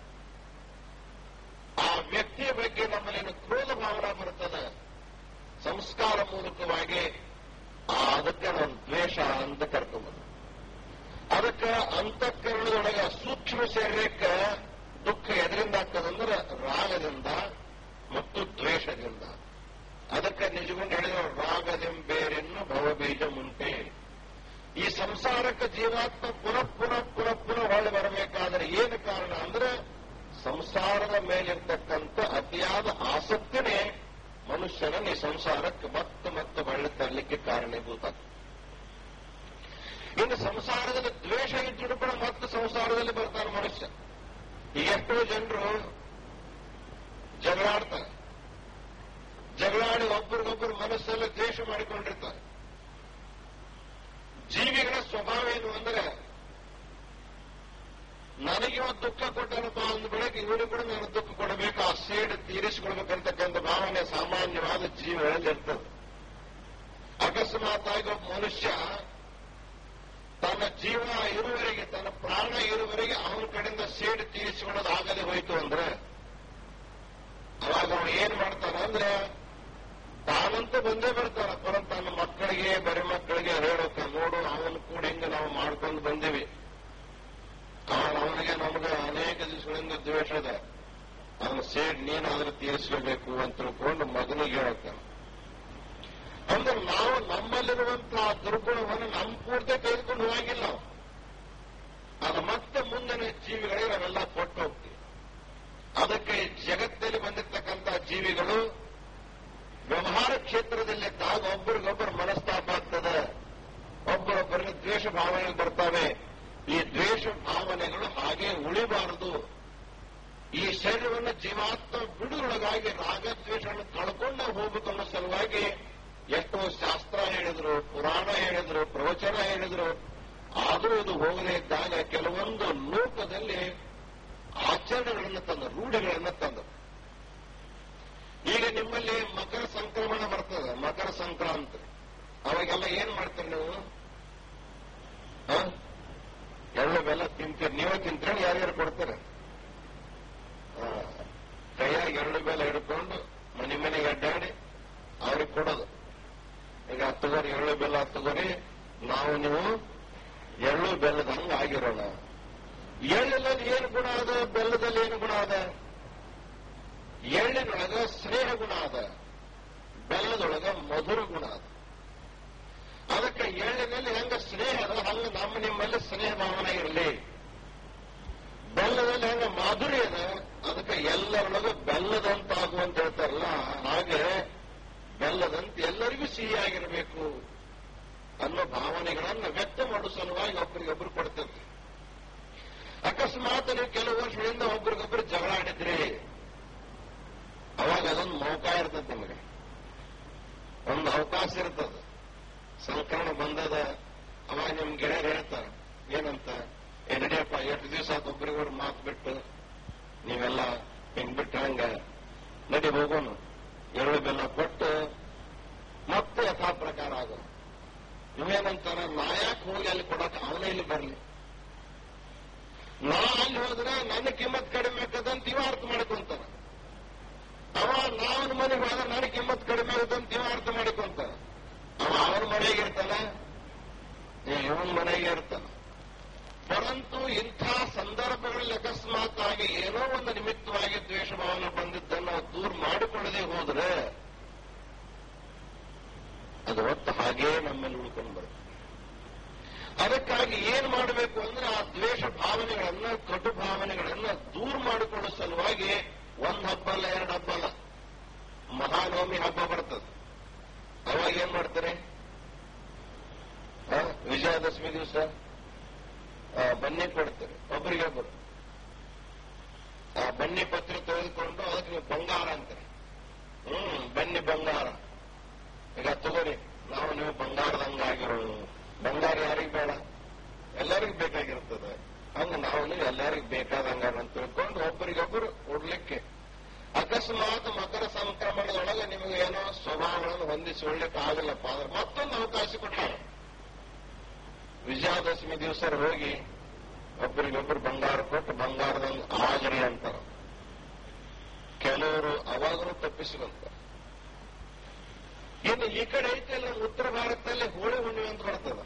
ಆ ವ್ಯಕ್ತಿಯ ಬಗ್ಗೆ ನಮ್ಮಲ್ಲಿ ಕ್ರೋಧ ಭಾವನೆ ಬರ್ತದೆ ಸಂಸ್ಕಾರ ಮೂಲಕವಾಗಿ ಆ ಅದಕ್ಕೆ ನಾವು ದ್ವೇಷ ಅಂತ ಕರ್ಕೊಂಬಂದು ಅದಕ್ಕೆ ಅಂತಃಕರಣದೊಳಗ ಸೂಕ್ಷ್ಮ ಶರೀರಕ್ಕೆ ದುಃಖ ಎದರಿಂದ ಆಗ್ತದಂದ್ರೆ ರಾಗದಿಂದ ಮತ್ತು ದ್ವೇಷದಿಂದ ಅದಕ್ಕೆ ನಿಜಗೊಂಡು ಹೇಳಿದ್ರು ರಾಗದೆಂಬೇರೆನ್ನು ಭವಬೀಜ ಮುಂಟೆ ಈ ಸಂಸಾರಕ್ಕೆ ಜೀವಾತ್ಮ ಪುನಃ ಪುನಃ ಪುನಃ ಪುನಃ ಹೊಳ್ಳಿ ಬರಬೇಕಾದ್ರೆ ಏನು ಕಾರಣ ಅಂದ್ರೆ ಸಂಸಾರದ ಮೇಲಿರ್ತಕ್ಕಂಥ ಅತಿಯಾದ ಆಸಕ್ತಿನೇ ಮನುಷ್ಯನನ್ನು ಈ ಸಂಸಾರಕ್ಕೆ ಮತ್ತೆ ಮತ್ತೆ ಹೊಳ್ಳಿ ತರಲಿಕ್ಕೆ ಕಾರಣೀಭೂತ ಇನ್ನು ಸಂಸಾರದಲ್ಲಿ ದ್ವೇಷ ಇಟ್ಟು ಕೂಡ ಮತ್ತೆ ಸಂಸಾರದಲ್ಲಿ ಬರ್ತಾನೆ ಮನುಷ್ಯ ಈಗ ಎಷ್ಟೋ ಜನರು ಜಗಳಾಡ್ತಾರೆ ಜಗಳಾಡಿ ಒಬ್ಬರಿಗೊಬ್ಬರು ಮನಸ್ಸೆಲ್ಲ ದ್ವೇಷ ಮಾಡಿಕೊಂಡಿರ್ತಾರೆ ಜೀವಿಗಳ ಸ್ವಭಾವ ಏನು ಅಂದ್ರೆ ನನಗೆ ಒಂದು ದುಃಖ ಕೊಟ್ಟನಪ್ಪ ಅಂದ ಬೆಳಗ್ಗೆ ಇವನಿಗೆ ಕೂಡ ನಾನು ದುಃಖ ಕೊಡಬೇಕು ಆ ಸೇಡು ತೀರಿಸಿಕೊಳ್ಬೇಕಂತಕ್ಕಂಥ ಭಾವನೆ ಸಾಮಾನ್ಯವಾದ ಜೀವಗಳಲ್ಲಿ ಇರ್ತದೆ ಅಕಸ್ಮಾತ್ ಆಗಿ ಒಬ್ಬ ಮನುಷ್ಯ ತನ್ನ ಜೀವ ಇರುವವರೆಗೆ ತನ್ನ ಪ್ರಾಣ ಇರುವವರೆಗೆ ಅವನ ಕಡೆಯಿಂದ ಸೇಡು ತೀರಿಸಿಕೊಳ್ಳೋದು ಆಗದೆ ಹೋಯ್ತು ಅಂದ್ರೆ ಅವಾಗ ಅವನು ಏನ್ ಮಾಡ್ತಾನ ಅಂದ್ರೆ ತಾನಂತೂ ಬಂದೇ ಬರ್ತಾನ ಪರ ತನ್ನ ಮಕ್ಕಳಿಗೆ ಬರೀ ಮಕ್ಕಳಿಗೆ ಹೇಳೋಕ ನೋಡು ಅವನು ಕೂಡ ಹಿಂಗೆ ನಾವು ಮಾಡ್ಕೊಂಡು ಬಂದೀವಿ ಅವನು ಅವನಿಗೆ ನಮಗೆ ಅನೇಕ ದಿವಸಗಳಿಂದ ದ್ವೇಷ ಇದೆ ಅವನ ಸೇಡ್ ನೀನಾದ್ರೂ ತೀರಿಸಬೇಕು ಅಂತ ತಿಳ್ಕೊಂಡು ಮಗನಿಗೆ ಹೇಳ್ತಾನೆ ಅಂದ್ರೆ ನಾವು ನಮ್ಮಲ್ಲಿರುವಂತಹ ದುರ್ಗುಣವನ್ನು ನಮ್ಮ ಪೂರ್ತಿ ತೆಗೆದುಕೊಂಡು ಹೋಗಿಲ್ಲ ನಾವು ಅದು ಮತ್ತೆ ಮುಂದಿನ ಜೀವಿಗಳಿಗೆ ನಾವೆಲ್ಲ ಕೊಟ್ಟು ಹೋಗ್ತೀವಿ ಅದಕ್ಕೆ ಜಗತ್ತಲ್ಲಿ ಬಂದಿರತಕ್ಕಂಥ ಜೀವಿಗಳು ವ್ಯವಹಾರ ಕ್ಷೇತ್ರದಲ್ಲಿದ್ದಾಗ ಒಬ್ಬರಿಗೊಬ್ಬರು ಮನಸ್ತಾಪ ಆಗ್ತದೆ ಒಬ್ಬರೊಬ್ಬರಿಗೆ ದ್ವೇಷ ಭಾವನೆಗಳು ಬರ್ತವೆ ಈ ದ್ವೇಷ ಭಾವನೆಗಳು ಹಾಗೆ ಉಳಿಬಾರದು ಈ ಶರೀರವನ್ನು ಜೀವಾತ್ಮ ಬಿಡುಗೊಳಗಾಗಿ ರಾಗದ್ವೇಷವನ್ನು ಕಳ್ಕೊಂಡು ನಾವು ಹೋಗ್ಬೇಕು ಅನ್ನೋ ಸಲುವಾಗಿ ಎಷ್ಟೋ ಶಾಸ್ತ್ರ ಹೇಳಿದ್ರು ಪುರಾಣ ಹೇಳಿದ್ರು ಪ್ರವಚನ ಹೇಳಿದ್ರು ಆದರೂ ಇದು ಹೋಗದೇ ಇದ್ದಾಗ ಕೆಲವೊಂದು ಲೋಕದಲ್ಲಿ ಆಚರಣೆಗಳನ್ನು ತಂದರು ರೂಢಿಗಳನ್ನು ತಂದರು ಈಗ ನಿಮ್ಮಲ್ಲಿ ಮಕರ ಸಂಕ್ರಮಣ ಬರ್ತದೆ ಮಕರ ಸಂಕ್ರಾಂತಿ ಅವಾಗೆಲ್ಲ ಏನ್ ಮಾಡ್ತೀರಿ ನೀವು ಹ? ಎಳ್ಳು ಬೆಲ್ಲ ತಿಂತೀರಿ ನೀವೇ ತಿಂತೀರಿ ಯಾರ್ಯಾರು ಕೊಡ್ತಾರೆ ಆ, ಕೈಯಾಗ ಎಳ್ಳು ಬೆಲ್ಲ ಹಿಡ್ಕೊಂಡು ಮನೆ ಮನೆಗೆ ಅಡ್ಡಾಡಿ ಅವ್ರಿಗೆ ಕೊಡೋದು ಈಗ ಹತ್ತುಗೋರಿ ಎಳ್ಳು ಬೆಲ್ಲ ಹತ್ತುಗೋರಿ ನಾವು ನೀವು ಎಳ್ಳು ಬೆಲ್ಲದ ಹಂಗ ಆಗಿರೋಣ ಎಳ್ಳಿನಲ್ಲಿ ಏನು ಗುಣ ಅದ ಬೆಲ್ಲದಲ್ಲಿ ಏನು ಗುಣ ಅದ ಎಳ್ಳಿನೊಳಗ ಸ್ನೇಹ ಗುಣ ಅದ ಬೆಲ್ಲದೊಳಗ ಮಧುರ ಗುಣ ಅದ ಅದಕ್ಕೆ ಎಳ್ಳಿನಲ್ಲಿ ಹೆಂಗ ಸ್ನೇಹ ಅದ ಹಂಗ ನಮ್ಮ ನಿಮ್ಮಲ್ಲಿ ಸ್ನೇಹ ಭಾವನೆ ಇರಲಿ ಬೆಲ್ಲದಲ್ಲಿ ಹೆಂಗ ಮಾಧುರ್ಯ ಅದ ಅದಕ್ಕೆ ಎಲ್ಲರೊಳಗೂ ಬೆಲ್ಲದಂತಾಗು ಅಂತ ಹೇಳ್ತಾರಲ್ಲ ಹಾಗೆ ಬೆಲ್ಲದಂತೆ ಎಲ್ಲರಿಗೂ ಸಿಹಿಯಾಗಿರಬೇಕು ಅನ್ನೋ ಭಾವನೆಗಳನ್ನ ವ್ಯಕ್ತ ಮಾಡೋ ಸಲುವಾಗಿ ಒಬ್ಬರಿಗೊಬ್ರು ಕೊಡ್ತಿರ್ತೀವಿ ಅಕಸ್ಮಾತ್ ನೀವು ಕೆಲವು ವರ್ಷಗಳಿಂದ ಒಬ್ರಿಗೊಬ್ರು ಜಗಳ ಆಡಿದ್ರಿ ಅವಾಗ ಅದೊಂದು ಮೌಕ ಇರ್ತದೆ ನಿಮಗೆ ಒಂದು ಅವಕಾಶ ಇರ್ತದೆ ಸಂಕ್ರಮಣ ಬಂದದ ಅವಾಗ ನಿಮ್ ಗೆಳೆಯರು ಹೇಳ್ತಾರೆ ಏನಂತ ಏ ನಡಿಯಪ್ಪ ಎಷ್ಟು ದಿವಸ ಆತ ಒಬ್ರಿಗೊಬ್ರು ಮಾತು ಬಿಟ್ಟು ನೀವೆಲ್ಲ ಹಿಂಗ್ ಬಿಟ್ಟು ಹಂಗ ನಡಿ ಹೋಗೋನು ಎಳ್ಳು ಬೆಲ್ಲ ಕೊಟ್ಟು ಮತ್ತೆ ಯಥಾ ಪ್ರಕಾರ ಆಗೋ ನೀವೇನಂತಾರ ನಾ ಯಾಕೆ ಹೋಗಿ ಅಲ್ಲಿ ಕೊಡಕ್ಕೆ ಅವನೇ ಇಲ್ಲಿ ಬರ್ಲಿ ನಾ ಅಲ್ಲಿ ಹೋದ್ರೆ ನನ್ನ ಕಿಮ್ಮತ್ ಕಡಿಮೆ ಆಗ್ತದಂತ ಇವ ಅರ್ಥ ಮಾಡ್ಕೊಂತಾನ ಅವ ನಾವನ ಮನೆಗೆ ಹೋದ್ರೆ ನನ್ನ ಕಿಮ್ಮತ್ ಕಡಿಮೆ ಆಗುತ್ತಂತ ಇವ ಅರ್ಥ ಮಾಡ್ಕೊಂತಾನ ಅವ ಅವನ ಮನೆಗೆ ಇರ್ತಾನ ಇವನ್ ಮನೆಗೆ ಇರ್ತಾನ ಪರಂತು ಇಂಥ ಸಂದರ್ಭಗಳಲ್ಲಿ ಅಕಸ್ಮಾತ್ ಆಗಿ ಏನೋ ಒಂದು ನಿಮಿತ್ತವಾಗಿ ದ್ವೇಷ ಭಾವನೆ ಬಂದಿದ್ದನ್ನು ನಾವು ದೂರ ಮಾಡಿಕೊಳ್ಳದೆ ಹೋದ್ರೆ ಅದು ಹೊತ್ತು ಹಾಗೇ ನಮ್ಮಲ್ಲಿ ಉಳ್ಕೊಂಡು ಬರುತ್ತೆ ಅದಕ್ಕಾಗಿ ಏನ್ ಮಾಡಬೇಕು ಅಂದ್ರೆ ಆ ದ್ವೇಷ ಭಾವನೆಗಳನ್ನ ಕಟು ಭಾವನೆಗಳನ್ನ ದೂರ ಮಾಡಿಕೊಳ್ಳೋ ಸಲುವಾಗಿ ಒಂದ್ ಹಬ್ಬ ಅಲ್ಲ ಎರಡು ಹಬ್ಬ ಅಲ್ಲ ಮಹಾನವಮಿ ಹಬ್ಬ ಬರ್ತದೆ ಅವಾಗ ಏನ್ ಮಾಡ್ತಾರೆ ಆ, ವಿಜಯದಶಮಿ ದಿವಸ ಬನ್ನಿ ಕೊಡ್ತಾರೆ ಒಬ್ಬರಿಗೊಬ್ಬರು ಆ ಬನ್ನಿ ಪತ್ರ ತೆಗೆದುಕೊಂಡು ಅದಕ್ಕೆ ನೀವು ಬಂಗಾರ ಅಂತಾರೆ ಹ್ಮ್ ಬನ್ನಿ ಬಂಗಾರ ಈಗ ತಗೋರಿ ನಾವು ನೀವು ಬಂಗಾರದಂಗ ಆಗಿರೋಣ ಬಂಗಾರ ಯಾರಿಗ್ ಬೇಡ ಎಲ್ಲರಿಗೂ ಬೇಕಾಗಿರ್ತದೆ ಹಂಗ ನಾವು ನೀವು ಎಲ್ಲರಿಗೂ ಬೇಕಾದಂಗ ಅಂತ ತಿಳ್ಕೊಂಡು ಒಬ್ಬರಿಗೊಬ್ಬರು ಕೊಡ್ಲಿಕ್ಕೆ ಅಕಸ್ಮಾತ್ ಮಕರ ಸಂಕ್ರಮಣದೊಳಗೆ ನಿಮಗೆ ಏನೋ ಸ್ವಭಾವಗಳನ್ನು ಹೊಂದಿಸಿಕೊಳ್ಳಿಕ್ಕೆ ಆಗಲ್ಲಪ್ಪ ಅಂದ್ರೆ ಮತ್ತೊಂದು ಅವಕಾಶ ಕೊಟ್ಟಾರೆ ವಿಜಯದಶಮಿ ದಿವಸ ಹೋಗಿ ಒಬ್ಬರಿಗೊಬ್ಬರು ಬಂಗಾರ ಕೊಟ್ಟು ಬಂಗಾರದಂಗ ಆಗರಿ ಅಂತಾರ ಕೆಲವರು ಅವಾಗಲೂ ತಪ್ಪಿಸುವಂತ ಇನ್ನು ಈ ಕಡೆ ಐತೆ ನಮ್ಮ ಉತ್ತರ ಭಾರತದಲ್ಲಿ ಹೋಳಿ ಹುಣ್ಣಿಮೆ ಅಂತ ಬರ್ತದ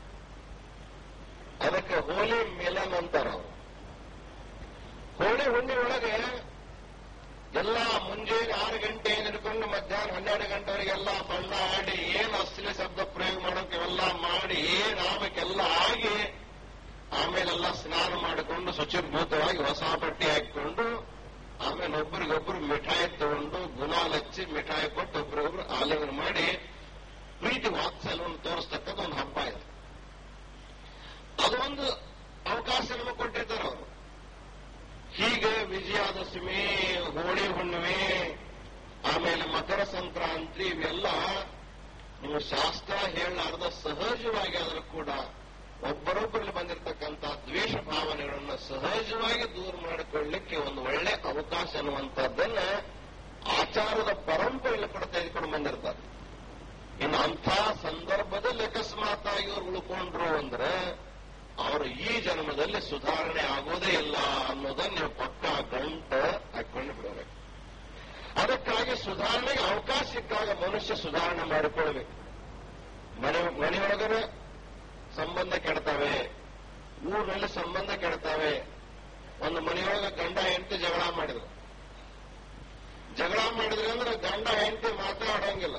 ಅದಕ್ಕೆ ಹೋಲಿ ಮಿಲನ್ ಅಂತಾರ ಅವರು ಹೋಳಿ ಹುಣ್ಣಿಮೆ ಒಳಗೆ ಎಲ್ಲ ಮುಂಜಾನೆ ಆರು ಗಂಟೆ ಹಿಡ್ಕೊಂಡು ಮಧ್ಯಾಹ್ನ ಹನ್ನೆರಡು ಗಂಟೆವರೆಗೆಲ್ಲ ಬಣ್ಣ ಆಡಿ ಏನ್ ಅಶ್ಲೀಲ ಶಬ್ದ ಪ್ರಯೋಗ ಮಾಡೋಕೆ ಎಲ್ಲ ಮಾಡಿ ಏನ್ ಆಗ್ಬೇಕೆಲ್ಲ ಆಗಿ ಆಮೇಲೆಲ್ಲ ಸ್ನಾನ ಮಾಡಿಕೊಂಡು ಶುಚಿರ್ಭೂತವಾಗಿ ಹೊಸ ಬಟ್ಟೆ ಹಾಕಿಕೊಂಡು ಆಮೇಲೆ ಒಬ್ರಿಗೊಬ್ರು ಮಿಠಾಯಿ ತಗೊಂಡು ಗುಲಾಲ್ ಹಚ್ಚಿ ಮಿಠಾಯಿ ಕೊಟ್ಟು ಒಬ್ರಿಗೊಬ್ರು ಆಲಿಂಗನ ಮಾಡಿ ಪ್ರೀತಿ ವಾತ್ಸಲ್ಯವನ್ನು ತೋರಿಸ್ತಕ್ಕಂಥ ಒಂದು ಹಬ್ಬ ಇದೆ ಅದೊಂದು ಅವಕಾಶ ನಮಗೆ ಕೊಟ್ಟಿರ್ತಾರೆ ಅವರು ಹೀಗೆ ವಿಜಯಾದಶಮಿ ಹೋಳಿ ಹುಣ್ಣಿಮೆ ಆಮೇಲೆ ಮಕರ ಸಂಕ್ರಾಂತಿ ಇವೆಲ್ಲ ನೀವು ಶಾಸ್ತ್ರ ಹೇಳಲಾರ್ದ ಸಹಜವಾಗಿ ಆದರೂ ಕೂಡ ಒಬ್ಬರೊಬ್ಬರಲ್ಲಿ ಬಂದಿರತಕ್ಕಂಥ ದ್ವೇಷ ಭಾವನೆಗಳನ್ನ ಸಹಜವಾಗಿ ದೂರ ಮಾಡಿಕೊಳ್ಳಲಿಕ್ಕೆ ಒಂದು ಒಳ್ಳೆ ಅವಕಾಶ ಅನ್ನುವಂಥದ್ದನ್ನ ಆಚಾರದ ಪರಂಪರೆಯಲ್ಲಿ ಕೂಡ ತೆಗೆದುಕೊಂಡು ಬಂದಿರ್ತಾರೆ ಇನ್ನು ಅಂಥ ಸಂದರ್ಭದಲ್ಲಿ ಅಕಸ್ಮಾತ್ ಆಗಿ ಇವರು ಉಳ್ಕೊಂಡ್ರು ಅಂದ್ರೆ ಅವರು ಈ ಜನ್ಮದಲ್ಲಿ ಸುಧಾರಣೆ ಆಗೋದೇ ಇಲ್ಲ ಅನ್ನೋದನ್ನ ನೀವು ಪಕ್ಕ ಗಂಟ ಹಾಕೊಂಡು ಬಿಡಬೇಕು ಅದಕ್ಕಾಗಿ ಸುಧಾರಣೆಗೆ ಅವಕಾಶ ಸಿಕ್ಕಾಗ ಮನುಷ್ಯ ಸುಧಾರಣೆ ಮಾಡಿಕೊಳ್ಬೇಕು ಮನೆ ಮನೆಯೊಳಗರ ಸಂಬಂಧ ಕೆಡ್ತವೆ ಊರಿನಲ್ಲಿ ಸಂಬಂಧ ಕೆಡ್ತವೆ ಒಂದು ಮನೆಯೊಳಗ ಗಂಡ ಹೆಂಡತಿ ಜಗಳ ಮಾಡಿದ್ರು ಜಗಳ ಮಾಡಿದ್ರೆ ಅಂದ್ರೆ ಗಂಡ ಹೆಂಡತಿ ಮಾತಾಡಂಗಿಲ್ಲ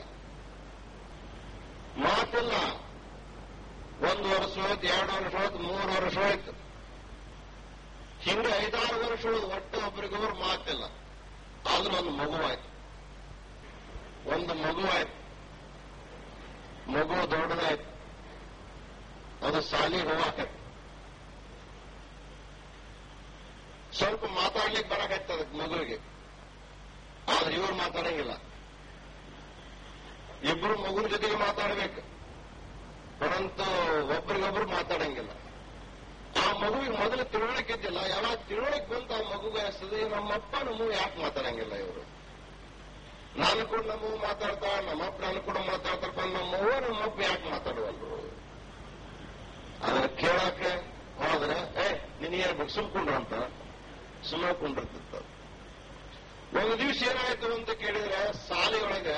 ಮಾತಿಲ್ಲ ಒಂದು ವರ್ಷ ಹೋಯ್ತು ಎರಡು ವರ್ಷ ಹೋಯ್ತು ಮೂರು ವರ್ಷ ಹೋಯ್ತು ಹಿಂಗೆ ಐದಾರು ವರ್ಷ ಹೋದ್ ಒಟ್ಟು ಒಬ್ರಿಗೊಬ್ರು ಮಾತಿಲ್ಲ ಆದ್ರೂ ಒಂದು ಮಗುವಾಯ್ತು ಒಂದು ಮಗುವಾಯ್ತು ಮಗು ದೊಡ್ಡದಾಯ್ತು ಅದು ಸಾಲಿ ಹೋಗಾಕತ್ತೆ ಸ್ವಲ್ಪ ಮಾತಾಡ್ಲಿಕ್ಕೆ ಬರಕತ್ತೆ ಅದಕ್ಕೆ ಮಗುವಿಗೆ ಆದ್ರೆ ಇವ್ರು ಮಾತಾಡಂಗಿಲ್ಲ ಇಬ್ರು ಮಗುವಿನ ಜೊತೆಗೆ ಮಾತಾಡ್ಬೇಕು ಪರಂತು ಒಬ್ರಿಗೊಬ್ರು ಮಾತಾಡಂಗಿಲ್ಲ ಆ ಮಗುವಿಗೆ ಮೊದಲು ತಿಳುವಳಿಕೆ ಇದ್ದಿಲ್ಲ ಯಾವಾಗ ತಿಳುವಳಿಕೆ ಬಂತ ಆ ಮಗುಗೆ ಅನಿಸ್ತದೆ ನಮ್ಮಪ್ಪ ನಮ್ಮ ಯಾಕೆ ಮಾತಾಡಂಗಿಲ್ಲ ಇವರು ನಾನು ಕೂಡ ನಮ್ಮವ್ವ ಮಾತಾಡ್ತಾ ನಮ್ಮಪ್ಪ ನಾನು ಕೂಡ ಮಾತಾಡ್ತಾರಪ್ಪ ನಮ್ಮವ್ವ ನಮ್ಮಪ್ಪ ಯಾಕೆ ಮಾತಾಡುವಲ್ರು ಅದನ್ನ ಕೇಳಕ್ಕೆ ಹೋದ್ರೆ ಏ ನಿನಗೇನು ಸುಮ್ಕೊಂಡ್ರು ಅಂತ ಸುಮ್ಮನೆ ಕುಂಡಿರ್ತಿತ್ತು ಒಂದು ದಿವಸ ಏನಾಯ್ತು ಅಂತ ಕೇಳಿದ್ರೆ ಶಾಲೆಯೊಳಗೆ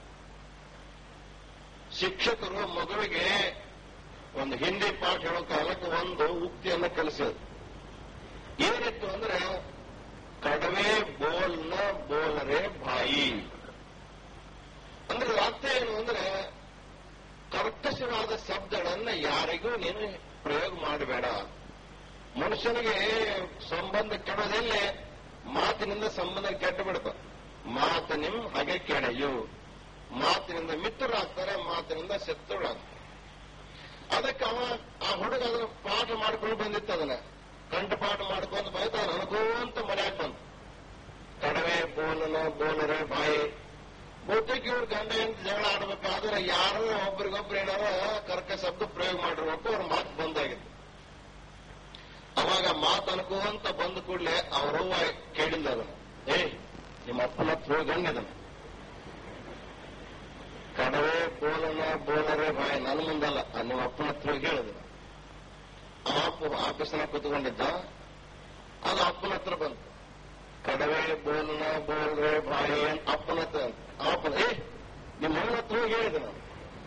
ಶಿಕ್ಷಕರು ಮಗುವಿಗೆ ಒಂದು ಹಿಂದಿ ಪಾಠ ಹೇಳೋ ಕಾಲಕ್ಕೆ ಒಂದು ಉಕ್ತಿಯನ್ನ ಕಲಿಸಿದ್ರು ಏನಿತ್ತು ಅಂದ್ರೆ ಕಡವೆ ಬೋಲ್ನ ಬೋಲರೆ ಬಾಯಿ ಅಂದ್ರೆ ಅರ್ಥ ಏನು ಅಂದ್ರೆ ಕರ್ಕಶವಾದ ಶಬ್ದಗಳನ್ನ ಯಾರಿಗೂ ನೀನು ಪ್ರಯೋಗ ಮಾಡಬೇಡ ಮನುಷ್ಯನಿಗೆ ಸಂಬಂಧ ಕೆಡೋದಲ್ಲೇ ಮಾತಿನಿಂದ ಸಂಬಂಧ ಕೆಟ್ಟು ಬಿಡ್ತ ಮಾತು ನಿಮ್ ಹಾಗೆ ಕೆಡೆಯು ಮಾತಿನಿಂದ ಮಿತ್ರರಾಗ್ತಾರೆ ಮಾತಿನಿಂದ ಶತ್ರುಗಳಾಗ್ತಾರೆ ಅದಕ್ಕೆ ಅವ ಆ ಹುಡುಗ ಅದನ್ನ ಪಾಠ ಮಾಡ್ಕೊಂಡು ಬಂದಿತ್ತು ಅದನ್ನ ಕಂಠಪಾಠ ಮಾಡ್ಕೊಂಡು ಬಂದ ಅನುಭವಂತ ಮರ್ಯಾಕ ಬಂತು ಕಡವೆ ಬೋಲನ ಬೋಲರೆ ಬಾಯಿ ಬಹುತೇಕ ಇವ್ರ ಗಂಡ ಹೆಂಡತಿ ಜಗಳ ಆಡ್ಬೇಕಾದ್ರೆ ಯಾರು ಒಬ್ರಿಗೊಬ್ರು ಏನಾರ ಕರ್ಕ ಶಬ್ದ ಪ್ರಯೋಗ ಮಾಡಿರ್ಬೇಕು ಅವ್ರ ಮಾತು ಬಂದಾಗಿತ್ತು ಅವಾಗ ಮಾತು ಅನ್ಕೋಂತ ಬಂದ ಕೂಡಲೇ ಅವರವ್ವ ಕೇಳಿಲ್ಲ ಅದನ್ನ ಏ ನಿಮ್ಮ ಅಪ್ಪನ ಹತ್ರ ಹೋಗಿ ಗಂಡದನ್ನ ಕಡವೆ ಬೋಲನ ಬೋಲರೆ ಬಾಯಿ ನನ್ನ ಮುಂದಲ್ಲ ಆ ನಿಮ್ಮ ಅಪ್ಪನ ಹತ್ರ ಹೋಗಿ ಹೇಳಿದ್ರು ಅಪ್ಪ ಆಫೀಸ್ನ ಕೂತ್ಕೊಂಡಿದ್ದ ಅದು ಅಪ್ಪನ ಹತ್ರ ಬಂತು ಕಡವೆ ಬೋಲನ ಬೋಲ್ರೆ ಬಾಯಿ ಅಂತ ಅಪ್ಪನ ಹತ್ರ ಅಂತ ಅಪ್ಪನ ಏ ನಿಮ್ಮ ಅಮ್ಮನ ಹತ್ರ ಹೋಗಿ ಹೇಳಿದೆ ನಾನು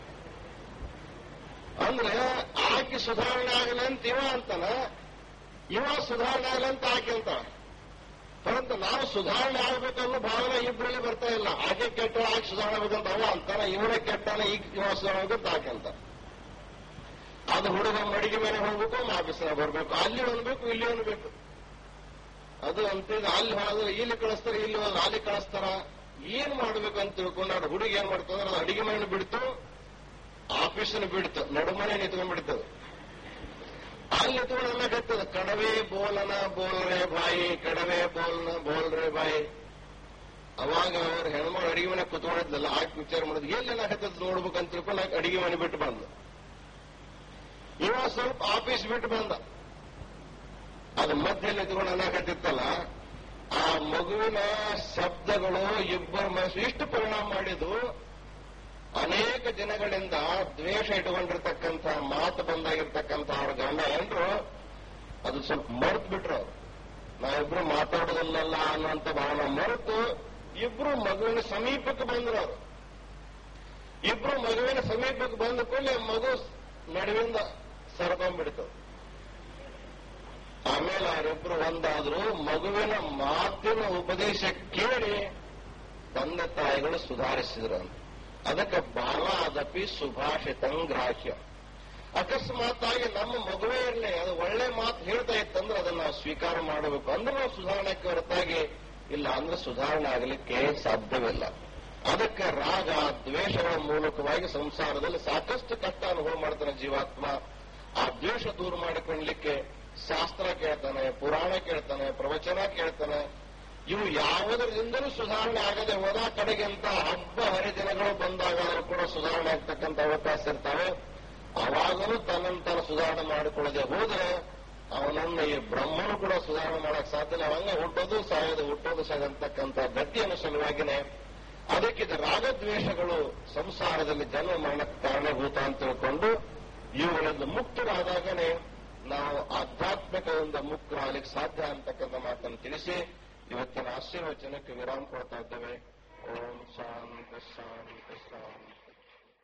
ಅಂದ್ರೆ ಆಕೆ ಸುಧಾರಣೆ ಆಗಲಿ ಅಂತ ಇವ ಅಂತಾನ ಇವ ಸುಧಾರಣೆ ಆಗಲಿ ಅಂತ ಆಕೆ ಅಂತ ಪರಂತು ನಾವು ಸುಧಾರಣೆ ಆಗ್ಬೇಕನ್ನೋ ಭಾವನೆ ಇಬ್ಬರಲ್ಲಿ ಬರ್ತಾ ಇಲ್ಲ ಆಕೆ ಕೆಟ್ಟ ಆಕೆ ಸುಧಾರಣೆ ಆಗ್ಬೇಕಂತ ಅವ ಅಂತಾನ ಇವನೇ ಕೆಟ್ಟನ ಈಗ ಇವ ಸುಧಾರಣೆ ಆಗ್ಬೇಕಂತ ಆಕೆ ಅಂತ ಅದು ಹುಡುಗ ಮಡಿಗೆ ಮೇಲೆ ಹೋಗ್ಬೇಕು ಆಫೀಸ್ನಾಗ ಬರ್ಬೇಕು ಅಲ್ಲಿ ಅನ್ಬೇಕು ಇಲ್ಲಿ ಅನ್ಬೇಕು ಅದು ಅಂತಿದ್ರೆ ಅಲ್ಲಿ ಹೋದ್ರೆ ಇಲ್ಲಿ ಕಳಿಸ್ತಾರ ಇಲ್ಲಿ ಹೋದ್ರೆ ಅಲ್ಲಿ ಕಳಿಸ್ತಾರ ಏನ್ ಮಾಡ್ಬೇಕು ಅಂತ ತಿಳ್ಕೊಂಡು ಅದು ಹುಡುಗಿ ಏನ್ ಮಾಡ್ತಂದ್ರೆ ಅದು ಅಡಿಗೆ ಮನೆ ಬಿಡ್ತು ಆಫೀಸನ್ನು ಬಿಡ್ತು ನಡುಮನೆ ನಿಂತ್ಕೊಂಡ್ಬಿಡ್ತದೆ ಅಲ್ಲಿ ನಿಂತ್ಕೊಂಡು ಅನ್ನಕತ್ತದ ಕಡವೆ ಬೋಲನ ಬೋಲ್ರೆ ಬಾಯಿ ಕಡವೆ ಬೋಲ್ನ ಬೋಲ್ರೆ ಬಾಯಿ ಅವಾಗ ಅವ್ರ ಹೆಣ್ಮಗಳು ಅಡಿಗೆ ಮನೆ ಕುತ್ಕೊಂಡಿದ್ಲಲ್ಲ ಆಕೆ ವಿಚಾರ ಮಾಡಿದ್ ಎಲ್ಲಿ ಏನಾಗತ್ತದ ನೋಡ್ಬೇಕಂತ ತಿಳ್ಕೊಂಡು ಆಕೆ ಅಡಿಗೆ ಮನೆ ಬಿಟ್ಟು ಬಂದ ಇವ ಸ್ವಲ್ಪ ಆಫೀಸ್ ಬಿಟ್ಟು ಬಂದ ಅದು ಮಧ್ಯೆ ನಿಂತ್ಕೊಂಡು ಅನ್ನಕತ್ತಿತ್ತಲ್ಲ ಆ ಮಗುವಿನ ಶಬ್ದಗಳು ಇಬ್ಬರ ಮನಸ್ಸು ಇಷ್ಟು ಪರಿಣಾಮ ಮಾಡಿದ್ದು ಅನೇಕ ದಿನಗಳಿಂದ ದ್ವೇಷ ಇಟ್ಕೊಂಡಿರ್ತಕ್ಕಂಥ ಮಾತು ಬಂದಾಗಿರ್ತಕ್ಕಂಥ ಅವ್ರ ಗಂಡ ಏನ್ರು ಅದು ಸ್ವಲ್ಪ ಮರ್ತ್ ಬಿಟ್ರು ಅವ್ರು ನಾವಿಬ್ರು ಮಾತಾಡೋದಿಲ್ಲಲ್ಲ ಅನ್ನುವಂತ ಭಾವನೆ ಮರೆತು ಇಬ್ರು ಮಗುವಿನ ಸಮೀಪಕ್ಕೆ ಬಂದ್ರು ಅವರು ಇಬ್ರು ಮಗುವಿನ ಸಮೀಪಕ್ಕೆ ಬಂದ ಕೂಡಲೇ ಮಗು ನಡುವಿಂದ ಸರ್ಕೊಂಡ್ಬಿಡ್ತು ಆಮೇಲೆ ಅವರಿಬ್ರು ಒಂದಾದ್ರು ಮಗುವಿನ ಮಾತಿನ ಉಪದೇಶ ಕೇಳಿ ತಂದೆ ತಾಯಿಗಳು ಸುಧಾರಿಸಿದ್ರು ಅಂತ ಅದಕ್ಕೆ ಬಾಲಾದಪಿ ಸುಭಾಷಿತಂ ಗ್ರಾಹ್ಯ ಅಕಸ್ಮಾತ್ ಆಗಿ ನಮ್ಮ ಮಗುವೇ ಇರಲಿ ಅದು ಒಳ್ಳೆ ಮಾತು ಹೇಳ್ತಾ ಇತ್ತಂದ್ರೆ ಅದನ್ನ ನಾವು ಸ್ವೀಕಾರ ಮಾಡಬೇಕು ಅಂದ್ರೆ ನಾವು ಸುಧಾರಣೆಗೆ ಹೊರತಾಗಿ ಇಲ್ಲ ಅಂದ್ರೆ ಸುಧಾರಣೆ ಆಗಲಿಕ್ಕೆ ಸಾಧ್ಯವಿಲ್ಲ ಅದಕ್ಕೆ ರಾಗ ದ್ವೇಷಗಳ ಮೂಲಕವಾಗಿ ಸಂಸಾರದಲ್ಲಿ ಸಾಕಷ್ಟು ಕಷ್ಟ ಅನುಭವ ಮಾಡ್ತಾನೆ ಜೀವಾತ್ಮ ಆ ದ್ವೇಷ ದೂರ ಮಾಡಿಕೊಳ್ಳಲಿಕ್ಕೆ ಶಾಸ್ತ್ರ ಕೇಳ್ತಾನೆ ಪುರಾಣ ಕೇಳ್ತಾನೆ ಪ್ರವಚನ ಕೇಳ್ತಾನೆ ಇವು ಯಾವುದರಿಂದಲೂ ಸುಧಾರಣೆ ಆಗದೆ ಹೋದ ಕಡೆಗೆ ಅಂತ ಹಬ್ಬ ಹರಿದಿನಗಳು ಬಂದಾಗಾದರೂ ಕೂಡ ಸುಧಾರಣೆ ಆಗ್ತಕ್ಕಂಥ ಅವಕಾಶ ಇರ್ತಾವೆ ಅವಾಗಲೂ ತನ್ನನ್ನು ತಾನು ಸುಧಾರಣೆ ಮಾಡಿಕೊಳ್ಳದೆ ಹೋದ್ರೆ ಅವನನ್ನು ಈ ಬ್ರಹ್ಮನು ಕೂಡ ಸುಧಾರಣೆ ಮಾಡಕ್ ಸಾಧ್ಯ ಇಲ್ಲ ಹಂಗ ಹುಟ್ಟೋದು ಸಾಯೋದು ಹುಟ್ಟೋದು ಸಾಯದಂತಕ್ಕಂಥ ಗತಿಯನ್ನು ಸಲುವಾಗಿನೇ ಅದಕ್ಕಿದ ರಾಗದ್ವೇಷಗಳು ಸಂಸಾರದಲ್ಲಿ ಜನ್ಮ ಮರಣಕ್ಕೆ ಕಾರಣಭೂತ ಅಂತ ತಿಳ್ಕೊಂಡು ಇವುಗಳಿಂದ ಮುಕ್ತರಾದಾಗನೇ ನಾವು ಆಧ್ಯಾತ್ಮಿಕದಿಂದ ಮುಕ್ತರಾಗಲಿಕ್ಕೆ ಸಾಧ್ಯ ಅಂತಕ್ಕಂಥ ಮಾತನ್ನು ತಿಳಿಸಿ ಇವತ್ತಿನ ಆಶೀರ್ವಚನಕ್ಕೆ ವಿರಾಮ ಕೊಡ್ತಾ ಇದ್ದೇವೆ ಓಂ ಶಾಂತಿ ಶಾಂತಿ ಶಾಂತಿ